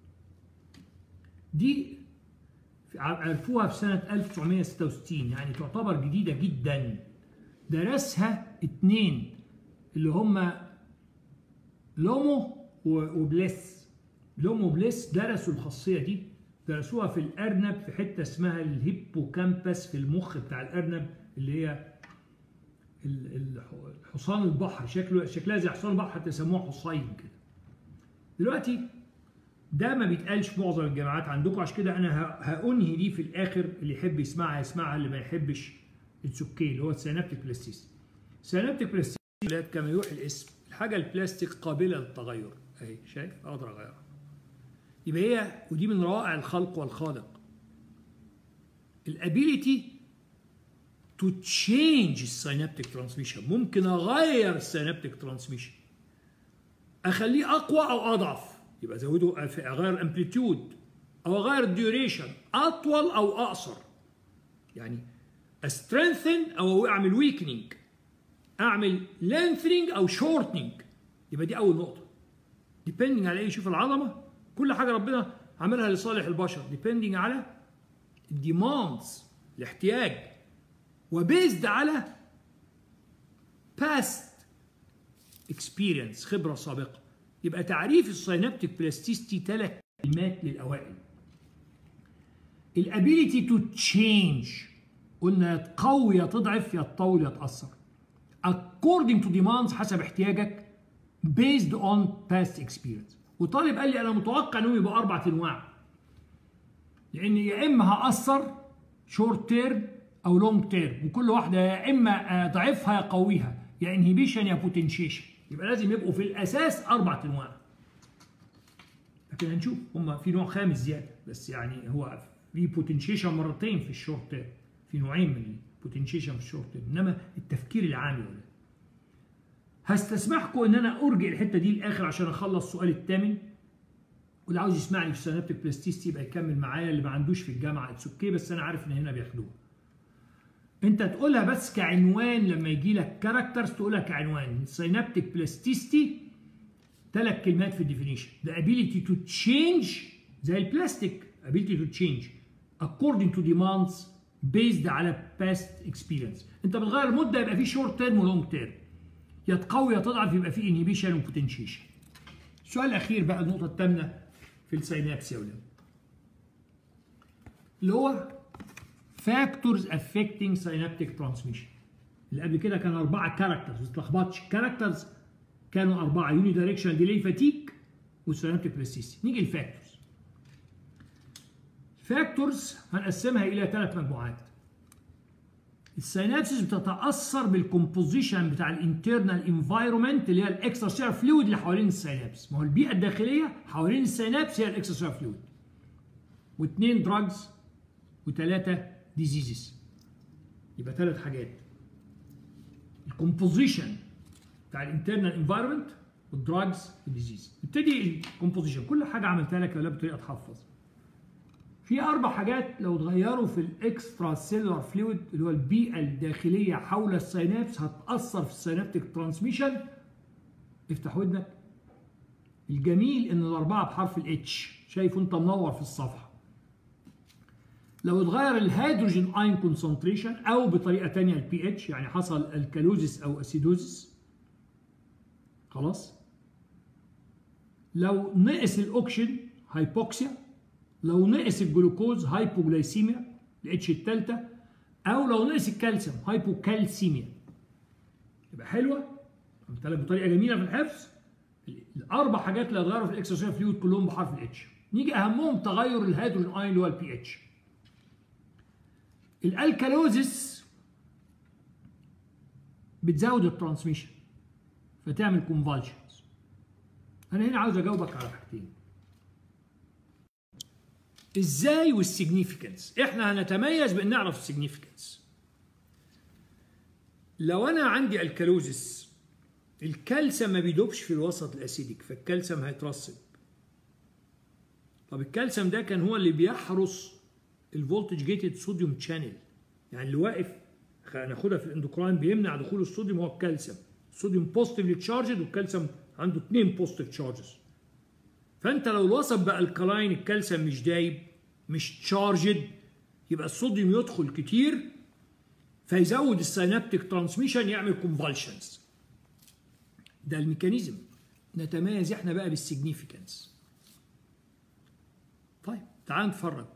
[SPEAKER 1] دي عرفوها في سنة 1966 يعني تعتبر جديدة جدا درسها اتنين اللي هم لومو وبليس لومو وبليس درسوا الخاصيه دي درسوها في الارنب في حته اسمها الهيبوكامبس في المخ بتاع الارنب اللي هي حصان البحر شكله شكلها زي حصان البحر حتى يسموها حصين كده دلوقتي ده ما بيتقالش في معظم الجامعات عندكم عشان كده انا هانهي دي في الاخر اللي يحب يسمعها يسمعها اللي ما يحبش اتس اوكي اللي هو السينابتيك بلاستيس سينابتيك بلاستيس كما يوحي الاسم الحاجه البلاستيك قابله للتغير اهي شايف اقدر اغيرها يبقى هي ودي من روائع الخلق والخالق الابيليتي تو تشينج السينابتيك ترانسميشن ممكن اغير السينابتيك ترانسميشن اخليه اقوى او اضعف يبقى ازوده اغير امبليتيود او اغير الديوريشن اطول او اقصر يعني استرينثن او اعمل ويكنينج اعمل لينثنينج او شورتنينج يبقى دي اول نقطه ديبندنج على ايه شوف العظمه كل حاجه ربنا عملها لصالح البشر ديبندنج على الديماندز الاحتياج وبيزد على past experience خبرة سابقة يبقى تعريف السينابتيك بلاستيستي ثلاث كلمات للأوائل الابيليتي تو تشينج قلنا يا تقوي يا تضعف يا تطول يا تأثر according to demands حسب احتياجك based on past experience وطالب قال لي انا متوقع انهم يبقوا اربع انواع لان يا اما هاثر شورت تيرم او لونج تيرم وكل واحده يا اما ضعفها يا قويها يا انهبيشن يا بوتنشيشن يبقى لازم يبقوا في الاساس اربع انواع لكن هنشوف هم في نوع خامس زياده بس يعني هو في بوتنشيشن مرتين في الشورت تيرم في نوعين من البوتنشيشن في الشورت تيرم انما التفكير العام يا ولاد هستسمحكم ان انا ارجع الحته دي للاخر عشان اخلص السؤال الثامن واللي عاوز يسمعني في سينابتيك بلاستيستي يبقى يكمل معايا اللي ما عندوش في الجامعه اتس اوكي بس انا عارف ان هنا بياخدوها انت تقولها بس كعنوان لما يجي لك كاركترز تقولها كعنوان سينابتيك بلاستيستي ثلاث كلمات في الديفينيشن the ability to change زي البلاستيك ability to change according to demands based على past experience انت بتغير المده يبقى في شورت تيرم ولونج تيرم يا تقوي يا تضعف يبقى في انهبيشن وبوتنشيشن السؤال الاخير بقى النقطه الثامنه في السينابس يا ولاد اللي هو factors affecting synaptic transmission اللي قبل كده كان اربعه كاركترز ما تتلخبطش كاركترز كانوا اربعه يوني دايركشن ديلي فاتيك والسينابتيك بلاستيسي نيجي الفاكتورز فاكتورز هنقسمها الى ثلاث مجموعات السينابسز بتتاثر بالكومبوزيشن بتاع الانترنال انفايرمنت اللي هي الاكسترا سيلر فلويد اللي حوالين السينابس ما هو البيئه الداخليه حوالين السينابس هي الاكسترا سيلر فلويد واثنين دراجز وثلاثه ديزيزز يبقى ثلاث حاجات الكومبوزيشن بتاع الانترنال انفايرمنت والدراجز والديزيز نبتدي الكومبوزيشن كل حاجه عملتها لك يا ولاد بطريقه تحفظ في اربع حاجات لو اتغيروا في الاكسترا سيلولار فلويد اللي هو البيئه الداخليه حول السينابس هتاثر في السينابتيك ترانسميشن افتح ودنك الجميل ان الاربعه بحرف الاتش شايفه انت منور في الصفحه لو اتغير الهيدروجين اين كونسنتريشن او بطريقه ثانيه البي اتش يعني حصل الكالوزيس او اسيدوزيس خلاص لو نقص الاوكسجين هايبوكسيا لو نقص الجلوكوز هايبوجلايسيميا الاتش الثالثه او لو نقص الكالسيوم هايبوكالسيميا يبقى حلوه قلت لك بطريقه جميله في الحفظ الاربع حاجات اللي هتغيروا في الاكسترا فلويد كلهم بحرف الاتش نيجي اهمهم تغير الهيدروجين اين اللي هو البي اتش الالكالوزيس بتزود الترانسميشن فتعمل كونفالشنز انا هنا عاوز اجاوبك على حاجتين ازاي والسيجنيفيكانس احنا هنتميز بان نعرف السيجنيفيكانس لو انا عندي الكالوزيس الكالسيوم ما بيدوبش في الوسط الاسيديك فالكالسيوم هيترسب طب الكالسيوم ده كان هو اللي بيحرس الفولتج جيتد صوديوم شانل يعني اللي واقف هناخدها في الاندوكراين بيمنع دخول الصوديوم هو الكالسيوم الصوديوم بوزيتيفلي تشارجد والكالسيوم عنده اثنين بوزيتيف تشارجز فانت لو الوسط بقى الكلاين الكالسيوم مش دايب مش تشارجد يبقى الصوديوم يدخل كتير فيزود السينابتيك ترانسميشن يعمل كونفالشنز ده الميكانيزم نتميز احنا بقى بالسيجنيفيكانس طيب تعال نتفرج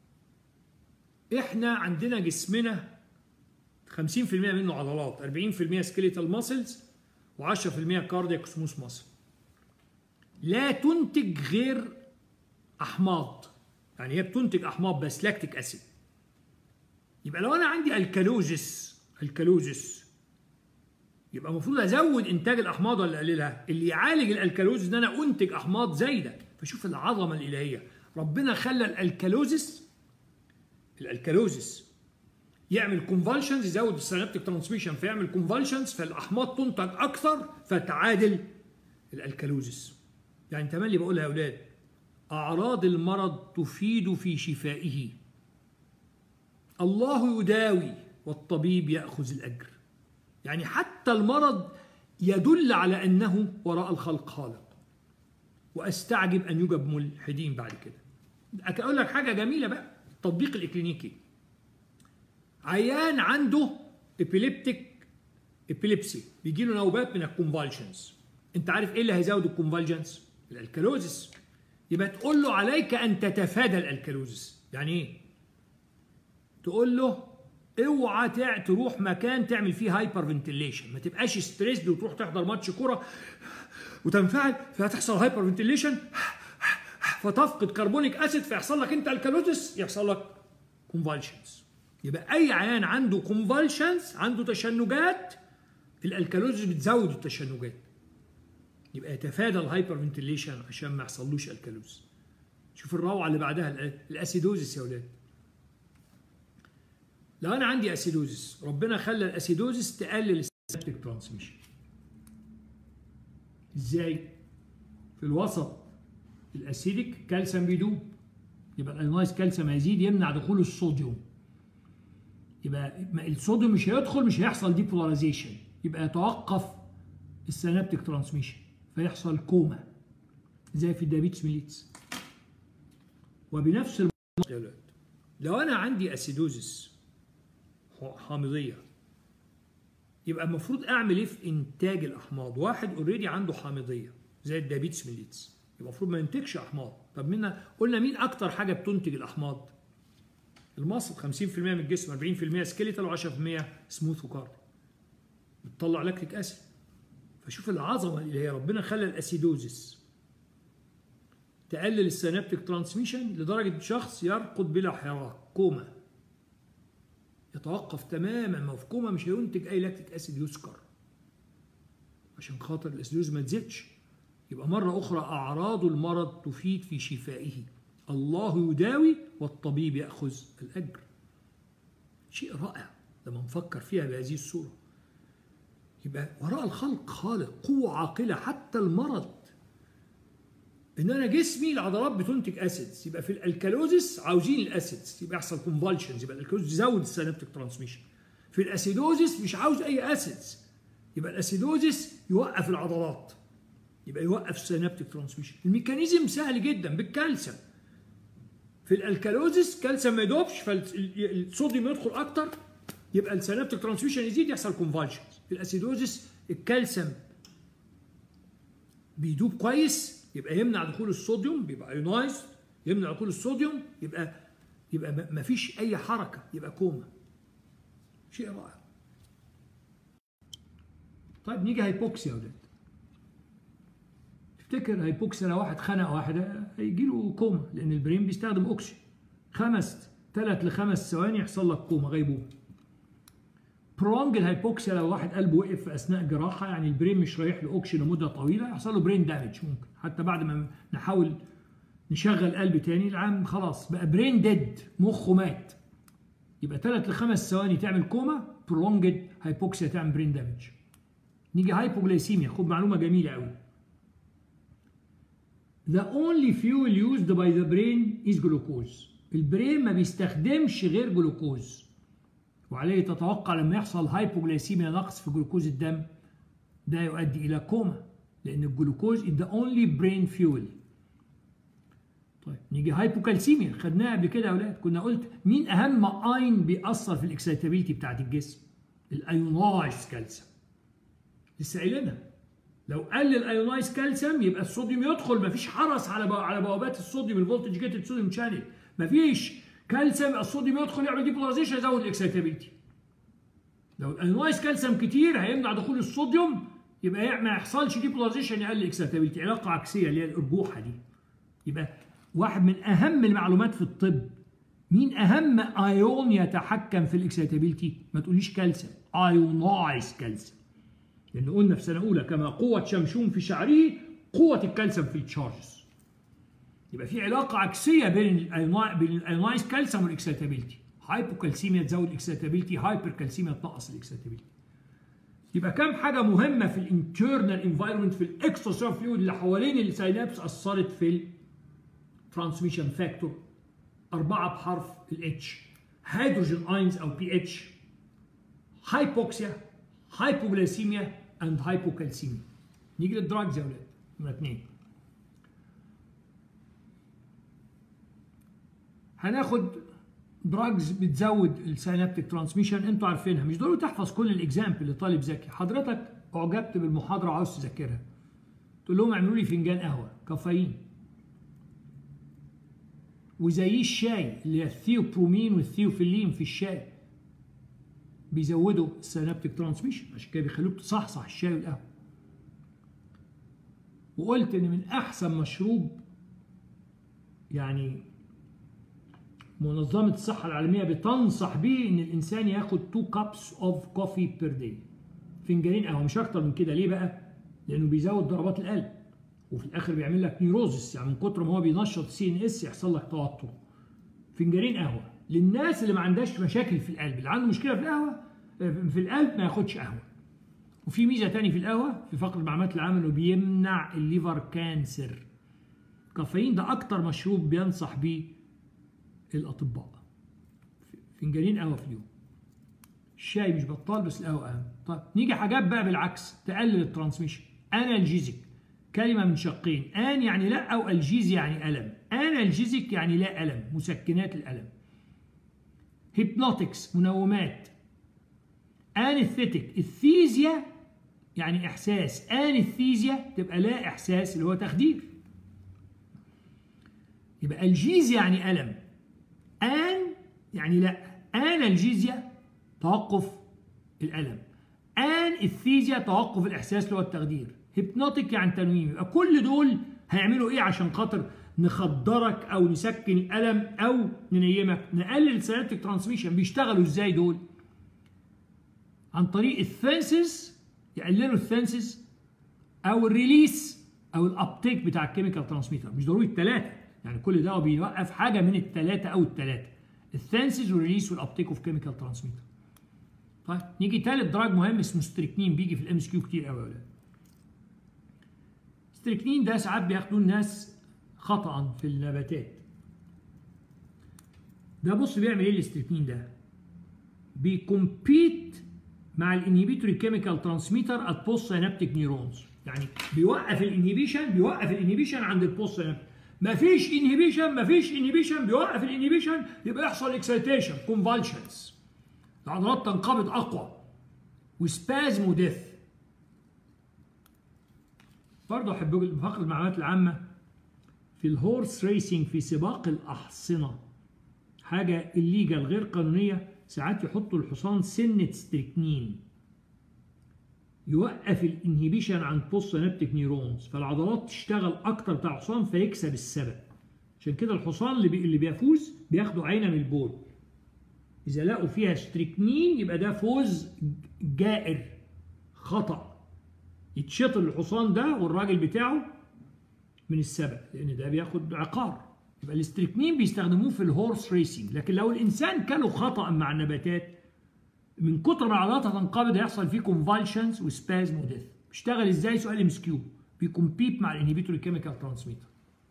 [SPEAKER 1] احنا عندنا جسمنا 50% منه عضلات 40% سكيليتال ماسلز و10% كاردياك سموث ماسل لا تنتج غير احماض يعني هي بتنتج احماض بس لاكتيك اسيد يبقى لو انا عندي الكالوزيس الكالوزيس يبقى المفروض ازود انتاج الاحماض ولا اقللها اللي يعالج الالكالوزيس ان انا انتج احماض زايده فشوف العظمه الالهيه ربنا خلى الالكالوزيس الالكالوزيس يعمل كونفالشنز يزود السينابتيك ترانسميشن فيعمل كونفالشنز فالاحماض تنتج اكثر فتعادل الالكالوزيس يعني تملي بقولها يا اولاد اعراض المرض تفيد في شفائه الله يداوي والطبيب ياخذ الاجر يعني حتى المرض يدل على انه وراء الخلق خالق واستعجب ان يوجد ملحدين بعد كده اقول لك حاجه جميله بقى التطبيق الاكلينيكي عيان عنده ابيليبتيك ابيليبسي بيجي له نوبات من الكونفالجنز انت عارف ايه اللي هيزود الكونفالجنز الالكالوزس يبقى تقول له عليك ان تتفادى الالكالوزس يعني ايه تقول له اوعى تع- تروح مكان تعمل فيه هايبر فنتيليشن ما تبقاش ستريسد وتروح تحضر ماتش كوره وتنفعل فهتحصل هايبر فنتيليشن فتفقد كربونيك اسيد فيحصل لك انت الكالوزس يحصل لك كونفالشنز يبقى اي عيان عنده كونفالشنز عنده تشنجات الالكالوزس بتزود التشنجات يبقى يتفادى الهايبر فنتيليشن عشان ما يحصلوش الكالوزس شوف الروعه اللي بعدها الأ- الاسيدوزس يا ولاد لو انا عندي اسيدوزس ربنا خلى الاسيدوزس تقلل السيبتيك ترانسميشن ازاي في الوسط الاسيديك كالسيوم بيدوب يبقى الايونايز كالسيوم هيزيد يمنع دخول الصوديوم يبقى ما- الصوديوم مش هيدخل مش هيحصل ديبولاريزيشن يبقى يتوقف السينابتيك ترانسميشن فيحصل كوما زي في الدايابيتس ميليتس وبنفس المنطق لو انا عندي اسيدوزس حامضيه يبقى المفروض اعمل ايه في انتاج الاحماض واحد اوريدي عنده حامضيه زي الدايابيتس ميليتس يبقى المفروض ما ينتجش احماض طب منا قلنا مين اكتر حاجه بتنتج الاحماض المصل 50% من الجسم 40% سكيليتال و10% سموث وكارد بتطلع لاكتيك اسيد فشوف العظمه اللي هي ربنا خلى الاسيدوزس تقلل السينابتيك ترانسميشن لدرجه شخص يرقد بلا حراك كوما يتوقف تماما ما هو في كوما مش هينتج اي لاكتيك اسيد يسكر عشان خاطر الاسيدوز ما تزيدش يبقى مرة أخرى أعراض المرض تفيد في شفائه الله يداوي والطبيب يأخذ الأجر شيء رائع لما نفكر فيها بهذه الصورة يبقى وراء الخلق خالق قوة عاقلة حتى المرض ان انا جسمي العضلات بتنتج اسيدز يبقى في الالكالوزس عاوزين الاسيدز يبقى يحصل كونفالشنز يبقى الالكالوزس يزود السينابتيك ترانسميشن في الاسيدوزس مش عاوز اي اسيدز يبقى الاسيدوزس يوقف العضلات يبقى يوقف السينابتيك ترانسميشن الميكانيزم سهل جدا بالكالسيوم في الالكالوزس كالسيوم ما يدوبش فالصوديوم يدخل اكتر يبقى السينابتيك ترانسميشن يزيد يحصل كونفالشنز في الاسيدوزس الكالسيوم بيدوب كويس يبقى يمنع دخول الصوديوم بيبقى ايونايز يمنع دخول الصوديوم يبقى يبقى ما فيش اي حركه يبقى كوما شيء رائع طيب نيجي هايبوكسيا يا ولاد تفتكر هايبوكسيا لو واحد خنق واحد هيجي له كوما لان البرين بيستخدم اوكسجين خمس ثلاث لخمس ثواني يحصل لك كوما غيبوبه برونج الهايبوكسيا لو واحد قلبه وقف في اثناء جراحه يعني البرين مش رايح له اوكسجين لمده طويله يحصل له برين دامج ممكن حتى بعد ما نحاول نشغل قلب تاني العام خلاص بقى برين ديد مخه مات يبقى ثلاث لخمس ثواني تعمل كوما برونجد هايبوكسيا تعمل برين دامج نيجي هايبوجلايسيميا خد معلومه جميله قوي The only fuel used by the brain is glucose البرين ما بيستخدمش غير جلوكوز وعليه تتوقع لما يحصل هايبوجلايسيميا نقص في جلوكوز الدم ده يؤدي الى كوما لان الجلوكوز is the only brain fuel طيب نيجي هايبوكالسيميا خدناها قبل كده يا اولاد كنا قلت مين اهم اين بيأثر في الاكسيتابيلتي بتاعت الجسم الايونايز كالسيوم لسه قايلينها لو قل الايونايز كالسيوم يبقى الصوديوم يدخل مفيش حرس على على بوابات الصوديوم الفولتج جيتد صوديوم شانل مفيش كالسيوم الصوديوم يدخل يعمل ديبولاريزيشن يزود الاكسيتابيلتي لو الانوايز كالسيوم كتير هيمنع دخول الصوديوم يبقى ما يحصلش ديبولاريزيشن يقلل الاكسيتابيلتي علاقه عكسيه اللي هي الارجوحه دي يبقى واحد من اهم المعلومات في الطب مين اهم ايون يتحكم في الاكسيتابيلتي ما تقوليش كالسيوم ايونايز كالسيوم لان قلنا في سنه اولى كما قوه شمشون في شعره قوه الكالسيوم في التشارجز يبقى في علاقه عكسيه بين بين الايونايز كالسيوم والاكسيتابيلتي هايبوكالسيميا تزود الاكسيتابيلتي هايبر كالسيميا تنقص الاكسيتابيلتي يبقى كام حاجه مهمه في الانترنال انفايرمنت في الاكسترا فلويد اللي حوالين السينابس اثرت في الترانسميشن فاكتور اربعه بحرف الاتش هيدروجين اينز او بي اتش هايبوكسيا هايبوغليسيميا اند هايبوكالسيميا نيجي للدراجز يا اولاد نمره اثنين هناخد دراجز بتزود السينابتيك ترانسميشن انتوا عارفينها مش ضروري تحفظ كل الاكزامبل لطالب ذكي حضرتك اعجبت بالمحاضره وعاوز تذاكرها تقول لهم اعملوا لي فنجان قهوه كافيين وزي الشاي اللي هي الثيوبرومين والثيوفيلين في الشاي بيزودوا السينابتيك ترانسميشن عشان كده بيخلوك تصحصح الشاي والقهوه وقلت ان من احسن مشروب يعني منظمة الصحة العالمية بتنصح بيه إن الإنسان ياخد 2 كابس أوف كوفي بير داي فنجانين قهوة مش أكتر من كده ليه بقى؟ لأنه بيزود ضربات القلب وفي الآخر بيعمل لك نيروزس يعني من كتر ما هو بينشط سي ان اس يحصل لك توتر فنجانين قهوة للناس اللي ما عندهاش مشاكل في القلب اللي عنده مشكلة في القهوة في القلب ما ياخدش قهوة وفي ميزة تاني في القهوة في فقر المعلومات العامة إنه بيمنع الليفر كانسر الكافيين ده أكتر مشروب بينصح بيه الأطباء فنجانين قهوة في اليوم الشاي مش بطال بس القهوة أهم طيب نيجي حاجات بقى بالعكس تقلل الترانسميشن انالجيزك كلمة من شقين ان يعني لا أو الجيز يعني ألم انالجيزك يعني لا ألم مسكنات الألم هيبنوتكس منومات انستيك الثيزيا يعني إحساس انستيزيا تبقى لا إحساس اللي هو تخدير يبقى الجيز يعني ألم آن يعني لا آن الجيزيا توقف الألم آن الثيزيا توقف الإحساس اللي هو التخدير هيبنوتيك يعني تنويم يبقى كل دول هيعملوا إيه عشان خاطر نخدرك أو نسكن الألم أو ننيمك نقلل السينابتيك ترانسميشن بيشتغلوا إزاي دول عن طريق الثنسز يقللوا الثنسز أو الريليس أو الأبتيك بتاع الكيميكال ترانسميتر مش ضروري الثلاثة يعني كل ده بيوقف حاجه من الثلاثه او الثلاثه الثانسز والريليس والابتيك اوف كيميكال ترانسميتر طيب نيجي ثالث دراج مهم اسمه ستريكنين بيجي في الام اس كيو كتير قوي يا ولاد ستريكنين ده ساعات بياخدوه الناس خطا في النباتات ده بص بيعمل ايه الاستريكنين ده بيكمبيت مع الانهبيتوري كيميكال ترانسميتر ات بوست سينابتيك نيورونز يعني بيوقف الانهبيشن بيوقف الانهبيشن عند البوست سينابتيك مفيش انهبيشن مفيش انهبيشن بيوقف الانهبيشن يبقى يحصل اكسيتيشن كونفالشنز العضلات تنقبض اقوى وسبازم وديث برضه احب فقر المعلومات العامه في الهورس ريسنج في سباق الاحصنه حاجه الليجال غير قانونيه ساعات يحطوا الحصان سنه ستريكنين يوقف الانهبيشن عن بوست سينابتيك نيورونز فالعضلات تشتغل اكتر بتاع الحصان فيكسب السبق عشان كده الحصان اللي بي اللي بيفوز بياخدوا عينه من البول اذا لقوا فيها ستريكنين يبقى ده فوز جائر خطا يتشطر الحصان ده والراجل بتاعه من السبق لان ده بياخد عقار يبقى الاستريكنين بيستخدموه في الهورس ريسنج لكن لو الانسان كله خطا مع النباتات من كتر ما عضلاتها تنقبض هيحصل فيه كونفالشنز وسبازم وديث بيشتغل ازاي سؤال ام اس كيو بيكمبيت مع الانهبيتوري كيميكال ترانسميتر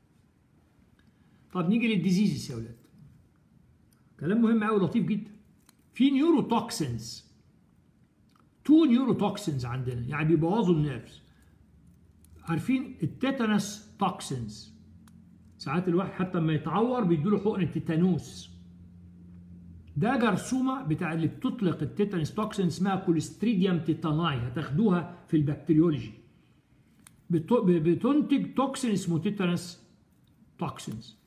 [SPEAKER 1] طب نيجي للديزيزز يا اولاد كلام مهم قوي لطيف جدا في نيورو توكسينز تو نيورو توكسينز عندنا يعني بيبوظوا النيرفز عارفين التيتانس توكسينز ساعات الواحد حتى لما يتعور بيدوا له حقن التيتانوس ده جرثومه بتاع اللي بتطلق التيتانس توكسين اسمها كوليستريديوم تيتاناي هتاخدوها في البكتيريولوجي بتنتج توكسين اسمه تيتانس توكسينز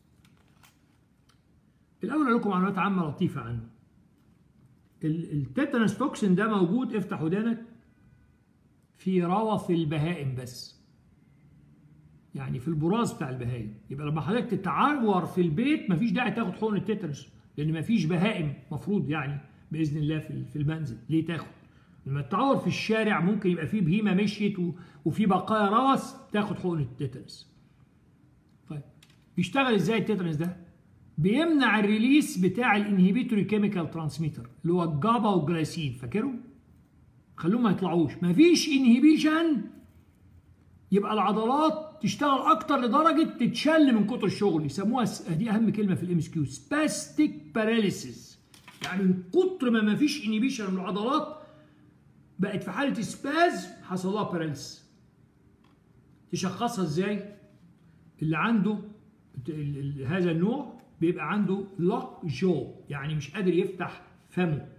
[SPEAKER 1] الاول اقول لكم معلومات عامه لطيفه عنه التيتانس توكسين ده موجود افتح ودانك في روث البهائم بس يعني في البراز بتاع البهائم يبقى لما حضرتك تتعور في البيت مفيش داعي تاخد حقن التيتانس لان مفيش بهائم مفروض يعني باذن الله في المنزل ليه تاخد لما تتعور في الشارع ممكن يبقى فيه بهيمه مشيت وفي بقايا روث تاخد حقن التيتانس طيب بيشتغل ازاي التيتانس ده بيمنع الريليس بتاع الانهبيتوري كيميكال ترانسميتر اللي هو الجابا والجلايسين فاكرهم خلوهم ما يطلعوش مفيش انهبيشن يبقى العضلات تشتغل اكتر لدرجه تتشل من كتر الشغل يسموها دي اهم كلمه في الام اس كيو سباستيك باراليسيس يعني من كتر ما ما فيش انيبيشن من العضلات بقت في حاله سباز حصل لها باراليسيس تشخصها ازاي اللي عنده هذا النوع بيبقى عنده لوك جو يعني مش قادر يفتح فمه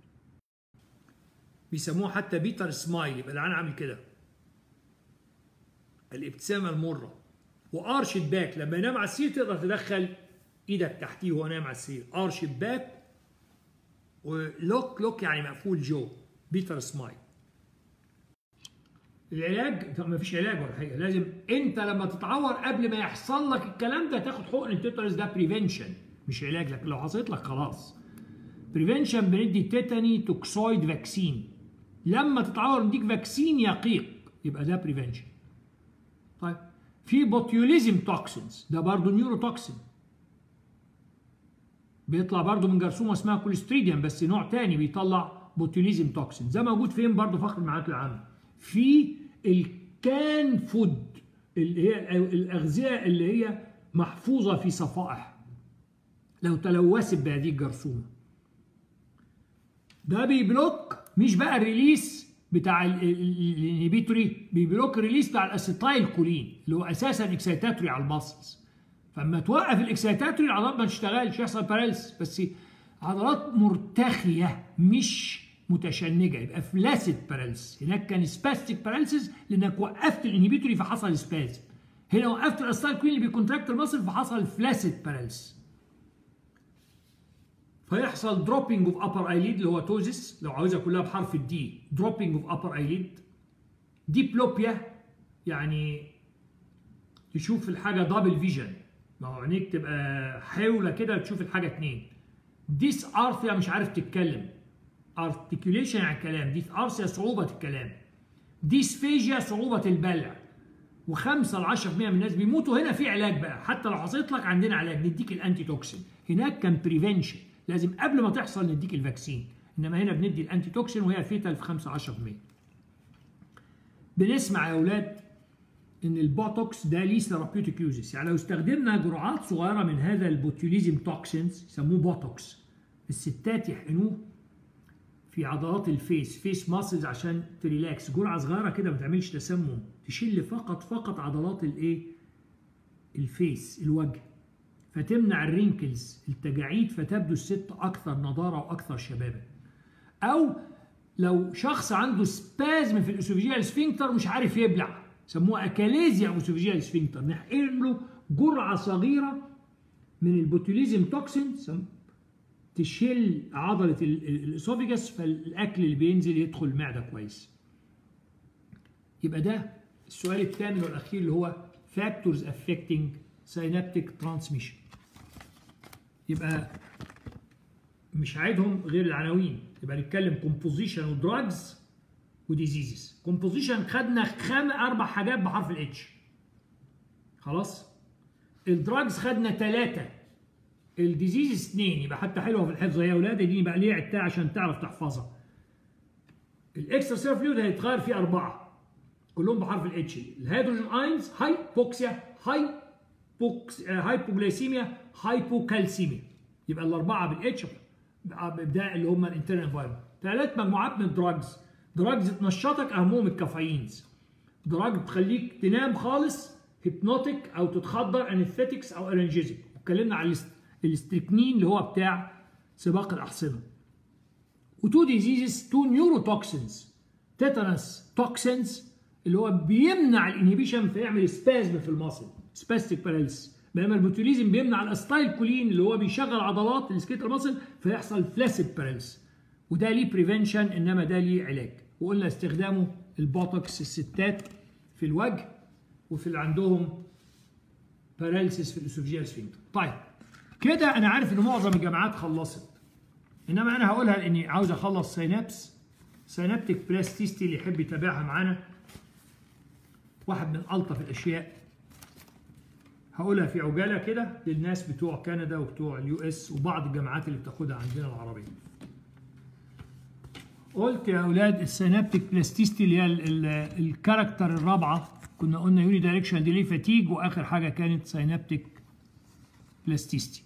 [SPEAKER 1] بيسموه حتى بيتر سمايل يبقى العين عامل كده الابتسامه المره وارش باك لما ينام على السرير تقدر تدخل ايدك تحتيه وهو نايم على السرير ارش باك ولوك لوك يعني مقفول جو بيتر سمايل العلاج طب ما فيش علاج ولا حاجه لازم انت لما تتعور قبل ما يحصل لك الكلام ده تاخد حقن التيتانس ده بريفنشن مش علاج لكن لو حصلت لك خلاص بريفنشن بندي تيتاني توكسويد فاكسين لما تتعور نديك فاكسين يقيق يبقى ده بريفنشن طيب في بوتيوليزم توكسينز ده برضه نيورو توكسين بيطلع برضه من جرثومه اسمها كوليستريديوم بس نوع تاني بيطلع بوتيوليزم توكسين ده موجود فين برضه فقر المعلومات العامه في الكان فود اللي هي الاغذيه اللي هي محفوظه في صفائح لو تلوثت بهذه الجرثومه ده بيبلوك مش بقى الريليس بتاع الانهبيتوري بيبلوك الريليس بتاع الاسيتايل كولين اللي هو اساسا اكسيتاتوري على الماسلز فلما توقف الاكسيتاتوري العضلات ما تشتغلش يحصل باراليس بس عضلات مرتخيه مش متشنجه يبقى فلاسد باراليس هناك كان سباستيك باراليسيس لانك وقفت الانهبيتوري فحصل سبازم هنا وقفت الاسيتايل كولين اللي بيكونتراكت المصل فحصل فلاسد باراليس فيحصل دروبينج اوف ابر ايليد اللي هو توزيس لو عاوزها كلها بحرف الدي دروبينج اوف ابر ايليد ديبلوبيا يعني تشوف الحاجه دبل فيجن ما هو عينيك تبقى حاوله كده تشوف الحاجه اتنين ديس ارثيا مش عارف تتكلم ارتكيوليشن يعني الكلام ديس ارثيا صعوبه الكلام ديسفيجيا صعوبه البلع و5 ل 10% من الناس بيموتوا هنا في علاج بقى حتى لو حصلت لك عندنا علاج نديك الانتي توكسين هناك كان بريفنشن لازم قبل ما تحصل نديك الفاكسين انما هنا بندي الانتي توكسين وهي فيتال في 5 10% بنسمع يا اولاد ان البوتوكس ده ليه ثيرابيوتيك يوزز يعني لو استخدمنا جرعات صغيره من هذا البوتيوليزم توكسينز يسموه بوتوكس الستات يحقنوه في عضلات الفيس فيس ماسلز عشان تريلاكس جرعه صغيره كده ما تعملش تسمم تشيل فقط فقط عضلات الايه الفيس الوجه فتمنع الرينكلز التجاعيد فتبدو الست اكثر نضاره واكثر شبابا او لو شخص عنده سبازم في الاسوفيجيال سفنكتر مش عارف يبلع سموها اكاليزيا اسوفيجيال سفنكتر نحقن له جرعه صغيره من البوتوليزم توكسين تشيل عضله الاسوفيجاس فالاكل اللي بينزل يدخل المعده كويس يبقى ده السؤال الثامن والاخير اللي هو factors affecting synaptic transmission يبقى مش عايدهم غير العناوين يبقى نتكلم composition ودراجز وديزيزز composition خدنا خم اربع حاجات بحرف الاتش خلاص الدراجز خدنا ثلاثة الديزيز اثنين يبقى حتى حلوه في الحفظ يا اولاد دي بقى ليه عدتها عشان تعرف تحفظها الاكسترا سيلف فلويد هيتغير فيه اربعه كلهم بحرف الاتش الهيدروجين اينز هايبوكسيا هاي بوكس هايبوجلايسيميا هايبوكالسيميا يبقى الاربعه بالاتش بابداء اللي هم الانترنال انفايرمنت ثلاث مجموعات من الدراجز دراجز تنشطك اهمهم الكافيينز دراج تخليك تنام خالص هيبنوتيك او تتخدر انستيكس او انرجيزك اتكلمنا على الاستريكنين اللي هو بتاع سباق الاحصنه وتو ديزيزز تو نيورو توكسينز تيتانس توكسينز اللي هو بيمنع الانهبيشن فيعمل سبازم في المصل سباستيك باراليس بينما البوتوليزم بيمنع الاستايل كولين اللي هو بيشغل عضلات السكيت المصل فيحصل فلاسيد باراليس وده ليه بريفنشن انما ده ليه علاج وقلنا استخدامه البوتوكس الستات في الوجه وفي اللي عندهم باراليسيس في الاسوفجيال سفنكتر طيب كده انا عارف ان معظم الجامعات خلصت انما انا هقولها لاني عاوز اخلص سينابس سينابتيك بلاستيستي اللي يحب يتابعها معانا واحد من الطف الاشياء هقولها في عجاله كده للناس بتوع كندا وبتوع اليو اس وبعض الجامعات اللي بتاخدها عندنا العربيه قلت يا اولاد السينابتيك بلاستيستي اللي هي الكاركتر الرابعه كنا قلنا يوني دايركشن ديلي فاتيج واخر حاجه كانت سينابتيك بلاستيستي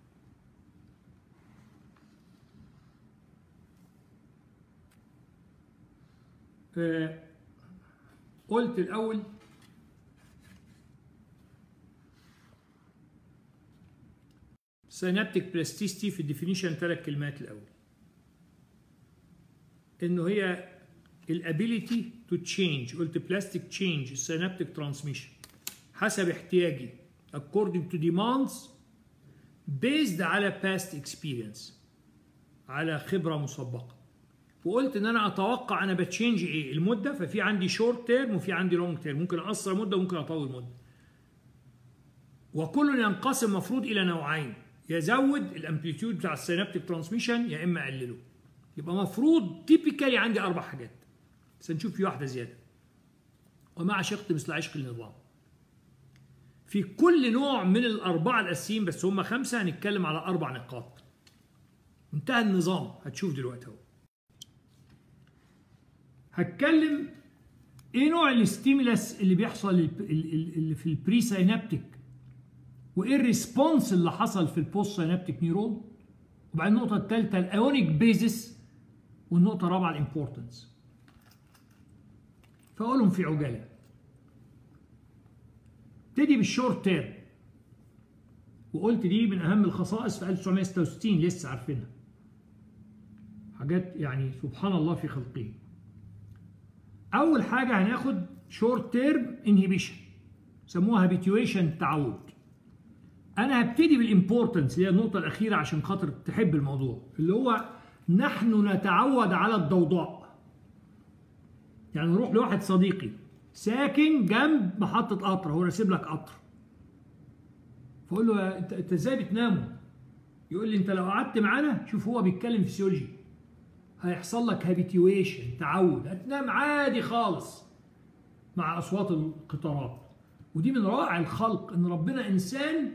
[SPEAKER 1] قلت الاول سينابتيك بلاستيستي في الديفينيشن ثلاث كلمات الاول انه هي الابيليتي تو تشينج قلت بلاستيك تشينج السينابتيك ترانسميشن حسب احتياجي according to demands based على past experience على خبرة مسبقة وقلت ان انا اتوقع انا بتشينج ايه المدة ففي عندي شورت تيرم وفي عندي لونج تيرم ممكن اقصر مدة وممكن اطول مدة وكل ينقسم مفروض الى نوعين يزود الامبليتيود بتاع السينابتيك ترانسميشن يا اما اقلله يبقى مفروض تيبيكالي عندي اربع حاجات بس نشوف في واحده زياده وما عشقت مثل عشق النظام في كل نوع من الاربعه الاساسيين بس هم خمسه هنتكلم على اربع نقاط انتهى النظام هتشوف دلوقتي اهو هتكلم ايه نوع الاستيمولاس اللي بيحصل اللي في البري سينابتيك وايه الريسبونس اللي حصل في البوست سينابتيك نيرون وبعدين النقطه الثالثه الايونيك بيزس والنقطه الرابعه الامبورتنس فاقولهم في عجاله ابتدي بالشورت تيرم وقلت دي من اهم الخصائص في 1966 لسه عارفينها حاجات يعني سبحان الله في خلقه اول حاجه هناخد شورت تيرم انهبيشن سموها هابيتويشن تعود انا هبتدي بالامبورتنس اللي هي النقطه الاخيره عشان خاطر تحب الموضوع اللي هو نحن نتعود على الضوضاء يعني نروح لواحد صديقي ساكن جنب محطه قطر هو راسب لك قطر فاقول له انت انت ازاي بتناموا يقول لي انت لو قعدت معانا شوف هو بيتكلم فيسيولوجي هيحصل لك هابيتيويشن تعود هتنام عادي خالص مع اصوات القطارات ودي من روائع الخلق ان ربنا انسان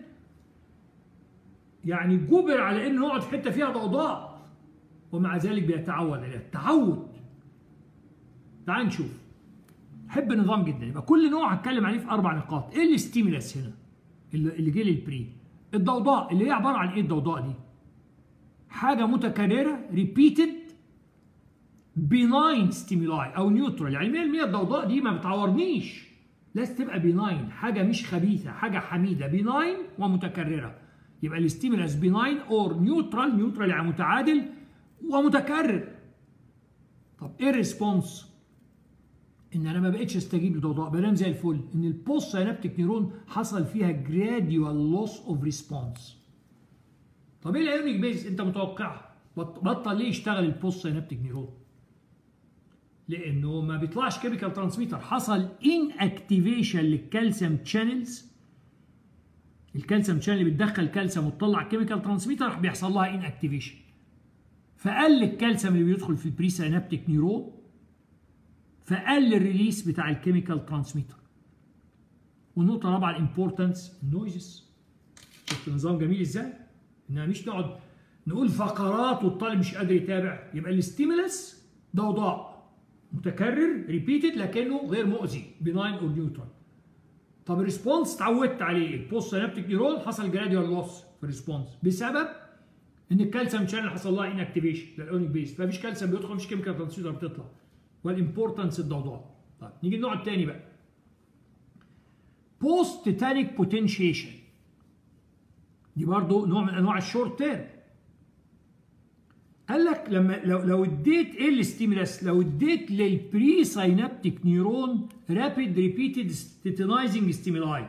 [SPEAKER 1] يعني جبر على انه يقعد في حته فيها ضوضاء ومع ذلك بيتعود عليها التعود تعال نشوف احب النظام جدا يبقى كل نوع هتكلم عليه في اربع نقاط ايه الاستيمولاس هنا اللي جه للبري الضوضاء اللي هي عباره عن ايه الضوضاء دي حاجه متكرره ريبيتد بيناين ستيمولاي او نيوترال يعني 100% الضوضاء دي ما بتعورنيش لازم تبقى بيناين حاجه مش خبيثه حاجه حميده بيناين ومتكرره يبقى الاستيمولاس بيناين اور نيوترال نيوترال يعني متعادل ومتكرر طب ايه الريسبونس ان انا ما بقتش استجيب لضوضاء بنام زي الفل ان البوست سينابتيك نيرون حصل فيها جراديوال لوس اوف ريسبونس طب ايه الايونيك بيز انت متوقعها بطل ليه يشتغل البوست سينابتيك نيرون لانه ما بيطلعش كيميكال ترانسميتر حصل ان اكتيفيشن للكالسيوم تشانلز الكالسيوم تشانل اللي بتدخل كالسيوم وتطلع كيميكال ترانسميتر راح بيحصل لها ان اكتيفيشن فقل الكالسيوم اللي بيدخل في البري سينابتيك نيرون فقل الريليس بتاع الكيميكال ترانسميتر والنقطه الرابعه الامبورتنس النويزز شفت النظام جميل ازاي؟ انها مش نقعد نقول فقرات والطالب مش قادر يتابع يبقى الاستيمولس ضوضاء متكرر ريبيتد لكنه غير مؤذي بناين اور نيوترال طب الريسبونس اتعودت عليه البوست سينابتيك نيرون حصل جراديوال لوس في الريسبونس بسبب ان الكالسيوم شانل حصل لها ان اكتيفيشن للاونيك بيس فمفيش كالسيوم بيدخل مفيش كيميكال ترانسميتر بتطلع والامبورتنس الضوضاء طيب نيجي النوع الثاني بقى بوست تيتانيك بوتنشيشن دي برضو نوع من انواع الشورت تيرم قال لك لما لو لو اديت ايه الاستيمولاس لو اديت للبري ساينابتيك نيرون رابيد ريبيتد تيتنايزنج ستيمولاي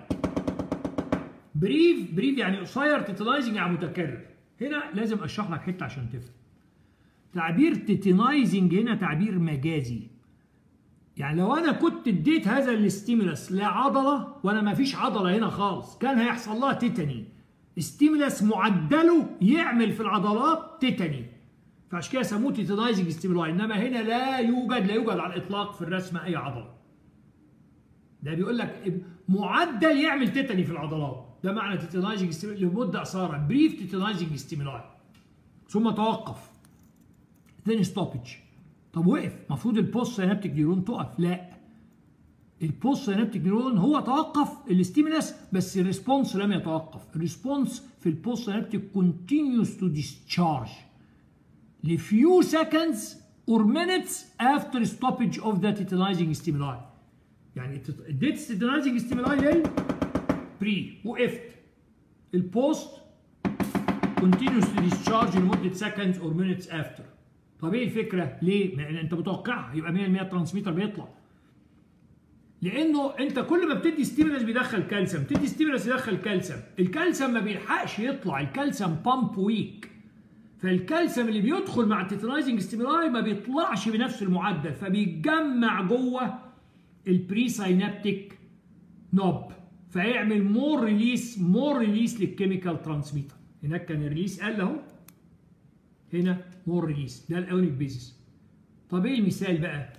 [SPEAKER 1] بريف بريف يعني قصير تيتنايزنج يعني متكرر هنا لازم اشرح لك حته عشان تفهم تعبير تيتنايزنج هنا تعبير مجازي يعني لو انا كنت اديت هذا الاستيمولاس لعضله وانا ما فيش عضله هنا خالص كان هيحصل لها تيتاني ستيمولاس معدله يعمل في العضلات تيتاني فعشان كده سموه تيتنايزنج ستيمولاي انما هنا لا يوجد لا يوجد على الاطلاق في الرسمه اي عضله ده بيقول لك معدل يعمل تيتاني في العضلات ده معنى تيتنايزنج ستيمولاي لمده قصيره بريف تيتنايزنج ستيمولاي ثم توقف ثاني ستوبج طب وقف المفروض البوست سينابتيك نيرون تقف لا البوست سينابتيك نيرون هو توقف الاستيمولاس بس الريسبونس لم يتوقف الريسبونس في البوست سينابتيك continues to discharge لفيو seconds or minutes after stoppage of the titillizing stimuli يعني اديت titillizing stimuli للبري وقفت البوست continuously discharge لمده seconds or minutes after طب ايه الفكره؟ ليه؟ لان انت متوقعها يبقى 100% الترانسميتر بيطلع لانه انت كل ما بتدي ستيمولس بيدخل كالسيوم تدي ستيمولس يدخل كالسيوم الكالسيوم ما بيلحقش يطلع الكالسيوم بامب ويك فالكالسيوم اللي بيدخل مع التيترايزنج ستيمولاي ما بيطلعش بنفس المعدل فبيتجمع جوه البري ساينابتيك نوب فيعمل مور ريليس مور ريليس للكيميكال ترانسميتر هناك كان الريليس قل اهو هنا مور ريليس ده الاونيك بيزس طب ايه المثال بقى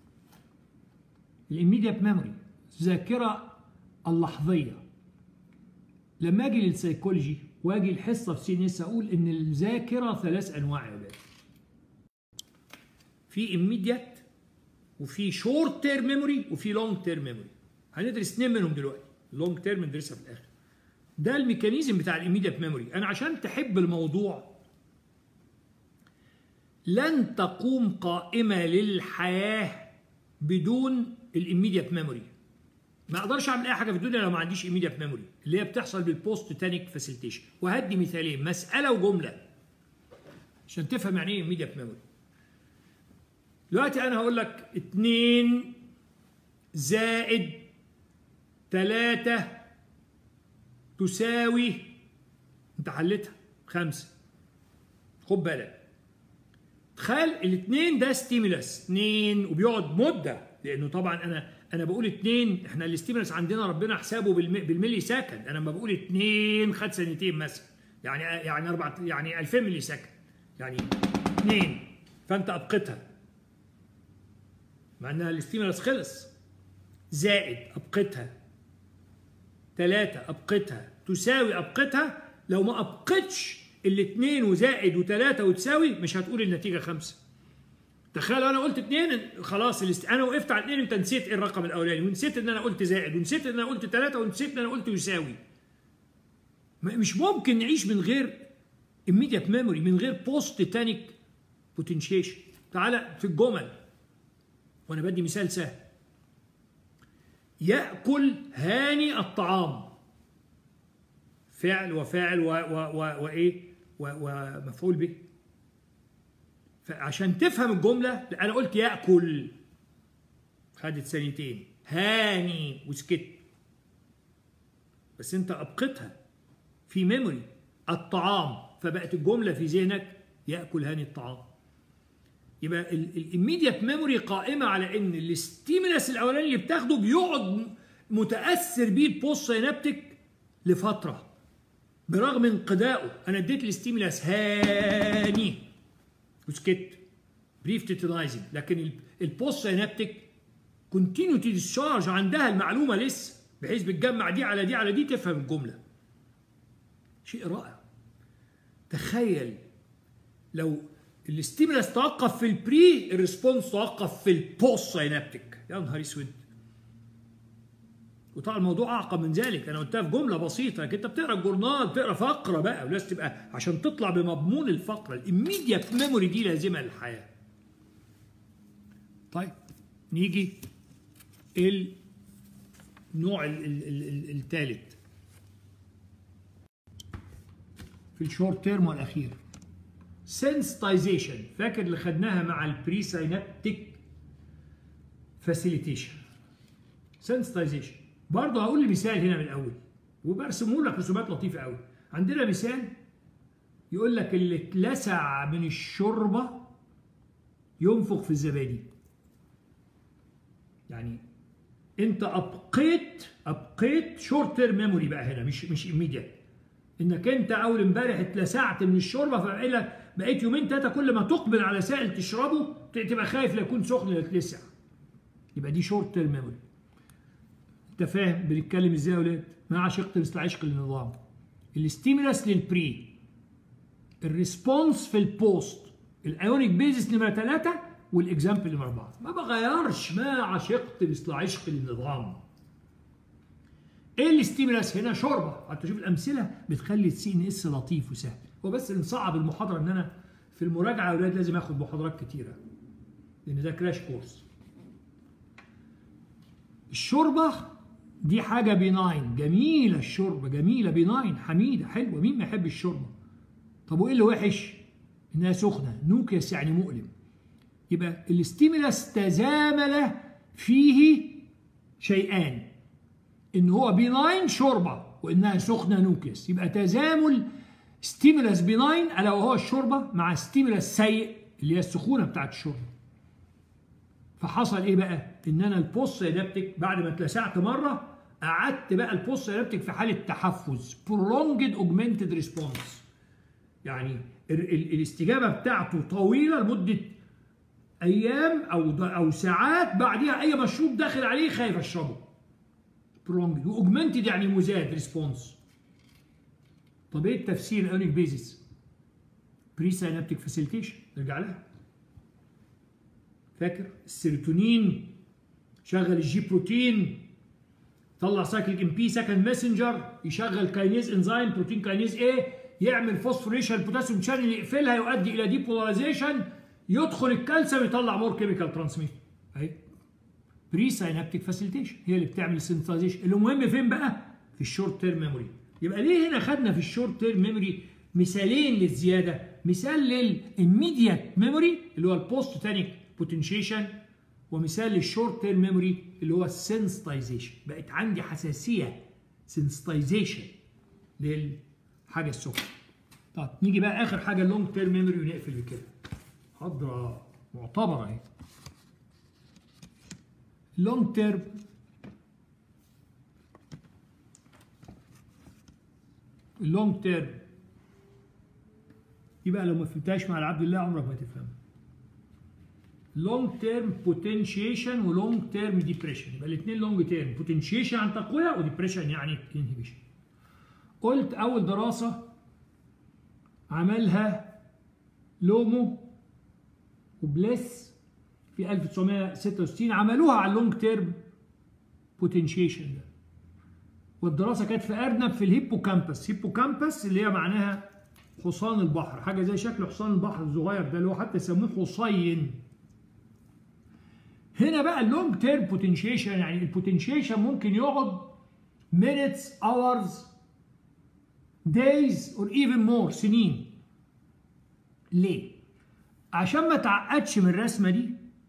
[SPEAKER 1] الاميديت ميموري الذاكره اللحظيه لما اجي للسيكولوجي واجي الحصه في سي اس اقول ان الذاكره ثلاث انواع يا باشا في immediate وفي شورت تيرم ميموري وفي لونج تيرم ميموري هندرس اثنين منهم دلوقتي اللونج تيرم ندرسها في الاخر ده الميكانيزم بتاع الاميديت ميموري انا عشان تحب الموضوع لن تقوم قائمه للحياه بدون الاميديت ميموري ما اقدرش اعمل اي حاجه في الدنيا لو ما عنديش immediate ميموري اللي هي بتحصل بالبوست تانيك فاسيليتيشن وهدي مثالين مساله وجمله عشان تفهم يعني ايه immediate ميموري دلوقتي انا هقول لك 2 زائد 3 تساوي انت حلتها خمسة خد بالك تخيل الاثنين ده ستيمولس اثنين وبيقعد مده لانه طبعا انا انا بقول اثنين احنا الاستيمولس عندنا ربنا حسابه بالم... بالملي سكند انا لما بقول اثنين خد ثانيتين مثلا يعني يعني اربع يعني 2000 ملي سكند يعني اثنين فانت ابقتها مع انها الاستيمولس خلص زائد ابقتها ثلاثة ابقتها تساوي ابقتها لو ما ابقتش الاثنين وزائد وثلاثة وتساوي مش هتقول النتيجة خمسة تخيل انا قلت اثنين خلاص الاست... انا وقفت على اثنين انت نسيت ايه الرقم الاولاني ونسيت ان انا قلت زائد ونسيت ان انا قلت ثلاثة ونسيت ان انا قلت يساوي مش ممكن نعيش من غير immediate memory من غير post tanic potentiation تعالى في الجمل وانا بدي مثال سهل ياكل هاني الطعام فعل وفاعل و و و وايه ومفعول به فعشان تفهم الجمله انا قلت ياكل خدت ثانيتين هاني وسكت بس انت ابقتها في ميموري الطعام فبقت الجمله في ذهنك ياكل هاني الطعام يبقى الاميديت ميموري قائمه على ان الاستيمولس الاولاني اللي بتاخده بيقعد متاثر بيه البوست سينابتيك لفتره برغم انقضائه انا اديت الاستيمولس هاني وسكت بريف تيتلايزنج لكن البوست سينابتيك كونتينيوتي ديسشارج عندها المعلومه لسه بحيث بتجمع دي على دي على دي تفهم الجمله شيء رائع تخيل لو الاستيمولس توقف في البري الريسبونس توقف في البوست سينابتيك يا نهار اسود وطبعا الموضوع اعقد من ذلك انا قلتها في جمله بسيطه لكن انت بتقرا الجورنال بتقرا فقره بقى ولازم تبقى عشان تطلع بمضمون الفقره الاميديت ميموري دي لازمه للحياه طيب نيجي النوع الثالث في الشورت تيرم والاخير سنسيتايزيشن فاكر اللي خدناها مع البري ساينابتيك فاسيليتيشن سنسيتايزيشن برضه هقول مثال هنا من الاول وبرسمه لك رسومات لطيفه قوي عندنا مثال يقول لك اللي اتلسع من الشوربه ينفخ في الزبادي يعني انت ابقيت ابقيت شورت تيرم ميموري بقى هنا مش مش ايميديت انك انت اول امبارح اتلسعت من الشوربه فبقى لك بقيت يومين ثلاثه كل ما تقبل على سائل تشربه تبقى خايف لا يكون سخن لا يتلسع يبقى دي شورت تيرم ميموري انت فاهم بنتكلم ازاي يا ولاد؟ ما عشقت مثل عشق للنظام الاستيمولس للبري الريسبونس في البوست الايونيك بيزس نمره ثلاثه والاكزامبل نمره اربعه ما بغيرش ما عشقت مثل عشق للنظام ايه الاستيمولس هنا شوربه حتى شوف الامثله بتخلي السي ان اس لطيف وسهل هو بس نصعب المحاضره ان انا في المراجعه يا اولاد لازم اخد محاضرات كتيره لان ده كراش كورس الشوربه دي حاجه بيناين جميله الشوربه جميله بيناين حميده حلوه مين ما يحب الشوربه طب وايه اللي وحش انها سخنه نوكيس يعني مؤلم يبقى الاستيمولاس تزامل فيه شيئان ان هو بيناين شوربه وانها سخنه نوكيس يبقى تزامل ستيمولاس بيناين الا وهو الشوربه مع ستيمولاس سيء اللي هي السخونه بتاعت الشوربه فحصل ايه بقى ان انا البوست سينابتيك بعد ما اتلسعت مره قعدت بقى البوست سينابتيك في حاله تحفز prolonged augmented response يعني ال ال الاستجابه بتاعته طويله لمده ايام او او ساعات بعديها اي مشروب داخل عليه خايف اشربه prolonged واوجمنتد يعني مزاد ريسبونس طب ايه التفسير الاونيك بيزيس بري سينابتيك فاسيليتيشن نرجع لها فاكر السيروتونين شغل الجي بروتين طلع سايكليك ام بي سكند ماسنجر يشغل كاينيز انزيم بروتين كاينيز ايه يعمل فوسفوريشن البوتاسيوم شانل يقفلها يؤدي الى ديبولاريزيشن يدخل الكالسيوم يطلع مور كيميكال ترانسميتر اهي بري ساينابتيك فاسيليتيشن هي اللي بتعمل السنتايزيشن المهم فين بقى في الشورت تيرم ميموري يبقى ليه هنا خدنا في الشورت تيرم ميموري مثالين للزياده مثال للاميديات ميموري اللي هو البوست تانيك بوتنشيشن ومثال للشورت تيرم ميموري اللي هو السنسيتايزيشن بقت عندي حساسيه سنسيتايزيشن للحاجه السخنه طب نيجي بقى اخر حاجه اللونج تيرم ميموري ونقفل بكده محاضره معتبره اهي اللونج تيرم اللونج تيرم يبقى لو ما فهمتهاش مع العبد الله عمرك ما تفهمها لونج تيرم بوتنشيشن ولونج تيرم ديبريشن يبقى الاثنين لونج تيرم بوتنشيشن عن تقويه وديبريشن يعني انهبيشن قلت اول دراسه عملها لومو وبليس في 1966 عملوها على اللونج تيرم بوتنشيشن ده والدراسه كانت في ارنب في الهيبوكامبس هيبوكامبس اللي هي معناها حصان البحر حاجه زي شكل حصان البحر الصغير ده اللي هو حتى يسموه حصين هنا بقى اللونج تيرم بوتنشيشن يعني البوتنشيشن ممكن يقعد minutes hours days or even more سنين ليه عشان ما تعقدش من الرسمه دي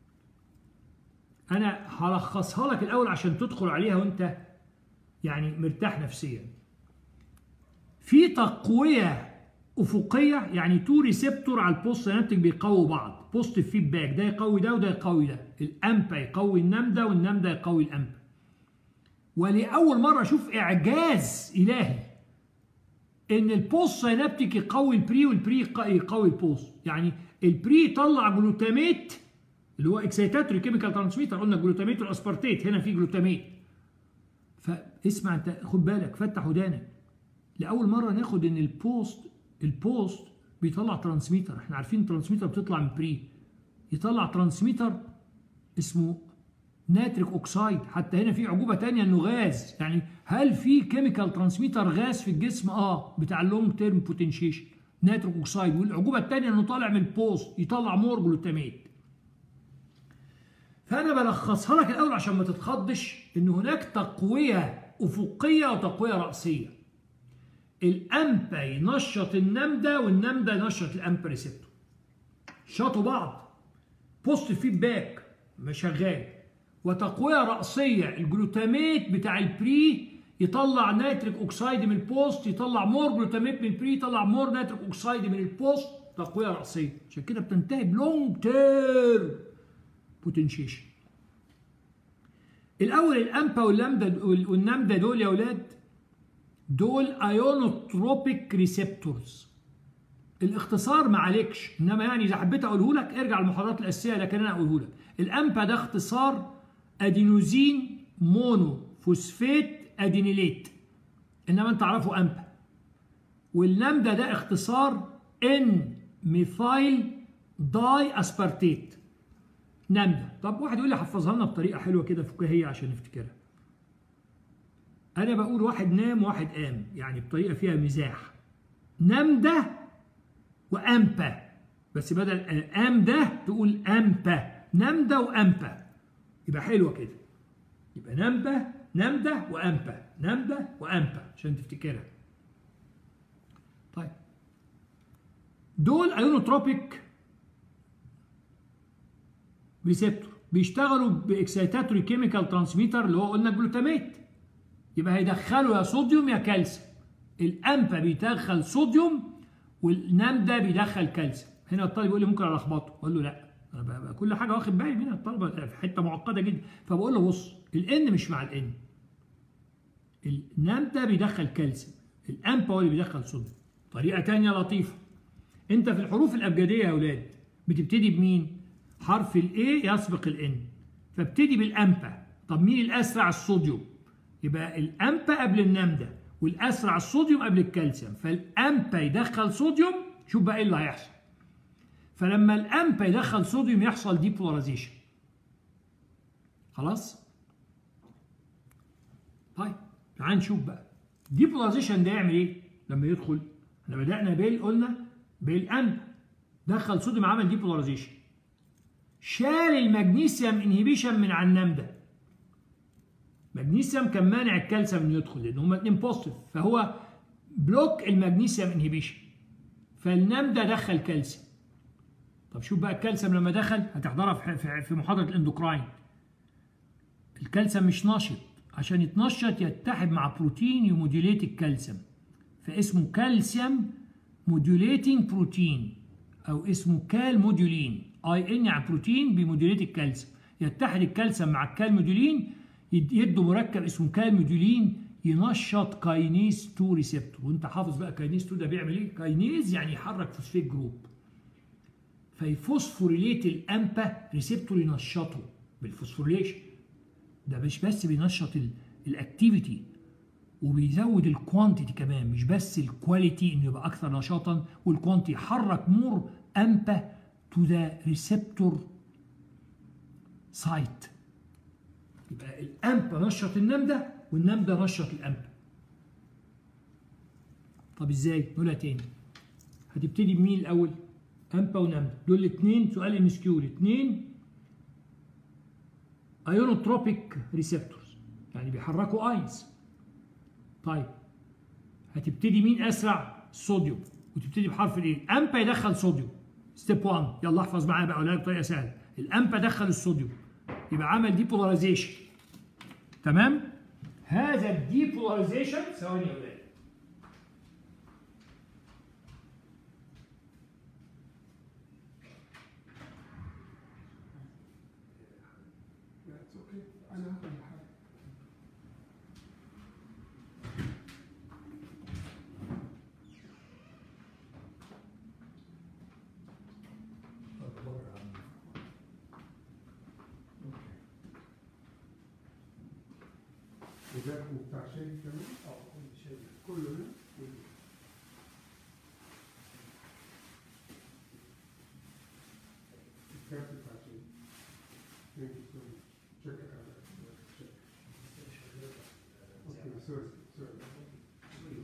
[SPEAKER 1] انا هلخصها لك الاول عشان تدخل عليها وانت يعني مرتاح نفسيا في تقويه افقيه يعني تو ريسبتور على البوست سينابتيك بيقووا بعض بوزيتيف فيدباك ده يقوي ده وده يقوي ده الامبا يقوي النم ده والنم ده يقوي الامبا ولاول مره اشوف اعجاز الهي ان البوست سينابتيك يقوي البري والبري يقوي البوست يعني البري يطلع جلوتاميت اللي هو اكسيتاتوري كيميكال ترانسميتر قلنا جلوتاميت والاسبارتيت هنا في جلوتاميت فاسمع انت خد بالك فتح ودانك لاول مره ناخد ان البوست البوست بيطلع ترانسميتر احنا عارفين الترانسميتر بتطلع من بري يطلع ترانسميتر اسمه ناتريك اوكسايد حتى هنا في عجوبه تانية انه غاز يعني هل في كيميكال ترانسميتر غاز في الجسم اه بتاع اللونج تيرم بوتنشيشن ناتريك اوكسايد والعجوبه الثانيه انه طالع من البوست يطلع مور جلوتاميت فانا بلخصها لك الاول عشان ما تتخضش ان هناك تقويه افقيه وتقويه راسيه الامبا ينشط النمده والنمده ينشط الامبا ريسبتور شاطوا بعض بوست فيدباك شغال وتقويه راسيه الجلوتاميت بتاع البري يطلع نيتريك اوكسايد من البوست يطلع مور جلوتاميت من البري يطلع مور نيتريك اوكسايد من البوست تقويه راسيه عشان كده بتنتهي بلونج تيرم بوتنشيشن الاول الامبا واللامدا والنمدا دول يا اولاد دول ايونوتروبيك ريسبتورز الاختصار ما عليكش انما يعني اذا حبيت اقوله لك ارجع المحاضرات الاساسيه لكن انا اقوله لك الامبا ده اختصار ادينوزين مونو فوسفات ادينيليت انما انت تعرفه امبا واللامدا ده اختصار ان ميثايل داي اسبارتيت نامدا طب واحد يقول لي حفظها لنا بطريقه حلوه كده فكاهيه عشان نفتكرها انا بقول واحد نام وواحد قام يعني بطريقه فيها مزاح نام ده وامبا بس بدل الام ده تقول امبا نام ده وامبا يبقى حلوه كده يبقى نامبا نام ده وامبا نام ده وامبا عشان تفتكرها طيب دول ايونوتروبيك ريسبتور بيشتغلوا باكسيتاتوري كيميكال ترانسميتر اللي هو قلنا جلوتاميت يبقى هيدخلوا يا صوديوم يا كالسيوم الامبا بيدخل صوديوم والنام ده بيدخل كالسيوم هنا الطالب يقول لي ممكن الخبطه اقول له لا انا بقى كل حاجه واخد بالي منها الطلبه في حته معقده جدا فبقول له بص الان مش مع الان النام ده بيدخل كالسيوم الامبا هو اللي بيدخل صوديوم طريقه ثانيه لطيفه انت في الحروف الابجديه يا اولاد بتبتدي بمين حرف الاي يسبق الان فابتدي بالامبا طب مين الاسرع الصوديوم يبقى الامبا قبل النام ده والاسرع الصوديوم قبل الكالسيوم فالامبا يدخل صوديوم شوف بقى ايه اللي هيحصل فلما الامبا يدخل صوديوم يحصل ديبولاريزيشن خلاص طيب تعال نشوف بقى ديبولاريزيشن ده يعمل ايه لما يدخل احنا بدانا بال قلنا بالامبا دخل صوديوم عمل ديبولاريزيشن شال المغنيسيوم انهبيشن من على النم ده مغنيسيوم كان مانع الكالسيوم انه يدخل لان هما الاثنين بوزيتيف فهو بلوك المغنيسيوم انهبيشن فالنم ده دخل كالسيوم طب شوف بقى الكالسيوم لما دخل هتحضرها في محاضره الاندوكراين الكالسيوم مش نشط عشان يتنشط يتحد مع بروتين يموديوليت الكالسيوم فاسمه كالسيوم موديوليتنج بروتين او اسمه كال موديولين اي ان يعني بروتين بموديوليت الكالسيوم يتحد الكالسيوم مع الكالموديولين يدوا مركب اسمه كالموديولين ينشط كاينيز 2 ريسبتور وانت حافظ بقى كاينيز 2 ده بيعمل ايه؟ كاينيز يعني يحرك فوسفيت جروب فيفوسفوريليت الامبا ريسبتور ينشطه بالفوسفوريليشن ده مش بس بينشط الاكتيفيتي وبيزود الكوانتيتي كمان مش بس الكواليتي انه يبقى اكثر نشاطا والكوانتيتي يحرك مور امبا تو ذا ريسبتور سايت يبقى الامبا نشط النم ده والنم ده نشط الامبا طب ازاي نقولها تاني هتبتدي بمين الاول امبا ونم دول الاثنين سؤال ام اس كيو الاثنين ايونوتروبيك ريسبتورز يعني بيحركوا اينز طيب هتبتدي مين اسرع الصوديوم وتبتدي بحرف الايه امبا يدخل صوديوم ستيب 1 يلا احفظ معايا بقى اقولها بطريقه سهله الامبا دخل الصوديوم يبقى عمل ديبولاريزيشن تمام هذا الديبولاريزيشن ثواني يا ولاد
[SPEAKER 2] وجاكم بتاع شيء كمان؟ اه كل شيء كله ده؟ كله الكارت بتاع شيء ثانك يو سو ماتش شكرا اوكي سوري سوري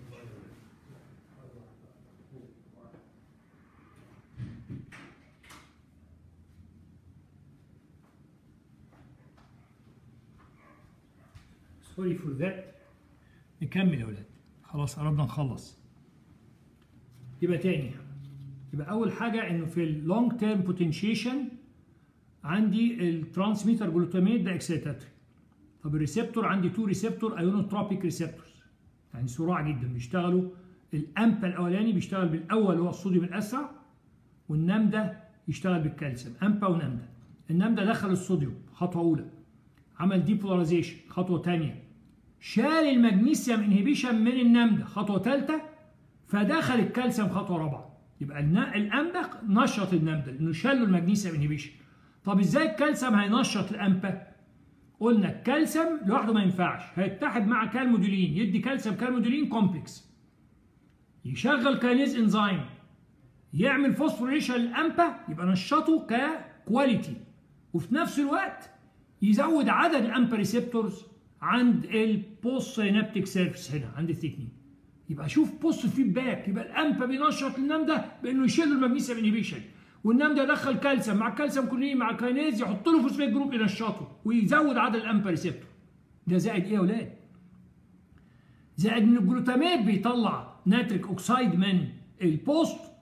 [SPEAKER 1] سوري فور ذات نكمل يا ولاد خلاص قربنا نخلص يبقى تاني يبقى اول حاجه انه في اللونج تيرم بوتنشيشن عندي الترانسميتر جلوتاميت ده اكسيتاتري طب الريسبتور عندي تو ريسبتور ايونوتروبيك ريسبتورز يعني سرعه جدا بيشتغلوا الامبا الاولاني بيشتغل بالاول اللي هو الصوديوم الاسرع والنام ده يشتغل بالكالسيوم امبا ونام ده النام ده دخل الصوديوم خطوه اولى عمل ديبولاريزيشن خطوه ثانيه شال المغنيسيوم انهبيشن من النمده خطوه ثالثه فدخل الكالسيوم خطوه رابعه يبقى الامبا نشط النمده لانه شال له المغنيسيوم انهبيشن طب ازاي الكالسيوم هينشط الامبا قلنا الكالسيوم لوحده ما ينفعش هيتحد مع كالمودولين يدي كالسيوم كالمودولين كومبلكس يشغل كاينيز انزيم يعمل فوسفوريشن للامبا يبقى نشطه ككواليتي وفي نفس الوقت يزود عدد الامبا ريسبتورز عند البوست سينابتيك سيرفيس هنا عند الثيكنينج يبقى شوف بوست فيدباك يبقى الامبا بينشط النم ده بانه يشيل المغنيسيوم انهبيشن والنم ده يدخل كالسيوم مع الكالسيوم كلين مع كاينيز يحط له فوسفات جروب ينشطه ويزود عدد الامبا ريسبتور ده زائد ايه يا اولاد؟ زائد ان الجلوتامات بيطلع ناتريك اوكسايد من البوست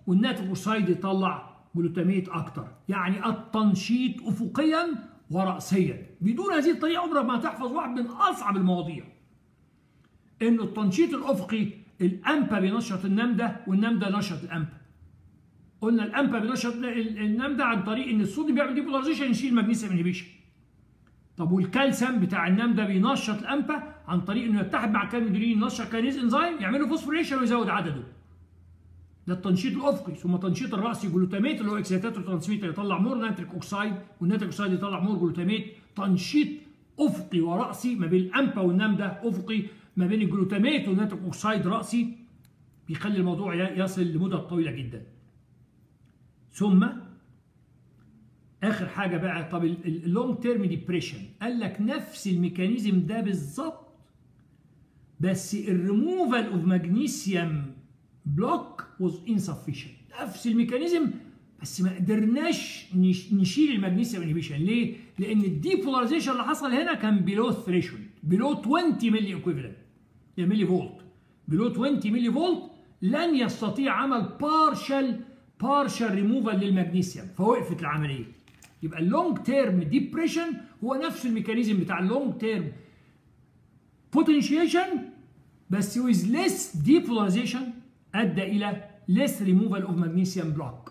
[SPEAKER 1] والناتج اوكسايد يطلع جلوتاميت اكتر يعني التنشيط افقيا وراسيا بدون هذه الطريقه عمرك ما هتحفظ واحد من اصعب المواضيع انه التنشيط الافقي الامبا بينشط النمده والنمده نشط الامبا قلنا الامبا بينشط النمده عن طريق ان الصوديوم بيعمل ديبولاريزيشن يشيل مغنيسيوم انهبيشن طب والكالسيوم بتاع النمده بينشط الامبا عن طريق انه يتحد مع كالمودولين ينشط كاينيز انزيم يعملوا فوسفوريشن ويزود عدده ده التنشيط الافقي ثم التنشيط الراسي جلوتاميت اللي هو اكسيتاتور ترانسميتر يطلع مور نيتريك اوكسايد والنيتريك اوكسايد يطلع مور جلوتاميت تنشيط افقي وراسي ما بين الامبا والنمده افقي ما بين الجلوتاميت والنيتريك اوكسايد راسي بيخلي الموضوع يصل لمدة طويلة جدا ثم اخر حاجه بقى طب اللونج تيرم ديبريشن قال لك نفس الميكانيزم ده بالظبط بس الريموفال اوف ماجنيسيوم بلوك واز انسفيشنت نفس الميكانيزم بس ما قدرناش نشيل المغنيسيوم انهبيشن ليه؟ لان الديبولاريزيشن اللي حصل هنا كان بيلو ثريشولد بيلو 20 ملي ايكويفالنت ملي فولت بيلو 20 ملي فولت لن يستطيع عمل بارشل بارشل ريموفال للمغنيسيوم فوقفت العمليه يبقى اللونج تيرم ديبريشن هو نفس الميكانيزم بتاع اللونج تيرم بوتنشيشن بس with less depolarization ادى الى less removal of magnesium block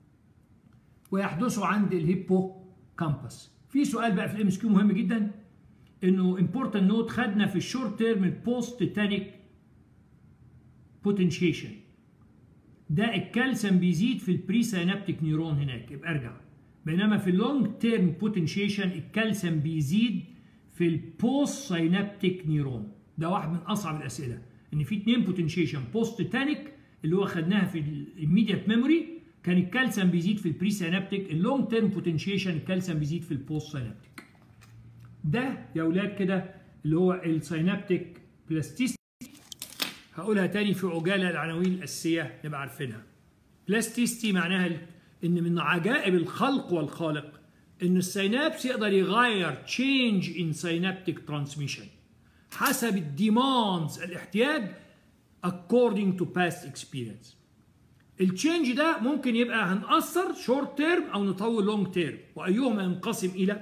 [SPEAKER 1] ويحدث عند الهيبو كامبس في سؤال بقى في الام اس كيو مهم جدا انه امبورتنت نوت خدنا في الشورت تيرم البوست تانيك بوتنشيشن ده الكالسيوم بيزيد في البري سينابتيك نيورون هناك يبقى ارجع بينما في اللونج تيرم بوتنشيشن الكالسيوم بيزيد في البوست سينابتيك نيورون ده واحد من اصعب الاسئله ان في اثنين بوتنشيشن بوست تانيك اللي هو خدناها في الاميديت ميموري كان الكالسيوم بيزيد في البري سينابتيك اللونج تيرم بوتنشيشن الكالسيوم بيزيد في البوست سينابتيك ده يا اولاد كده اللي هو السينابتيك بلاستيستي هقولها تاني في عجاله العناوين الاساسيه نبقى عارفينها بلاستيستي معناها ان من عجائب الخلق والخالق ان السينابس يقدر يغير change in synaptic transmission حسب الديماندز الاحتياج according to past experience التشينج ده ممكن يبقى هنأثر شورت تيرم او نطول لونج تيرم وايهما ينقسم الى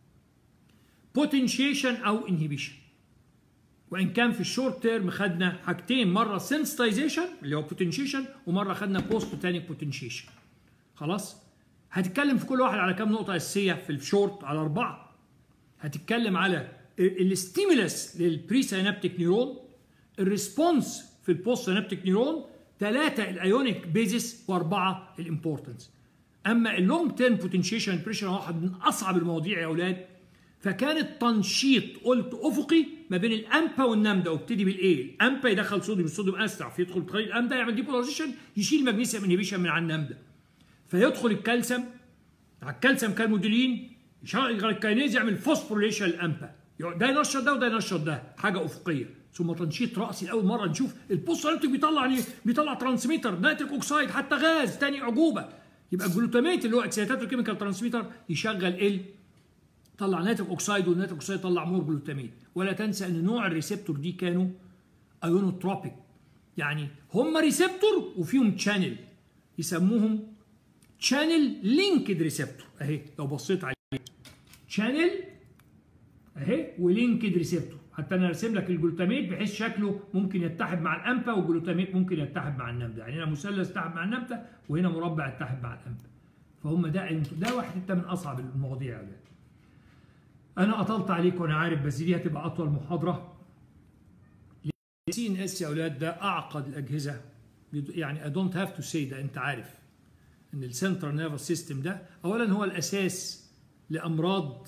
[SPEAKER 1] بوتنشيشن او انهبيشن وان كان في الشورت تيرم خدنا حاجتين مره سنسيتايزيشن اللي هو بوتنشيشن ومره خدنا بوست تاني بوتنشيشن خلاص هتتكلم في كل واحد على كام نقطه اساسيه في الشورت على اربعه هتتكلم على الستيمولس للبري سينابتيك نيورون الريسبونس في البوست سينابتيك نيورون ثلاثه الايونيك بيزس واربعه الامبورتنس اما اللونج تيرم بوتنشيشن بريشر واحد من اصعب المواضيع يا اولاد فكان التنشيط قلت افقي ما بين الامبا والنمدا وابتدي بالايه الامبا يدخل صوديوم الصوديوم اسرع فيدخل طريق الامدا يعمل ديبولاريزيشن يشيل مغنيسيوم انهبيشن من على النمدا فيدخل الكالسيوم على الكالسيوم كالمودولين يشغل الكاينيز يعمل فوسفوريليشن الامبا ده ينشط ده وده ينشط ده حاجه افقيه ثم تنشيط راسي لاول مره نشوف البوست بيطلع ليه بيطلع ترانسميتر نيتريك اوكسايد حتى غاز تاني عجوبه يبقى الجلوتاميت اللي هو اكسيتاتور كيميكال ترانسميتر يشغل ال طلع نيتريك اوكسايد والنيتريك اوكسايد طلع مور جلوتاميت ولا تنسى ان نوع الريسبتور دي كانوا ايونوتروبيك يعني هم ريسبتور وفيهم تشانل يسموهم تشانل لينكد ريسبتور اهي لو بصيت عليه تشانل اهي ولينكد ريسبتور حتى انا راسم لك الجلوتاميت بحيث شكله ممكن يتحد مع الامبا والجلوتاميت ممكن يتحد مع النمدا يعني هنا مثلث يتحد مع النمدا وهنا مربع يتحد مع الامبا فهم ده ده واحد انت من اصعب المواضيع ده انا اطلت عليك وانا عارف بس دي هتبقى اطول محاضره سي ان اس يا اولاد ده اعقد الاجهزه يعني اي دونت هاف تو سي ده انت عارف ان السنترال نيرفس سيستم ده اولا هو الاساس لامراض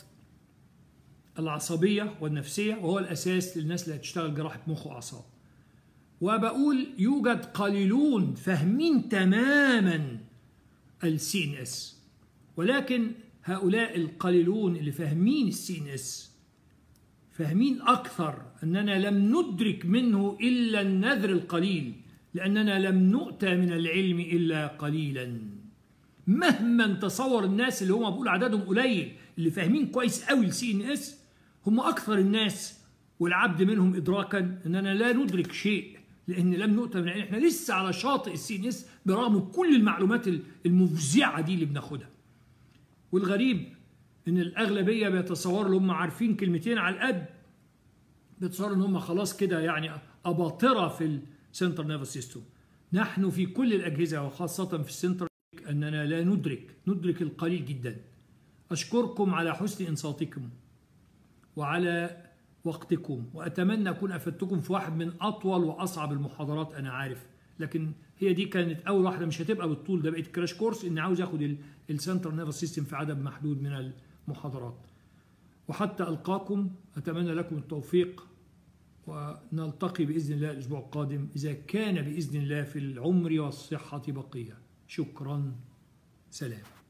[SPEAKER 1] العصبيه والنفسيه وهو الاساس للناس اللي هتشتغل جراحه مخ واعصاب وبقول يوجد قليلون فاهمين تماما السي ان اس ولكن هؤلاء القليلون اللي فاهمين السي ان اس فاهمين اكثر اننا لم ندرك منه الا النذر القليل لاننا لم نؤتى من العلم الا قليلا مهما تصور الناس اللي هم بقول عددهم قليل اللي فاهمين كويس قوي السي ان اس هم اكثر الناس والعبد منهم ادراكا اننا لا ندرك شيء لان لم نؤتى من العلم احنا لسه على شاطئ السي ان اس برغم كل المعلومات المفزعه دي اللي بناخدها والغريب ان الاغلبيه بيتصوروا ان هم عارفين كلمتين على القد بيتصوروا ان هم خلاص كده يعني اباطره في السنترال نيرفس سيستم نحن في كل الاجهزه وخاصه في السنترال اننا لا ندرك ندرك القليل جدا اشكركم على حسن انصاتكم وعلى وقتكم واتمنى اكون افدتكم في واحد من اطول واصعب المحاضرات انا عارف لكن هي دي كانت اول واحده مش هتبقى بالطول ده بقت كراش كورس اني عاوز اخد السنترال نيرفس سيستم في عدد محدود من المحاضرات وحتى القاكم اتمنى لكم التوفيق ونلتقي باذن الله الاسبوع القادم اذا كان باذن الله في العمر والصحه بقيه شكرا سلام